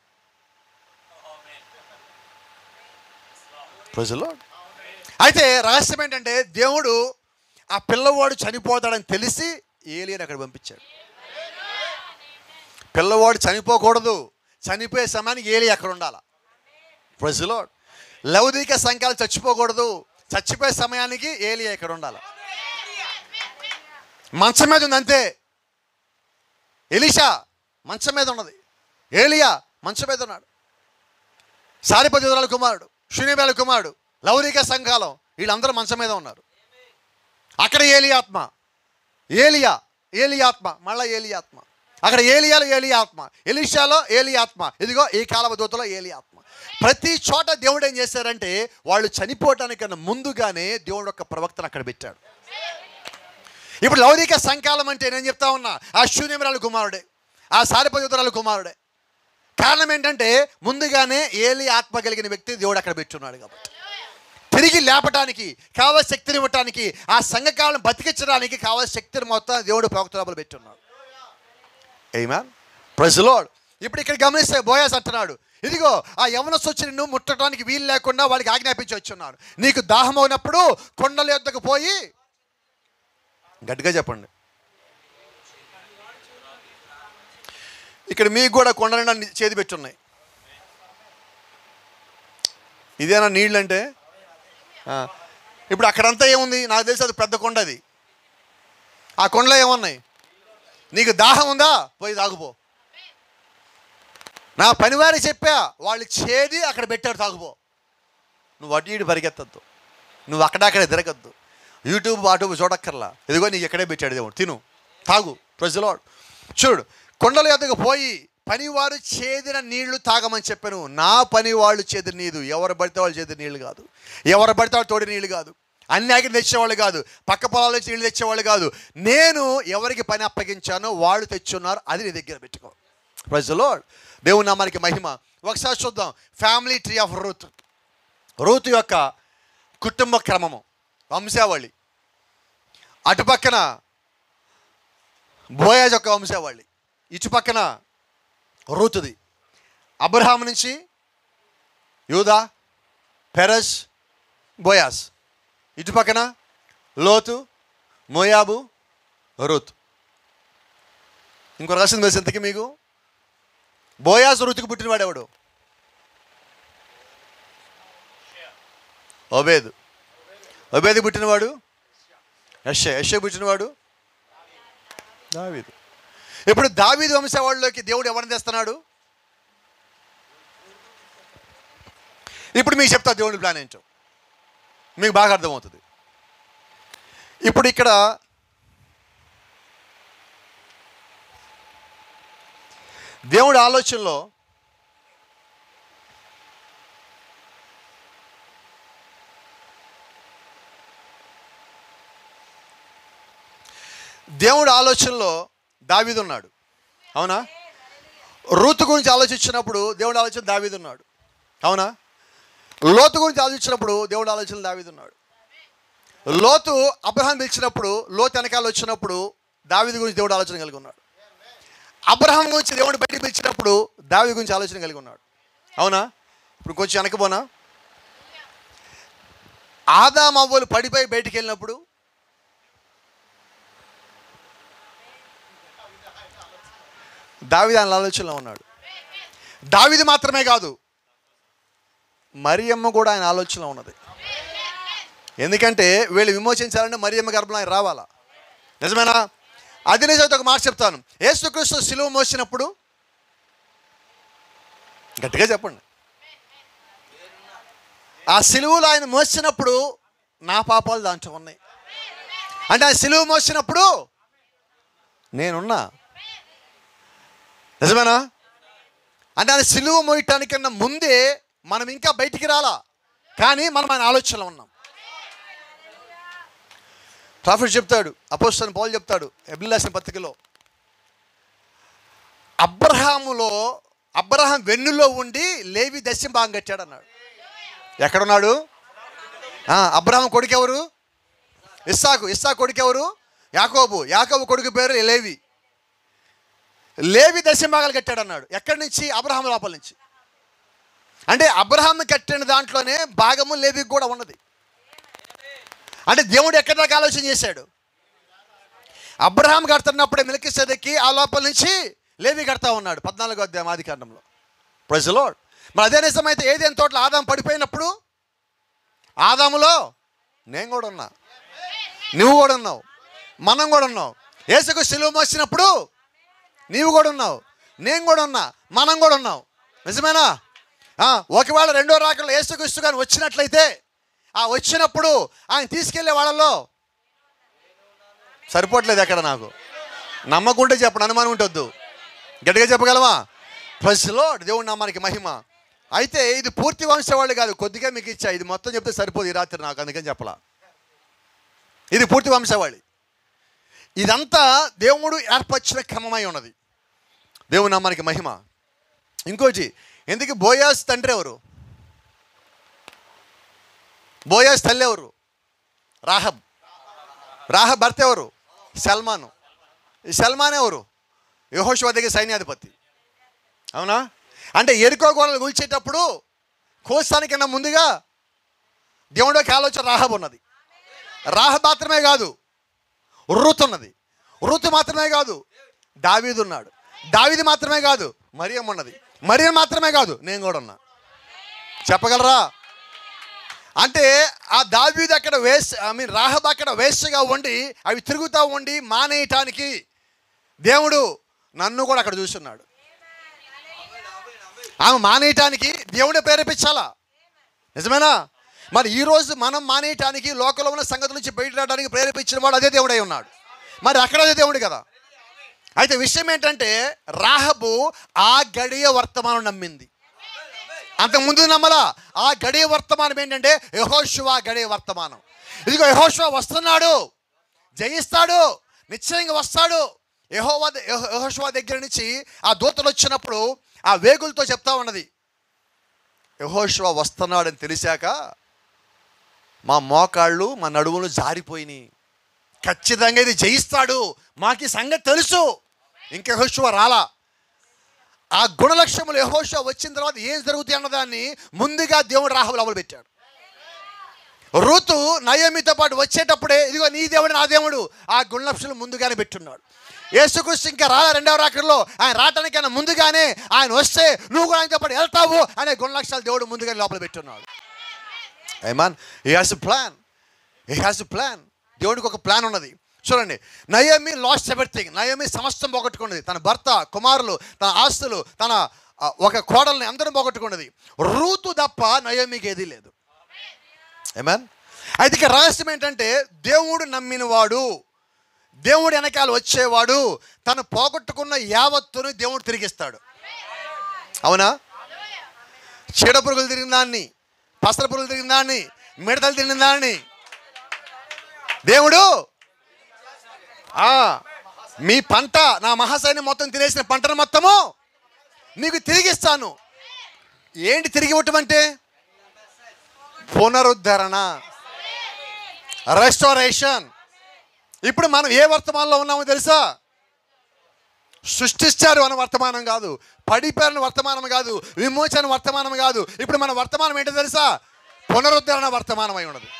ప్రజలు అయితే రహస్యం ఏంటంటే దేవుడు ఆ పిల్లవాడు చనిపోతాడని తెలిసి ఏలియని అక్కడ పంపించాడు పిల్లవాడు చనిపోకూడదు చనిపోయే సమయానికి ఏలి అక్కడ ఉండాల ప్రజలో లౌదిక సంఖ్యలు చచ్చిపోకూడదు చచ్చిపోయే సమయానికి ఏలి ఇక్కడ ఉండాలి మంచం మీద ఉంది అంతే ఎలిషా మంచం మీద ఉన్నది ఏలియా మంచం మీద ఉన్నాడు సారిపతిరాల కుమారుడు శూన్యబేల కుమారుడు లౌరిక సంఘాలం వీళ్ళందరూ మంచం మీద ఉన్నారు అక్కడ ఏలి ఆత్మ ఏలియా ఏలి ఆత్మ మళ్ళా ఏలి ఆత్మ అక్కడ ఏలియాలో ఏలి ఆత్మ ఎలిషాలో ఏలి ఆత్మ ఇదిగో ఈ కాలవ దూతలో ఏలి ఆత్మ ప్రతి చోట దేవుడు ఏం చేశారంటే వాళ్ళు చనిపోవటానికన్నా ముందుగానే దేవుడు ఒక ప్రవక్తను అక్కడ పెట్టాడు ఇప్పుడు లౌకిక సంకాలం అంటే నేను చెప్తా ఉన్నా ఆ శూన్యమరాలు కుమారుడే ఆ సారిపతిరాలు కుమారుడే కారణం ఏంటంటే ముందుగానే ఏలి ఆత్మ కలిగిన వ్యక్తి దేవుడు అక్కడ పెట్టున్నాడు కాబట్టి తిరిగి లేపటానికి కావాల్సిన శక్తిని ఇవ్వటానికి ఆ సంఘకాలను బతికించడానికి కావాల్సిన శక్తిని మొత్తం దేవుడు ప్రవక్త లోపల పెట్టున్నాడు ఏమా ప్రజలోడ్ ఇప్పుడు ఇక్కడ గమనిస్తే బోయాస్ అంటున్నాడు ఇదిగో ఆ యవనస్ వచ్చి నిన్ను ముట్టడానికి వీలు లేకుండా వాడికి ఆజ్ఞాపించి వచ్చున్నాను నీకు దాహం అయినప్పుడు కొండల యొద్దకు పోయి గట్టిగా చెప్పండి ఇక్కడ మీకు కూడా కొండ నిండా ని- చేతి పెట్టున్నాయి ఇదేనా నీళ్ళు అంటే ఆ. ఇప్పుడు అక్కడంతా ఏముంది నాకు తెలిసి అది పెద్ద కొండ అది ఆ కొండలో ఏమున్నాయి నీకు దాహం ఉందా పోయి తాగుపో నా పనివారి చెప్పా వాళ్ళు చేది అక్కడ పెట్టారు తాగుపో నువ్వు అటు ఇటు పరిగెత్తద్దు నువ్వు అక్కడక్కడ తిరగద్దు యూట్యూబ్ అటు చూడక్కర్లా ఇదిగో నీకు ఎక్కడే పెట్టాడు దేవుడు తిను తాగు ప్రజలో చూడు కొండల యొద్దకు పోయి పనివారు చేదిన నీళ్లు తాగమని చెప్పాను నా పని వాళ్ళు చేదిన నీదు ఎవరు పడితే వాళ్ళు చేదిన నీళ్ళు కాదు ఎవరు పడితే వాళ్ళు తోడి నీళ్ళు కాదు అన్ని ఆగిరి తెచ్చేవాళ్ళు కాదు పక్క పొలాల నుంచి నీళ్ళు తెచ్చేవాళ్ళు కాదు నేను ఎవరికి పని అప్పగించానో వాళ్ళు తెచ్చున్నారు అది నీ దగ్గర పెట్టుకో ప్రజలో దేవుని నామానికి మహిమ ఒకసారి చూద్దాం family tree of Ruth Ruth యొక్క కుటుంబ క్రమము వంశావళి అటుపక్కన బోయాజ్ యొక్క వంశావళి ఇటు పక్కన రూతుది అబ్రహాం నుంచి యూదా పెరస్ బోయాస్ ఇటు పక్కన లోతు మోయాబు రూత్ ఇంకో రహస్యం తెలిసి ఎంతకి మీకు బోయాస్ రుతుకు పుట్టినవాడు ఎవడు ఒబేదు ఒబేది పుట్టినవాడు యశ యశ పుట్టినవాడు దావీదు ఇప్పుడు దావీదు వంశవాళ్ళలోకి దేవుడు ఎవరిని తెస్తున్నాడు ఇప్పుడు మీకు చెప్తా దేవుడి ప్లాన్ ఏంటో మీకు బాగా అర్థమవుతుంది ఇప్పుడు ఇక్కడ దేవుడి ఆలోచనలో దేవుడి ఆలోచనలో దావీదు ఉన్నాడు అవునా రూతు గురించి ఆలోచించినప్పుడు దేవుడి ఆలోచన దావీదు ఉన్నాడు అవునా లోతు గురించి ఆలోచించినప్పుడు దేవుడి ఆలోచన దావీదు ఉన్నాడు లోతు అబ్రహాం పిలిచినప్పుడు లోతు వెనకాల వచ్చినప్పుడు దావీదు గురించి దేవుడు ఆలోచన కలిగి ఉన్నాడు అబ్రహాం గురించి దేవుడు బయటికి పిలిచినప్పుడు దావీ గురించి ఆలోచన కలిగి ఉన్నాడు అవునా ఇప్పుడు కొంచెం వెనకపోనా ఆదాం అవ్వలు పడిపోయి బయటికి వెళ్ళినప్పుడు దావిది ఆయన ఆలోచనలో ఉన్నాడు దావిది మాత్రమే కాదు మరియమ్మ కూడా ఆయన ఆలోచనలో ఉన్నది ఎందుకంటే వీళ్ళు విమోచించాలంటే మరియమ్మ గర్భంలో ఆయన రావాలా నిజమేనా అది నిజమైతే ఒక మాట చెప్తాను యేసుక్రీస్తు సిలువ మోసినప్పుడు గట్టిగా చెప్పండి ఆ సిలువలో ఆయన మోసినప్పుడు నా పాపాలు దాంట్లో ఉన్నాయి అంటే ఆ సిలువ మోసినప్పుడు నేనున్నా నిజమేనా అంటే అది సిలువ మోయటానికన్నా ముందే మనం ఇంకా బయటికి రాలా కానీ మనం ఆయన ఆలోచనలో ఉన్నాం ప్రాఫిట్ చెప్తాడు అపోస్తన్ పౌలు చెప్తాడు ఎబ్రిలాసిన పత్రికలో అబ్రహాములో అబ్రహాం వెన్నులో ఉండి లేవి దశం భాగం కట్టాడు అన్నాడు ఎక్కడున్నాడు ఆ, అబ్రహాం కొడుకు ఎవరు ఇస్సాకు ఇస్సాకు కొడుకు ఎవరు యాకోబు యాకోబు కొడుకు పేరు లేవి లేవి దశం భాగాలు కట్టాడు అన్నాడు ఎక్కడి నుంచి అబ్రహాం లోపల నుంచి అంటే అబ్రహాం కట్టిన దాంట్లోనే భాగము లేవికి కూడా ఉన్నది అంటే దేవుడు ఎక్కడి దాకా ఆలోచన చేశాడు అబ్రహాం కడుతున్నప్పుడే మిలకి సెదకి ఆ లోపల నుంచి లేవి కడతా ఉన్నాడు పద్నాలుగో అధ్యాయం ఆది కాండంలో ప్రజలో మరి అదే నిజమైతే ఏదేని తోటలో ఆదాం పడిపోయినప్పుడు ఆదాములో నేను కూడా ఉన్నా నువ్వు కూడా ఉన్నావు మనం కూడా ఉన్నావు ఏసుకు సిలువ మోసినప్పుడు నీవు కూడా ఉన్నావు నేను కూడా ఉన్నా మనం కూడా ఉన్నావు నిజమేనా ఆ, ఒకవేళ రెండో రాకలు ఏసుక్రీస్తు కానీ వచ్చినట్లయితే ఆ వచ్చినప్పుడు ఆయన తీసుకెళ్లే వాళ్ళలో సరిపోవట్లేదు ఎక్కడ నాకు నమ్మకుంటే చెప్పండి అనుమానం ఉంటొద్దు గట్టిగా చెప్పగలవా ప్రజలో దేవుడు నామానికి మహిమ అయితే ఇది పూర్తి వంశవాళ్ళు కాదు కొద్దిగా మీకు ఇచ్చా ఇది మొత్తం చెప్తే సరిపోదు ఈ రాత్రి నాకు అందుకని చెప్పలా ఇది పూర్తి వంశవాళి ఇదంతా దేవుడు ఏర్పరిచిన క్రమమై ఉన్నది దేవుని నామానికి మహిమ ఇంకోటి ఎందుకు బోయాస్ తండ్రి ఎవరు బోయాస్ తల్లి ఎవరు రాహబ్ రాహబ్ భర్త ఎవరు సల్మాను ఈ సల్మాన్ ఎవరు యహోశివ దగ్గర సైన్యాధిపతి అవునా అంటే ఎరుకో గోడలు కూల్చేటప్పుడు కోస్తానికన్నా ముందుగా దేవుడికి ఆలోచన రాహబ్ ఉన్నది రాహబ్ మాత్రమే కాదు రుత్ ఉన్నది రుతు మాత్రమే కాదు దావీదు ఉన్నాడు దావీది మాత్రమే కాదు మరియం ఉన్నది మరియం మాత్రమే కాదు నేను కూడా ఉన్నా చెప్పగలరా అంటే ఆ దావీదు అక్కడ వేస్ ఐ మీన్ రాహబ్ అక్కడ వేస్ట్గా ఉండి అవి తిరుగుతూ ఉండి మానేయటానికి దేవుడు నన్ను కూడా అక్కడ చూస్తున్నాడు ఆమె మానేయటానికి దేవుడే ప్రేరేపించాలా నిజమేనా మరి ఈ రోజు మనం మానేయటానికి లోకంలో ఉన్న సంగతుల నుంచి బయట రావడానికి ప్రేరేపించిన వాడు అదే దేవుడై ఉన్నాడు మరి అక్కడ అదే దేవుడు కదా అయితే విషయం ఏంటంటే రాహబు ఆ గడియ వర్తమానం నమ్మింది అంతకు ముందు నమ్మలా ఆ గడియ వర్తమానం ఏంటంటే యహోశివ గడియ వర్తమానం ఇదిగో యహోశివ వస్తున్నాడు జయిస్తాడు నిశ్చయంగా వస్తాడు యహోవా యహోశివ దగ్గర నుంచి ఆ దూతలు వచ్చినప్పుడు ఆ వేగులతో చెప్తా ఉన్నది యహోశివ వస్తున్నాడని తెలిసాక మా మోకాళ్ళు మా నడువులు జారిపోయినాయి ఖచ్చితంగా ఇది జయిస్తాడు మాకు ఈ సంగతి తెలుసు ఇంకా యహోశివ రాలా ఆ గుణలక్ష్యములు యహోష వచ్చిన తర్వాత ఏం జరుగుతాయి అన్నదాన్ని ముందుగా దేవుడు రాహబులు అమలు పెట్టాడు ఋతు నయమితో పాటు వచ్చేటప్పుడే ఇదిగో నీ దేవుడు నా దేవుడు ఆ గుణలక్షలు ముందుగానే పెట్టున్నాడు యేసుక్రీస్తు ఇంకా రాలా రెండవ రాకడలో ఆయన రావటానికైనా ముందుగానే ఆయన వస్తే నువ్వు కూడా ఆయనతో పాటు వెళ్తావు అనే గుణలక్షలు దేవుడు ముందుగానే లోపల పెట్టున్నాడు amen he has plan he has plan దేవుడికి ఒక ప్లాన్ ఉన్నది చూడండి నయమి లాస్ట్ ఎవ్రీథింగ్ నయమి సమస్తం పోగొట్టుకున్నది తన భర్త కుమారులు తన ఆస్తులు తన ఆ, ఒక కోడల్ని అందరం పోగొట్టుకున్నది రూతు తప్ప నయమికి ఏదీ లేదు ఏమన్ అయితే ఇక రహస్యం ఏంటంటే దేవుడు నమ్మినవాడు దేవుడు వెనకాల వచ్చేవాడు తను పోగొట్టుకున్న యావత్తును దేవుడు తిరిగిస్తాడు అవునా చీడ పురుగులు తిరిగిన దాన్ని పసర పురుగులు తిరిగిన దాన్ని మిడతలు తిరిగిన దాన్ని దేవుడు ఆ, మీ పంట నా మహాసైన్యం మొత్తం తినేసిన పంటను మొత్తము మీకు తిరిగిస్తాను ఏంటి తిరిగి ఇవ్వటం అంటే పునరుద్ధరణ రెస్టోరేషన్ ఇప్పుడు మనం ఏ వర్తమానంలో ఉన్నామో తెలుసా సృష్టిస్తారు అన్న వర్తమానం కాదు పడిపోయిన వర్తమానం కాదు విమోచన వర్తమానం కాదు ఇప్పుడు మన వర్తమానం ఏంటో తెలుసా పునరుద్ధరణ వర్తమానం అయి ఉన్నది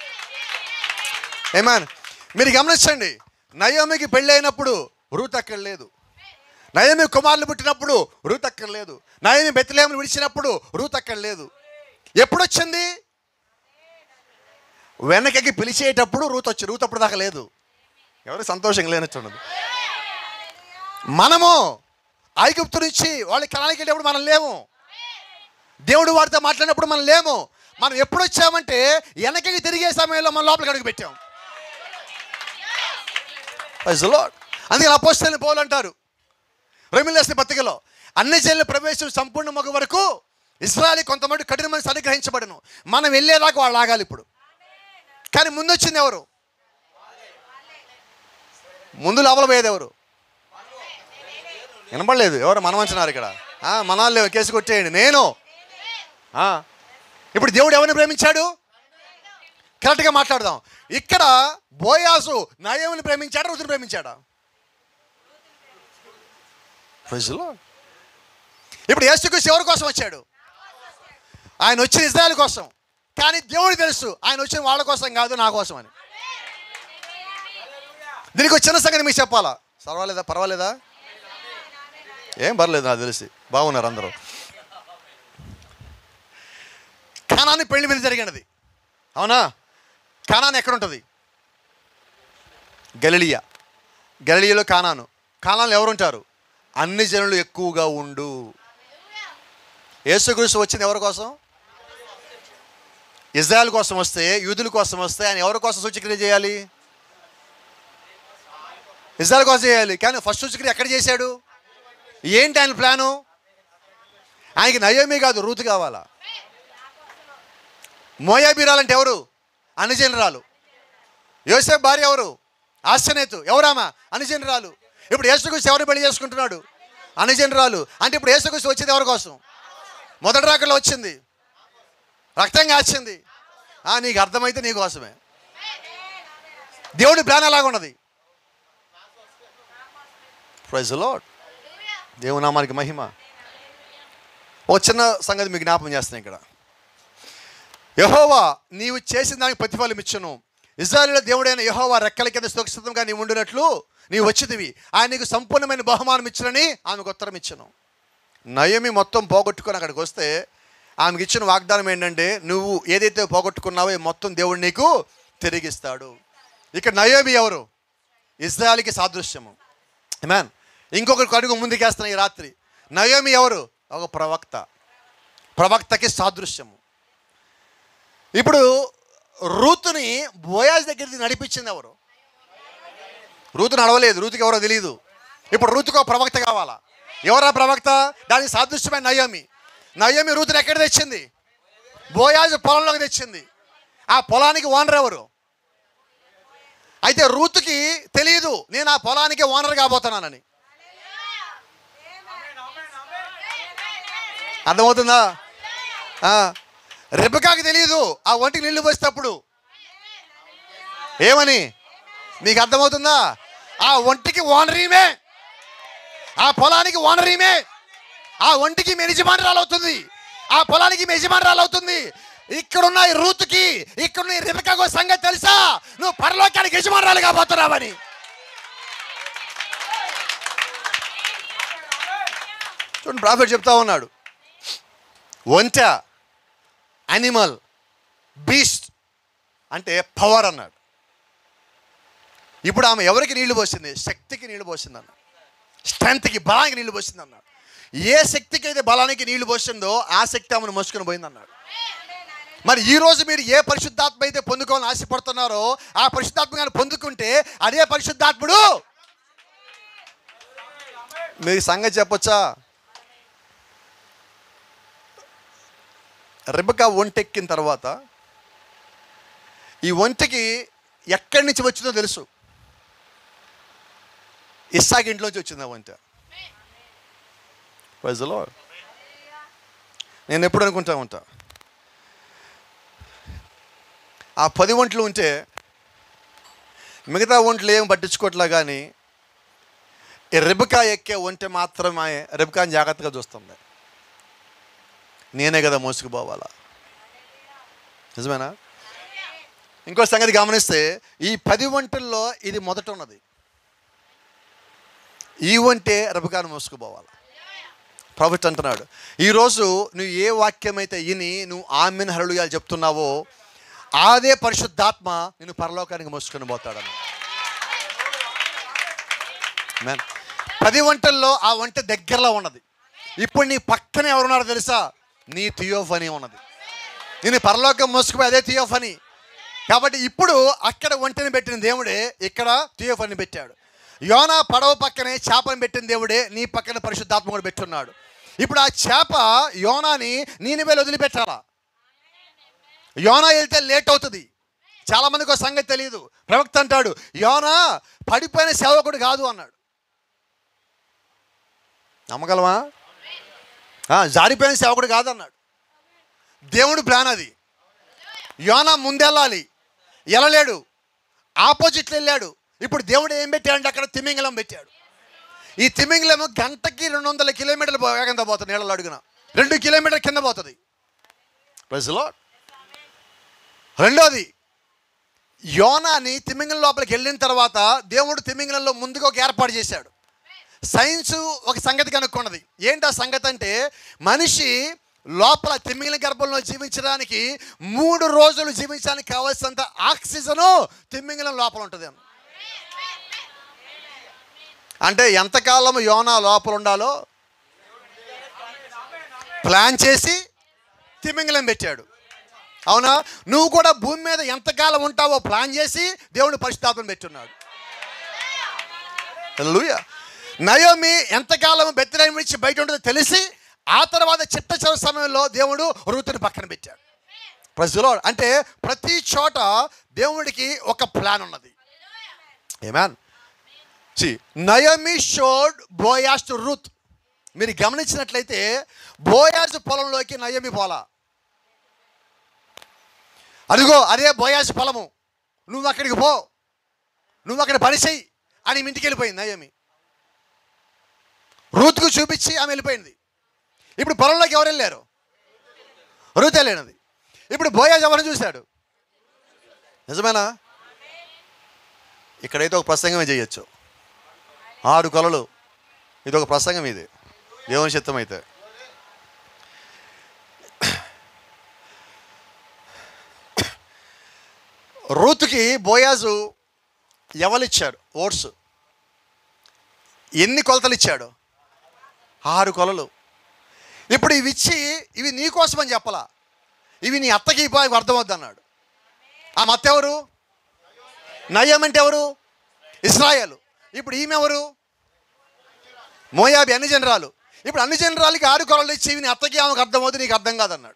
ఏమాన్ మీరు గమనించండి నయోమికి పెళ్ళి అయినప్పుడు రూత్ అక్కడ లేదు నయమి కుమారులు పుట్టినప్పుడు రూత్ అక్కడ లేదు నయమి బెత్తలేములు విడిచినప్పుడు రూత్ అక్కడ లేదు ఎప్పుడు వచ్చింది వెనకకి పిలిచేటప్పుడు రూత్ వచ్చి రూత్ అప్పుడు దాకా లేదు ఎవరు సంతోషంగా లేనట్టున్నది మనము ఐగుప్తు నుంచి వాళ్ళ కణానికి వెళ్ళేటప్పుడు మనం లేము దేవుడు వారితో మాట్లాడినప్పుడు మనం లేము మనం ఎప్పుడు వచ్చామంటే వెనకకి తిరిగే సమయంలో మన లోపలికి అడుగు పెట్టాం Praise the Lord. అందుకే అపోస్తలని పౌలు అంటారు రొమిలేసిన పత్రికలో అన్ని జైలు ప్రవేశం సంపూర్ణ మగ వరకు ఇస్రాయలీ కొంతమంది కఠినమైన అనుగ్రహించబడను మనం వెళ్ళేదాకా వాళ్ళు ఆగాలి ఇప్పుడు కానీ ముందు వచ్చింది ఎవరు ముందు లోపల పోయేది ఎవరు వినపడలేదు ఎవరు మనం అంటున్నారు ఇక్కడ ఆ, మనాలు లేవు కేసు కొట్టేయండి నేను ఆ, ఇప్పుడు దేవుడు ఎవరిని ప్రేమించాడు కరెక్ట్గా మాట్లాడదాం ఇక్కడ బోయాసు నయముని ప్రేమించాడా రుతుని ప్రేమించాడా Praise the Lord. ఇప్పుడు యేసుక్రీస్తు ఎవరి కోసం వచ్చాడు ఆయన వచ్చిన ఇజ్రాయల్ కోసం కానీ దేవుడు తెలుసు ఆయన వచ్చిన వాళ్ళ కోసం కాదు నా కోసం అని దీనికి ఒక చిన్న సంగతి మీకు చెప్పాలా పర్వాలేదా పర్వాలేదా ఏం పర్లేదు నాకు తెలిసి బాగున్నారు అందరూ కానాని పెళ్లి మీద జరిగినది అవునా కానాన్ ఎక్కడ ఉంటుంది గలిలియా గలిలియాలో కానాను కానాలు ఎవరుంటారు అన్ని జనులు ఎక్కువగా ఉండు యేసుక్రీస్తు వచ్చింది ఎవరి కోసం ఇజ్రాయెల్ కోసం వస్తే యూదుల కోసం వస్తే ఆయన ఎవరి కోసం సూచక్రియ చేయాలి ఇజ్రాయెల్ కోసం చేయాలి కానీ ఫస్ట్ సూచక్రియ ఎక్కడ చేశాడు ఏంటి ఆయన ప్లాను ఆయనకి నయోమి కాదు రూతు కావాలా మోయాబీరాలంటే ఎవరు అనుజనురాలు యోసేఫ్ భార్య ఎవరు ఆశ్చనేతు ఎవరామా అనుజనురాలు ఇప్పుడు యేసుకృష్ణ ఎవరు పెళ్లి చేసుకుంటున్నాడు అనుజనురాలు అంటే ఇప్పుడు యేసుకృష్ణ వచ్చింది ఎవరి కోసం మొదటి రాకల్లో వచ్చింది రక్తంగా వచ్చింది ఆ, నీకు అర్థమైతే నీ కోసమే దేవుడి ప్లాన్ అలాగ ఉన్నది ప్రైజ్ లాడ్ దేవుని నామానికి మహిమ ఓ చిన్న సంగతి మీకు జ్ఞాపకం చేస్తాను ఇక్కడ యహోవా నీవు చేసిన దానికి ప్రతిఫలం ఇచ్చును ఇజ్రాయేల్ దేవుడైన యహోవా రెక్కల కింద సురక్షితంగా నీవు ఉండినట్లు నీవు వచ్చితివి ఆయన నీకు సంపూర్ణమైన బహుమానం ఇచ్చునని ఆమెకు ఉత్తరం ఇచ్చను నయమి మొత్తం పోగొట్టుకొని అక్కడికి వస్తే ఆమెకి ఇచ్చిన వాగ్దానం ఏంటంటే నువ్వు ఏదైతే పోగొట్టుకున్నావో అది మొత్తం దేవుడు నీకు తిరిగిస్తాడు ఇక్కడ నయోమి ఎవరు ఇజ్రాయల్కి సాదృశ్యము మ్యాన్ ఇంకొకటి అడుగు ముందుకేస్తున్నా ఈ రాత్రి నయోమి ఎవరు ఒక ప్రవక్త ప్రవక్తకి సాదృశ్యము ఇప్పుడు రూతుని బోయాజ్ దగ్గరికి నడిపించింది ఎవరు రూతు నడవలేదు రూతుకి ఎవరో తెలియదు ఇప్పుడు రూతుకు ఒక ప్రవక్త కావాలా ఎవరా ప్రవక్త దానికి సాదృశ్యమైన నయోమి నయోమి రూతుని ఎక్కడ తెచ్చింది బోయాజ్ పొలంలోకి తెచ్చింది ఆ పొలానికి ఓనర్ ఎవరు అయితే రూతుకి తెలియదు నేను ఆ పొలానికి ఓనర్ కాబోతున్నానని అర్థమవుతుందా ఆ, రెబకాకి తెలియదు ఆ ఒంటికి నీళ్లు పోసేటప్పుడు ఏమని మీకు అర్థమవుతుందా ఆ ఒంటికి ఓనరీమే ఆ పొలానికి ఓనరీమే ఆ ఒంటికి యజమానురాలు అవుతుంది ఆ పొలానికి యజమానురాలు అవుతుంది ఇక్కడున్న ఈ రూతుకి ఇక్కడున్న ఈ రిబకాకు సంగతి తెలుసా నువ్వు పరలోకానికి యజమానురాలు కాబోతున్నావని చూడండి ప్రాఫిట్ చెప్తా ఉన్నాడు ఒంట యానిమల్ బీస్ట్ అంటే పవర్ అన్నాడు ఇప్పుడు ఆమె ఎవరికి నీళ్లు పోసింది శక్తికి నీళ్లు పోసింది అన్నాడు స్ట్రెంత్కి బలానికి నీళ్లు పోసింది అన్నాడు ఏ శక్తికి అయితే బలానికి నీళ్లు పోసిందో ఆ శక్తి ఆమెను మోసుకొని పోయింది అన్నాడు మరి ఈ రోజు మీరు ఏ పరిశుద్ధాత్మ అయితే పొందుకోవాలని ఆశపడుతున్నారో ఆ పరిశుద్ధాత్మ కానీ పొందుకుంటే అదే పరిశుద్ధాత్ముడు మీరు సంగతి చెప్పొచ్చా రిబక ఒంటెక్కిన తర్వాత ఈ ఒంటికి ఎక్కడి నుంచి వచ్చిందో తెలుసు ఇస్సాకి ఇంట్లోంచి వచ్చింది ఆ వంట ప్రజలో నేను ఎప్పుడు అనుకుంటా ఉంటా ఆ పది ఒంట్లు ఉంటే మిగతా ఒంట్లు ఏం పట్టించుకోవట్లా కానీ ఈ రిబకా ఎక్కే ఒంటె మాత్రమే రిబకాని జాగ్రత్తగా చూస్తుంది నేనే కదా మోసుకుపోవాలా నిజమేనా ఇంకో సంగతి గమనిస్తే ఈ పది వంటల్లో ఇది మొదట ఉన్నది ఈ వంటే రబకాను మోసుకుపోవాలి ప్రభుత్వ అంటున్నాడు ఈరోజు నువ్వు ఏ వాక్యం అయితే ఇని నువ్వు ఆమెన్ హరుడుగా చెప్తున్నావో అదే పరిశుద్ధాత్మ నేను పరలోకానికి మోసుకొని పోతాడని Amen. పది వంటల్లో ఆ వంట దగ్గరలో ఉన్నది ఇప్పుడు నీ పక్కన ఎవరున్నారో తెలుసా నీ థియోఫనీ ఉన్నది నేను పరలోకం మోసుకుపోయి అదే థియోఫనీ కాబట్టి ఇప్పుడు అక్కడ ఒంటిని పెట్టిన దేవుడే ఇక్కడ థియోఫనీ పెట్టాడు యోనా పడవ పక్కనే చేపను పెట్టిన దేవుడే నీ పక్కన పరిశుద్ధాత్మ కూడా పెట్టున్నాడు ఇప్పుడు ఆ చేప యోనాని నీనివేలు వదిలిపెట్టాలా యోనా వెళ్తే లేట్ అవుతుంది చాలా మందికి ఒక సంగతి తెలియదు ప్రవక్త అంటాడు యోనా పడిపోయిన సేవకుడు కాదు అన్నాడు నమ్మగలమా ఆ, జారిపోయిన సేవకుడు కాదు అన్నాడు దేవుడు ప్లాన్ అది యోనా ముందెళ్ళాలి వెళ్ళలేడు ఆపోజిట్లో వెళ్ళాడు ఇప్పుడు దేవుడు ఏం పెట్టాడంటే అక్కడ తిమింగలం పెట్టాడు ఈ తిమింగలం గంటకి రెండు వందల కిలోమీటర్లు పో- వేగంతో పోతుంది నీళ్ళలో అడుగున రెండు కిలోమీటర్ కింద పోతుంది ప్రజలో రెండోది యోనాని తిమింగలం లోపలికి వెళ్ళిన తర్వాత దేవుడు తిమింగలంలో ముందుగా ఒక ఏర్పాటు చేశాడు సైన్స్ ఒక సంగతి కనుక్కున్నది ఏంటి ఆ సంగతి అంటే మనిషి లోపల తిమ్మిగిన గర్భంలో జీవించడానికి మూడు రోజులు జీవించడానికి కావాల్సినంత ఆక్సిజను తిమ్మింగలం లోపల ఉంటుంది అన్న. అంటే ఎంతకాలం యోనా లోపల ఉండాలో ప్లాన్ చేసి తిమ్మింగలం పెట్టాడు అవునా నువ్వు కూడా భూమి మీద ఎంతకాలం ఉంటావో ప్లాన్ చేసి దేవుని పరిశుద్ధాత్మను పెట్టున్నాడు హల్లెలూయా నయోమి ఎంతకాలం బెత్తలేని విడిచి బయట ఉంటుందో తెలిసి ఆ తర్వాత చిట్ట చివరి సమయంలో దేవుడు రూతుని పక్కన పెట్టాడు ప్రజలో అంటే ప్రతి చోట దేవుడికి ఒక ప్లాన్ ఉన్నది amen see Naomi showed Boaz to Ruth మీరు గమనించినట్లయితే బోయాస్ పొలంలోకి నయమి పోలా అదిగో అదే బోయాస్ పొలము నువ్వు అక్కడికి పో నువ్వు అక్కడ పని చెయ్యి అని ఈమె ఇంటికి వెళ్ళిపోయింది నయమి రూత్కు చూపించి ఆమె వెళ్ళిపోయింది ఇప్పుడు పొలంలోకి ఎవరు వెళ్ళారు రూత్ వెళ్ళినది ఇప్పుడు బోయాజ్ ఎవరిని చూశాడు నిజమేనా ఇక్కడైతే ఒక ప్రసంగమే చేయొచ్చు ఆరు కొలలు ఇది ఒక ప్రసంగం ఇది దేవుని చిత్తం అయితే రూతుకి బోయాజు ఎవలిచ్చాడు ఓట్స్ ఎన్ని కొలతలు ఇచ్చాడు ఆరు కొలలు ఇప్పుడు ఇవి ఇచ్చి ఇవి నీ కోసం అని చెప్పలా ఇవి నీ అత్తకి ఇవ్వ ఇవి అర్థమవుద్ది అన్నాడు ఆ మత్త ఎవరు నయ్యం అంటే ఎవరు ఇస్రాయలు ఇప్పుడు ఈమె ఎవరు మోయాబి అన్ని జనరాలు ఇప్పుడు అన్ని జనరాలకి ఆరు కొలలు ఇచ్చి ఇవి నీ అత్తకి ఆమెకు అర్థమవుతుంది నీకు అర్థం కాదన్నాడు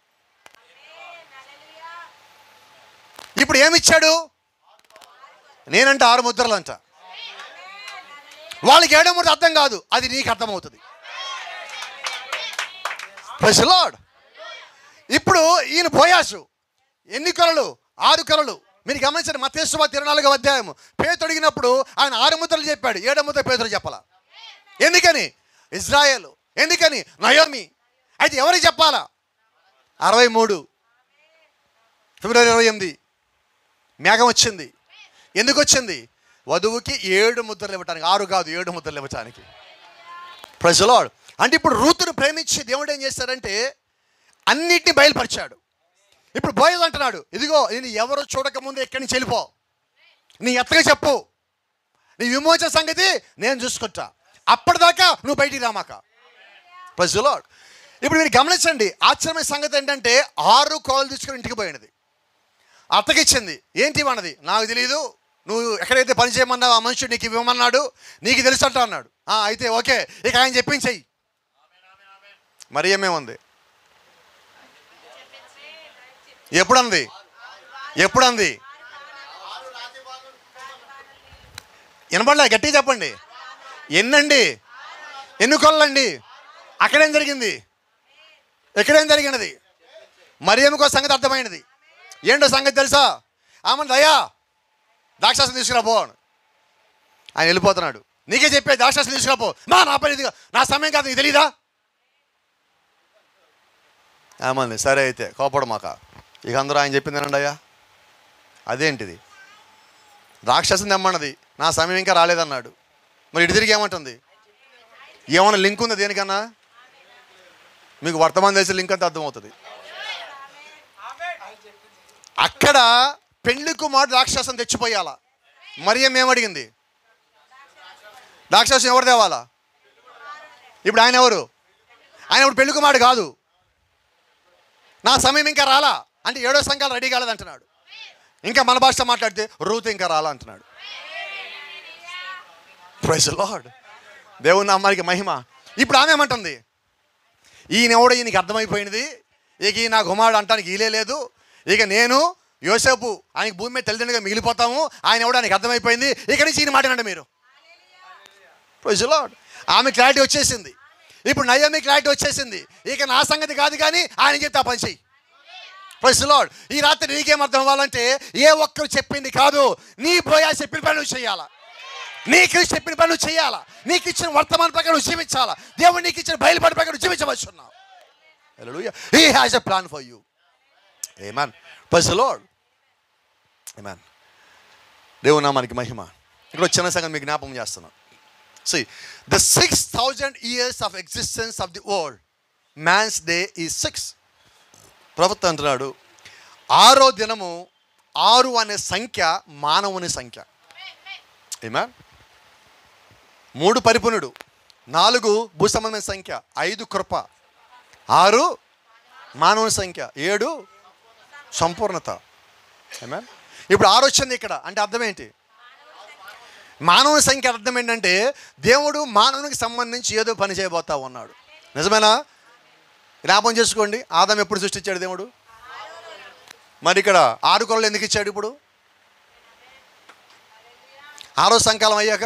ఇప్పుడు ఏమిచ్చాడు నేనంటే ఆరు ముద్రలు అంట వాళ్ళకి ఏడో ముద్ర అర్థం కాదు అది నీకు అర్థమవుతుంది Praise the Lord. ఇప్పుడు ఈయన పోయాసు ఎన్ని కొలలు ఆరు కొలలు మీరు గమనించండి మతేశ్వ ఇరవై నాలుగో అధ్యాయము పేతురు అడిగినప్పుడు ఆయన ఆరు ముద్రలు చెప్పాడు ఏడో ముద్ర పేతురు చెప్పాలా ఎందుకని ఇజ్రాయేల్ ఎందుకని నయోమి అయితే ఎవరికి చెప్పాలా అరవై మూడు ఫిబ్రవరి ఇరవై ఎనిమిది మేఘం వచ్చింది ఎందుకు వచ్చింది వధువుకి ఏడు ముద్రలు ఇవ్వటానికి ఆరు కాదు ఏడు ముద్రలు ఇవ్వటానికి ప్రజలాడ్ అంటే ఇప్పుడు రూతును ప్రేమించి దేవుడు ఏం చేశాడంటే అన్నిటిని బయలుపరిచాడు ఇప్పుడు బోయజ్ అంటున్నాడు ఇదిగో నేను ఎవరు చూడక ముందు ఎక్కడి నుంచి వెళ్ళిపో నీ ఎత్తగా చెప్పు నీ విమోచన సంగతి నేను చూసుకుంటా అప్పటిదాకా నువ్వు బయటికి రామాక ప్రజలాడ్ ఇప్పుడు మీరు గమనించండి ఆశ్చర్యమైన సంగతి ఏంటంటే ఆరు కోళ్ళు తీసుకుని ఇంటికి పోయినది అత్తకిచ్చింది ఏంటి అన్నది నాకు తెలియదు నువ్వు ఎక్కడైతే పని చేయమన్నావు ఆ మనుషుడు నీకు ఇవ్వమన్నాడు నీకు తెలుసు అంట అన్నాడు "ఆ, అయితే ఓకే ఇక ఆయన చెప్పించేయి మరి ఏమేముంది ఎప్పుడంది ఎప్పుడంది వినపడలే గట్టిగా చెప్పండి ఎన్నండి ఎన్ని కొల్లండి అక్కడేం జరిగింది ఎక్కడేం జరిగినది మరి ఏమికో సంగతి అర్థమైనది ఏంటో సంగతి తెలుసా ఆమె దయా దాక్షాసం తీసుకురాపో అని. ఆయన వెళ్ళిపోతున్నాడు నీకే చెప్పే దాక్షాసం తీసుకురాపో మా నా పని ఇది కాదు. నా సమయం కాదు నీకు తెలీదా ఏమంది సరే అయితే కోపడమాక ఇక అందరూ ఆయన చెప్పింది అనండి అయ్యా అదేంటిది రాక్షసం తెమ్మన్నది నా సమయం ఇంకా రాలేదన్నాడు మరి ఇటు తిరిగి ఏమంటుంది ఏమైనా లింక్ ఉందా దేనికన్నా మీకు వర్తమాన దేశ లింక్ అంతా అర్థమవుతుంది అక్కడ పెళ్లి కుమారుడు రాక్షసం తెచ్చిపోయాల మరియం ఏమడిగింది రాక్షసం ఎవరు తేవాలా ఇప్పుడు ఆయన ఎవరు ఆయన ఇప్పుడు పెళ్లి కుమారుడు కాదు నా సమయం ఇంకా రాలా అంటే ఏడో సంఘాలు రెడీ కాలేదంటున్నాడు ఇంకా మన భాష మాట్లాడితే రూత్ ఇంకా రాలా అంటున్నాడు ప్రైజ్ లార్డ్ దేవుని నామానికి మహిమ ఇప్పుడు ఆమె ఏమంటుంది ఈయన ఎవడో ఈయనకి అర్థమైపోయినది ఇక ఈ నా కుమారుడు అంటానికి ఈలే లేదు ఇక నేను యోసేపు ఆయనకి భూమి మీద తల్లిదండ్రులుగా మిగిలిపోతాము ఆయన ఎవడో ఆయనకి అర్థమైపోయింది ఇక నుంచి ఈయన మాట్లాడండి మీరు ప్రైజ్ లార్డ్ ఆమె క్లారిటీ వచ్చేసింది ఇప్పుడు నయ్యమి క్లారిటీ వచ్చేసింది ఇక నా సంగతి కాదు కానీ ఆయన చెప్తే ఆ పని చెయ్యి ప్రైజ్ లార్డ్ ఈ రాత్రి నీకేం అర్థం అవ్వాలంటే ఏ ఒక్కరు చెప్పింది కాదు నీ పోయా చెప్పిన పని నువ్వు చేయాలా నీకు చెప్పిన పని నువ్వు చేయాలా నీకు ఇచ్చిన వర్తమాన ప్రకారం నువ్వు జీవించాలా దేవుడు నీకు ఇచ్చిన బయలుపాటు ప్రకారం నువ్వు జీవించవచ్చున్నావు he has a plan for you amen praise lord amen దేవుడు నామానికి మహిమ ఇక్కడ చిన్న సంగతి మీకు జ్ఞాపకం చేస్తున్నాను See, the 6,000 years of existence of the world, man's day is six. ప్రభుత్వ అంటున్నాడు ఆరో దినము ఆరు అనే సంఖ్య మానవుని సంఖ్య ఏమా మూడు పరిపూర్ణుడు నాలుగు భూసంబంధమైన సంఖ్య ఐదు కృప ఆరు మానవుని సంఖ్య ఏడు సంపూర్ణత ఏమా ఇప్పుడు ఆరు వచ్చింది ఇక్కడ అంటే అర్థం ఏంటి మానవుని సంఖ్య అర్థం ఏంటంటే దేవుడు మానవునికి సంబంధించి ఏదో పని చేయబోతా ఉన్నాడు నిజమేనా జ్ఞాపం చేసుకోండి ఆదాం ఎప్పుడు సృష్టించాడు దేవుడు మరి ఇక్కడ ఆరు కొలలు ఎందుకు ఇచ్చాడు ఇప్పుడు ఆరో సంకాలం అయ్యాక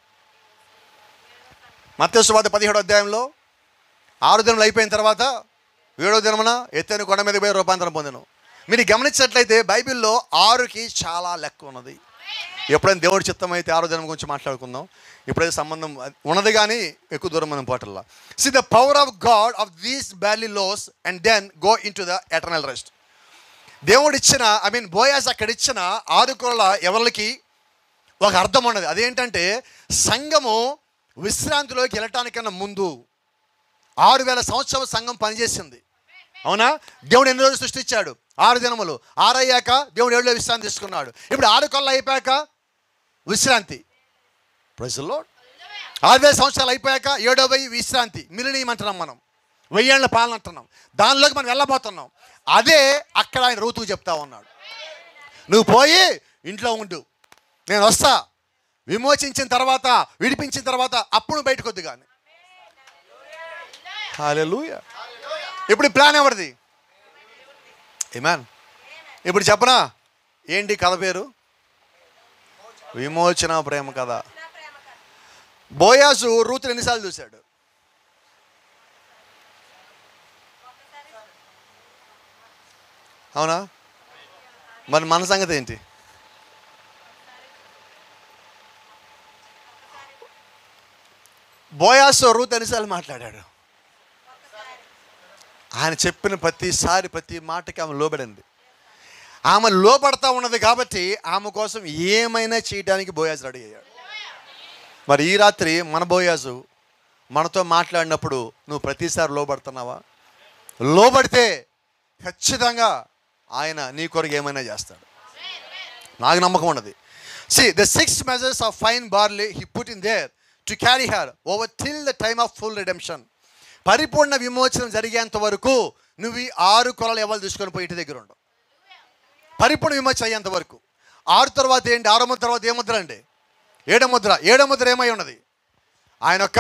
మత్స్యవాద పదిహేడో అధ్యాయంలో ఆరు దినములు అయిపోయిన తర్వాత ఏడో దినమున ఎత్తైన కొండ మీద పోయి రూపాంతరం పొందాను మీరు గమనించినట్లయితే బైబిల్లో ఆరుకి చాలా లెక్క ఉన్నది ఎప్పుడైనా దేవుడి చిత్తం అయితే ఆరో దినం గురించి మాట్లాడుకుందాం ఇప్పుడైతే సంబంధం ఉన్నది కానీ ఎక్కువ దూరం మనం పోటల్లా see the power of God of these barley loaves and then go into the eternal rest దేవుడు ఇచ్చిన ఐ మీన్ బోయాస్ అక్కడ ఇచ్చిన ఆరు కొరల ఎవరికి ఒక అర్థం ఉన్నది అదేంటంటే సంఘము విశ్రాంతిలోకి వెళ్ళటానికన్నా ముందు ఆరు వేల సంవత్సరాల సంఘం పనిచేసింది అవునా దేవుడు ఎన్ని రోజులు సృష్టించాడు ఆరు దినములు ఆరు అయ్యాక దేవుడు ఏడులో విశ్రాంతి తీసుకున్నాడు ఇప్పుడు ఆరు కొల్ల అయిపోయాక విశ్రాంతి ప్రజల్లో ఆరు వేల సంవత్సరాలు అయిపోయాక ఏడో వెయ్యి విశ్రాంతి మిలినీయం అంటున్నాం మనం వెయ్యేళ్ల పాలన అంటున్నాం దానిలోకి మనం వెళ్ళబోతున్నాం అదే అక్కడ ఆయన ఋతువు చెప్తా ఉన్నాడు నువ్వు పోయి ఇంట్లో ఉండు నేను వస్తా విమోచించిన తర్వాత విడిపించిన తర్వాత అప్పుడు నువ్వు బయటకు వద్దు కానీ హల్లెలూయా ఇప్పుడు ఈ ప్లాన్ ఎవరిది ఏమాన్ ఇప్పుడు చెప్పనా ఏంటి కథ పేరు విమోచన ప్రేమ కథ బోయాసు రూతులు ఎన్నిసార్లు చూశాడు అవునా మరి మన సంగతి ఏంటి బోయాసు రూత్ ఎన్నిసార్లు మాట్లాడాడు ఆయన చెప్పిన ప్రతిసారి ప్రతి మాటకి ఆమె లోబడింది ఆమె లోపడతా ఉన్నది కాబట్టి ఆమె కోసం ఏమైనా చేయడానికి బోయాజు రెడీ అయ్యాడు మరి ఈ రాత్రి మన బోయాజు మనతో మాట్లాడినప్పుడు నువ్వు ప్రతిసారి లోబడుతున్నావా లోబడితే ఖచ్చితంగా ఆయన నీ కొరకు ఏమైనా చేస్తాడు నాకు నమ్మకం ఉన్నది see the six measures of fine barley he put in there to carry her over till the time of full redemption పరిపూర్ణ విమోచనం జరిగేంత వరకు నువ్వు ఈ ఆరు కొలలు ఎవరు తీసుకొని పోయి ఇంటి దగ్గర ఉండవు పరిపూర్ణ విమోచన అయ్యేంత వరకు ఆరు తర్వాత ఏంటి ఆరో ముద్ర తర్వాత ఏ ముద్ర అండి ఏడో ముద్ర ఏడో ముద్ర ఏమై ఉన్నది ఆయన యొక్క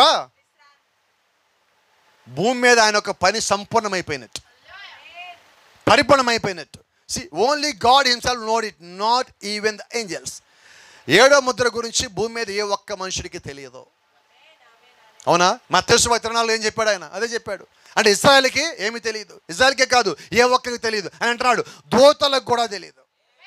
భూమి మీద ఆయన యొక్క పని సంపూర్ణమైపోయినట్టు పరిపూర్ణమైపోయినట్టు see only God himself knowed it not even the angels ఏడో ముద్ర గురించి భూమి మీద ఏ ఒక్క మనుషుడికి తెలియదు అవునా మా తెలుసు తిరణాలు ఏం చెప్పాడు ఆయన అదే చెప్పాడు అంటే ఇజ్రాయల్కి ఏమీ తెలియదు ఇజ్రాయల్కే కాదు ఏ ఒక్కరికి తెలియదు అని అంటున్నాడు దోతలకు కూడా తెలియదు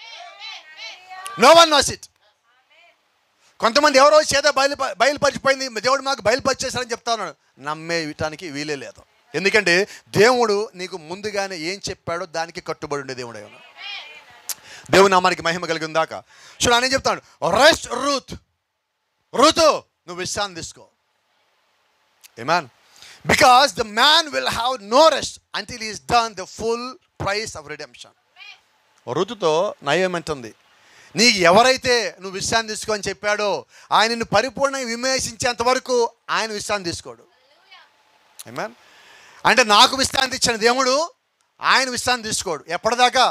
నో వన్ వాస్ ఇట్ కొంతమంది ఎవరో చేత బయలు బయలుపరిచిపోయింది దేవుడు మాకు బయలుపరిచేశారని చెప్తా ఉన్నాడు నమ్మే విటానికి వీలే లేదు ఎందుకంటే దేవుడు నీకు ముందుగానే ఏం చెప్పాడో దానికి కట్టుబడి ఉండే దేవుడు ఏమన్నా దేవుని నామానికి మహిమ కలిగిన దాకా చూడు ఆయన ఏం చెప్తాడు రెస్ట్ రూత్ రూతు నువ్వు విశ్రాంతి తీసుకో amen because the man will have no rest until he's done the full price of redemption ఋతుతో నయం అంటుంది నీకు ఎవరైతే నువ్వు విశ్రాంతి తీసుకో అని చెప్పాడో ఆయన నిన్ను పరిపూర్ణంగా విమర్శించేంత వరకు ఆయన విశ్రాంతి తీసుకోడు ఏమాన్ అంటే నాకు విశ్రాంతి ఇచ్చిన దేవుడు ఆయన విశ్రాంతి తీసుకోడు ఎప్పటిదాకా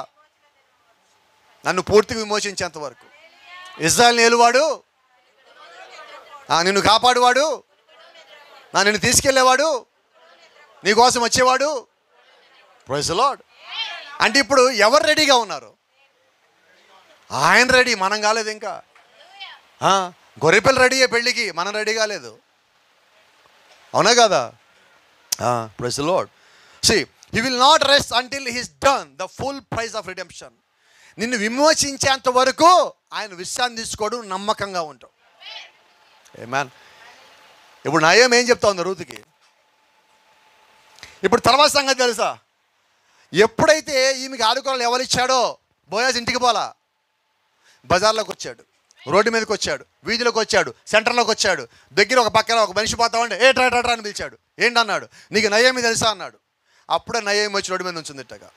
నన్ను పూర్తిగా విమోచించేంత వరకు ఇజ్రాయల్ ఏలువాడు ఆ, నిన్ను కాపాడువాడు నా నిన్ను తీసుకెళ్ళేవాడు నీకోసం వచ్చేవాడు ప్రైజ్ లాడ్ అంటే ఇప్పుడు ఎవరు రెడీగా ఉన్నారు ఆయన రెడీ మనం కాలేదు ఇంకా ఆ, గొర్రెపిల్ల రెడీ పెళ్ళికి మనం రెడీ కాలేదు అవునా కదా praise lord see he will not rest until he's done the full price of redemption నిన్ను విమోచించేంత వరకు ఆయన విశ్రాంతి తీసుకోవడం నమ్మకంగా ఉంటాం ఏ మ్యాన్ ఇప్పుడు నయం ఏం చెప్తా ఉంది రూతుకి ఇప్పుడు తర్వాత సంగతి తెలుసా ఎప్పుడైతే ఈమెకి ఆడుకోవాలి ఎవరు ఇచ్చాడో బోయాజ్ ఇంటికి పోలా బజార్లోకి వచ్చాడు రోడ్డు మీదకి వచ్చాడు వీధిలోకి వచ్చాడు సెంటర్లోకి వచ్చాడు దగ్గర ఒక పక్కన ఒక మనిషి పోతా ఉంటే ఏ ట్రా ట్రా ట్రా అని పిలిచాడు ఏంటి అన్నాడు నీకు నయేమి తెలుసా అన్నాడు అప్పుడే నయేమి వచ్చి రోడ్డు మీద ఉంచింది ఇట్టగా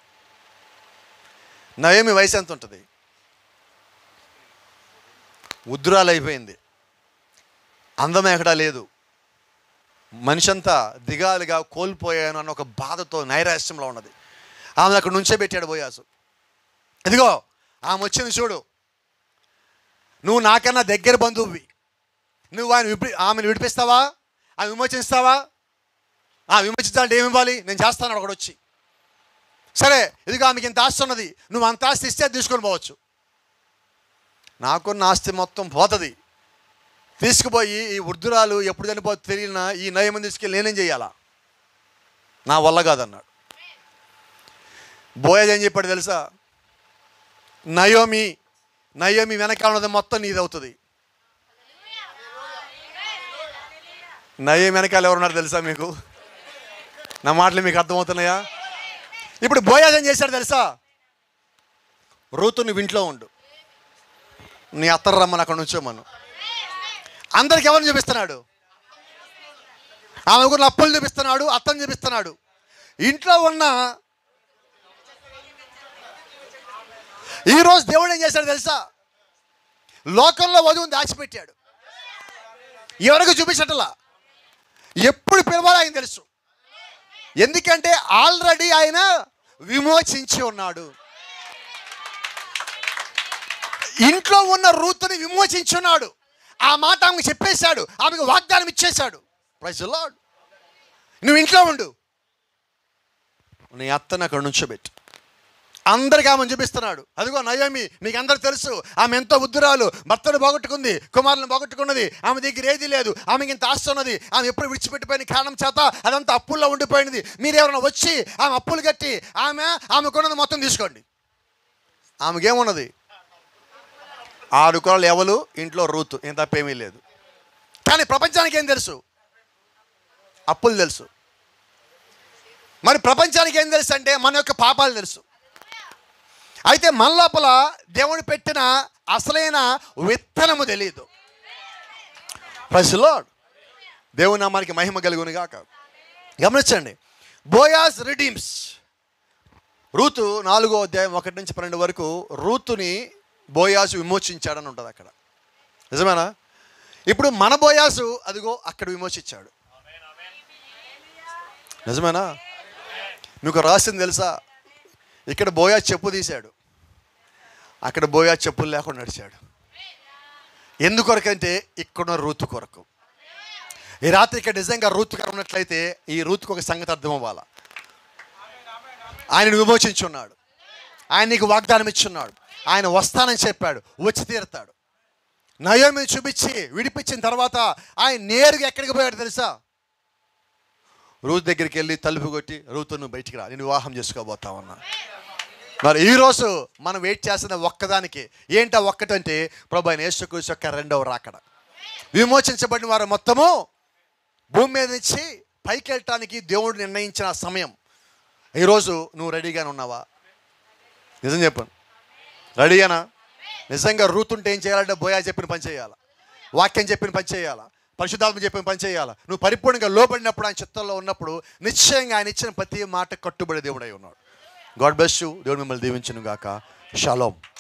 నయేమి వయసు ఎంత ఉంటుంది ఉద్దురాలు అయిపోయింది అందం ఎక్కడా లేదు మనిషి అంతా దిగాలుగా కోల్పోయాను అన్న ఒక బాధతో నైరాశ్యంలో ఉన్నది ఆమె అక్కడ నుంచే పెట్టాడు బోయాసు ఇదిగో ఆమె వచ్చింది చూడు నువ్వు నాకన్నా దగ్గర బంధువువి నువ్వు ఆయన విపి ఆమెను విడిపిస్తావా ఆమె విమోచిస్తావా ఆ విమోచించాలంటే ఏమి ఇవ్వాలి నేను చేస్తాను ఒకడు వచ్చి సరే ఇదిగో ఆమెకి ఇంత ఆస్తి ఉన్నది నువ్వు అంత ఆస్తి ఇస్తే అది తీసుకొని పోవచ్చు నాకున్న ఆస్తి మొత్తం పోతుంది తీసుకుపోయి ఈ వృద్ధురాలు ఎప్పుడు చనిపోతే తెలియన ఈ నయమని తీసుకెళ్ళి నేనేం చేయాలా నా వల్ల కాదన్నాడు బోయజ్ ఏం చెప్పాడు తెలుసా నయోమి నయోమి వెనకాల ఉన్నది మొత్తం నీది అవుతుంది నయోమి వెనకాల ఎవరున్నారు తెలుసా మీకు నా మాటలు మీకు అర్థమవుతున్నాయా ఇప్పుడు బోయాజ్ ఏం చేశాడు తెలుసా రూతు నువ్వు ఇంట్లో ఉండు నీ అత్తరు రమ్మని అక్కడ నుంచోమను అందరికి ఎవరిని చూపిస్తున్నాడు ఆమె కూడా అప్పులు చూపిస్తున్నాడు అత్తని చూపిస్తున్నాడు ఇంట్లో ఉన్న ఈరోజు దేవుడు ఏం చేశాడు తెలుసా లోకంలో వధువుని దాచిపెట్టాడు ఎవరికి చూపించటలా ఎప్పుడు పిలవాలో ఆయన తెలుసు ఎందుకంటే ఆల్రెడీ ఆయన విమోచించి ఉన్నాడు ఇంట్లో ఉన్న రూతుని విమోచించున్నాడు ఆ మాట ఆమెకు చెప్పేశాడు ఆమెకు వాగ్దానం ఇచ్చేశాడు ప్రైజ్ లాడ్ నువ్వు ఇంట్లో ఉండు నీ అత్తను అక్కడ నుంచోబెట్టు అందరికి ఆమెను చూపిస్తున్నాడు అదిగో నయోమి మీకు అందరు తెలుసు ఆమె ఎంతో బుద్ధురాలు భర్తను పోగొట్టుకుంది కుమారులను పోగొట్టుకున్నది ఆమె దగ్గర ఏది లేదు ఆమెకి ఇంత ఆస్తి ఉన్నది ఆమె ఎప్పుడు విడిచిపెట్టిపోయిన కారణం చేత అదంతా అప్పుల్లో ఉండిపోయినది మీరు ఎవరైనా వచ్చి ఆమె అప్పులు కట్టి ఆమె ఆమెకున్నది మొత్తం తీసుకోండి ఆమెకేమున్నది ఆరు కులాలు ఎవరు ఇంట్లో రూతు ఏం తప్పేమీ లేదు కానీ ప్రపంచానికి ఏం తెలుసు అప్పులు తెలుసు మరి ప్రపంచానికి ఏం తెలుసు అంటే మన యొక్క పాపాలు తెలుసు అయితే మన లోపల దేవుడు పెట్టిన అసలైన విత్తనము తెలియదు ప్రజలో దేవుని నామానికి మహిమ కలుగును గాక గమనించండి బోయాస్ రిడీమ్స్ రూతు నాలుగో అధ్యాయం ఒకటి నుంచి పన్నెండు వరకు రూతుని బోయాసు విమోచించాడని ఉంటుంది అక్కడ నిజమేనా ఇప్పుడు మన బోయాసు అదిగో అక్కడ విమోచించాడు నిజమేనా మీకు రాసింది తెలుసా ఇక్కడ బోయా చెప్పు తీశాడు అక్కడ బోయా చెప్పులు లేకుండా నడిచాడు ఎందుకొరకంటే ఇక్కడున్న రూతు కొరకు ఈ రాత్రి ఇక్కడ నిజంగా రూతు గారు ఉన్నట్లయితే ఈ రూతుకు ఒక సంగతి అర్థం అవ్వాలా ఆయన విమోచించున్నాడు ఆయన నీకు వాగ్దానం ఇచ్చున్నాడు ఆయన వస్తానని చెప్పాడు వచ్చి తీరుతాడు నయోమిని చూపించి విడిపించిన తర్వాత ఆయన నేరుగా ఎక్కడికి పోయాడు తెలుసా రూత్ దగ్గరికి వెళ్ళి తలుపు కొట్టి రూతు నువ్వు బయటికి రా నేను వివాహం చేసుకోబోతామన్నా మరి ఈరోజు మనం వెయిట్ చేస్తున్న ఒక్కదానికి ఏంటా ఒక్కటంటే ప్రభు ఆయన యేసుక్రీస్తు యొక్క రెండవ రాకడ విమోచించబడిన వారు మొత్తము భూమి మీద నుంచి పైకి వెళ్ళటానికి దేవుడు నిర్ణయించిన సమయం ఈరోజు నువ్వు రెడీగానే ఉన్నావా నిజం చెప్పాను రెడీగానా నిజంగా రూత్ ఉంటే ఏం చేయాలంటే బోయా చెప్పిన పని చేయాలా వాక్యం చెప్పిన పని చేయాలా పరిశుద్ధాత్మ చెప్పిన పని చేయాలా నువ్వు పరిపూర్ణంగా లోబడినప్పుడు ఆయన చిత్తంలో ఉన్నప్పుడు నిశ్చయంగా ఆయన ఇచ్చిన ప్రతి మాట కట్టుబడి దేవుడై ఉన్నాడు గాడ్ బెస్ట్ యూ దేవుడు మిమ్మల్ని దీవించును గాక షాలోమ్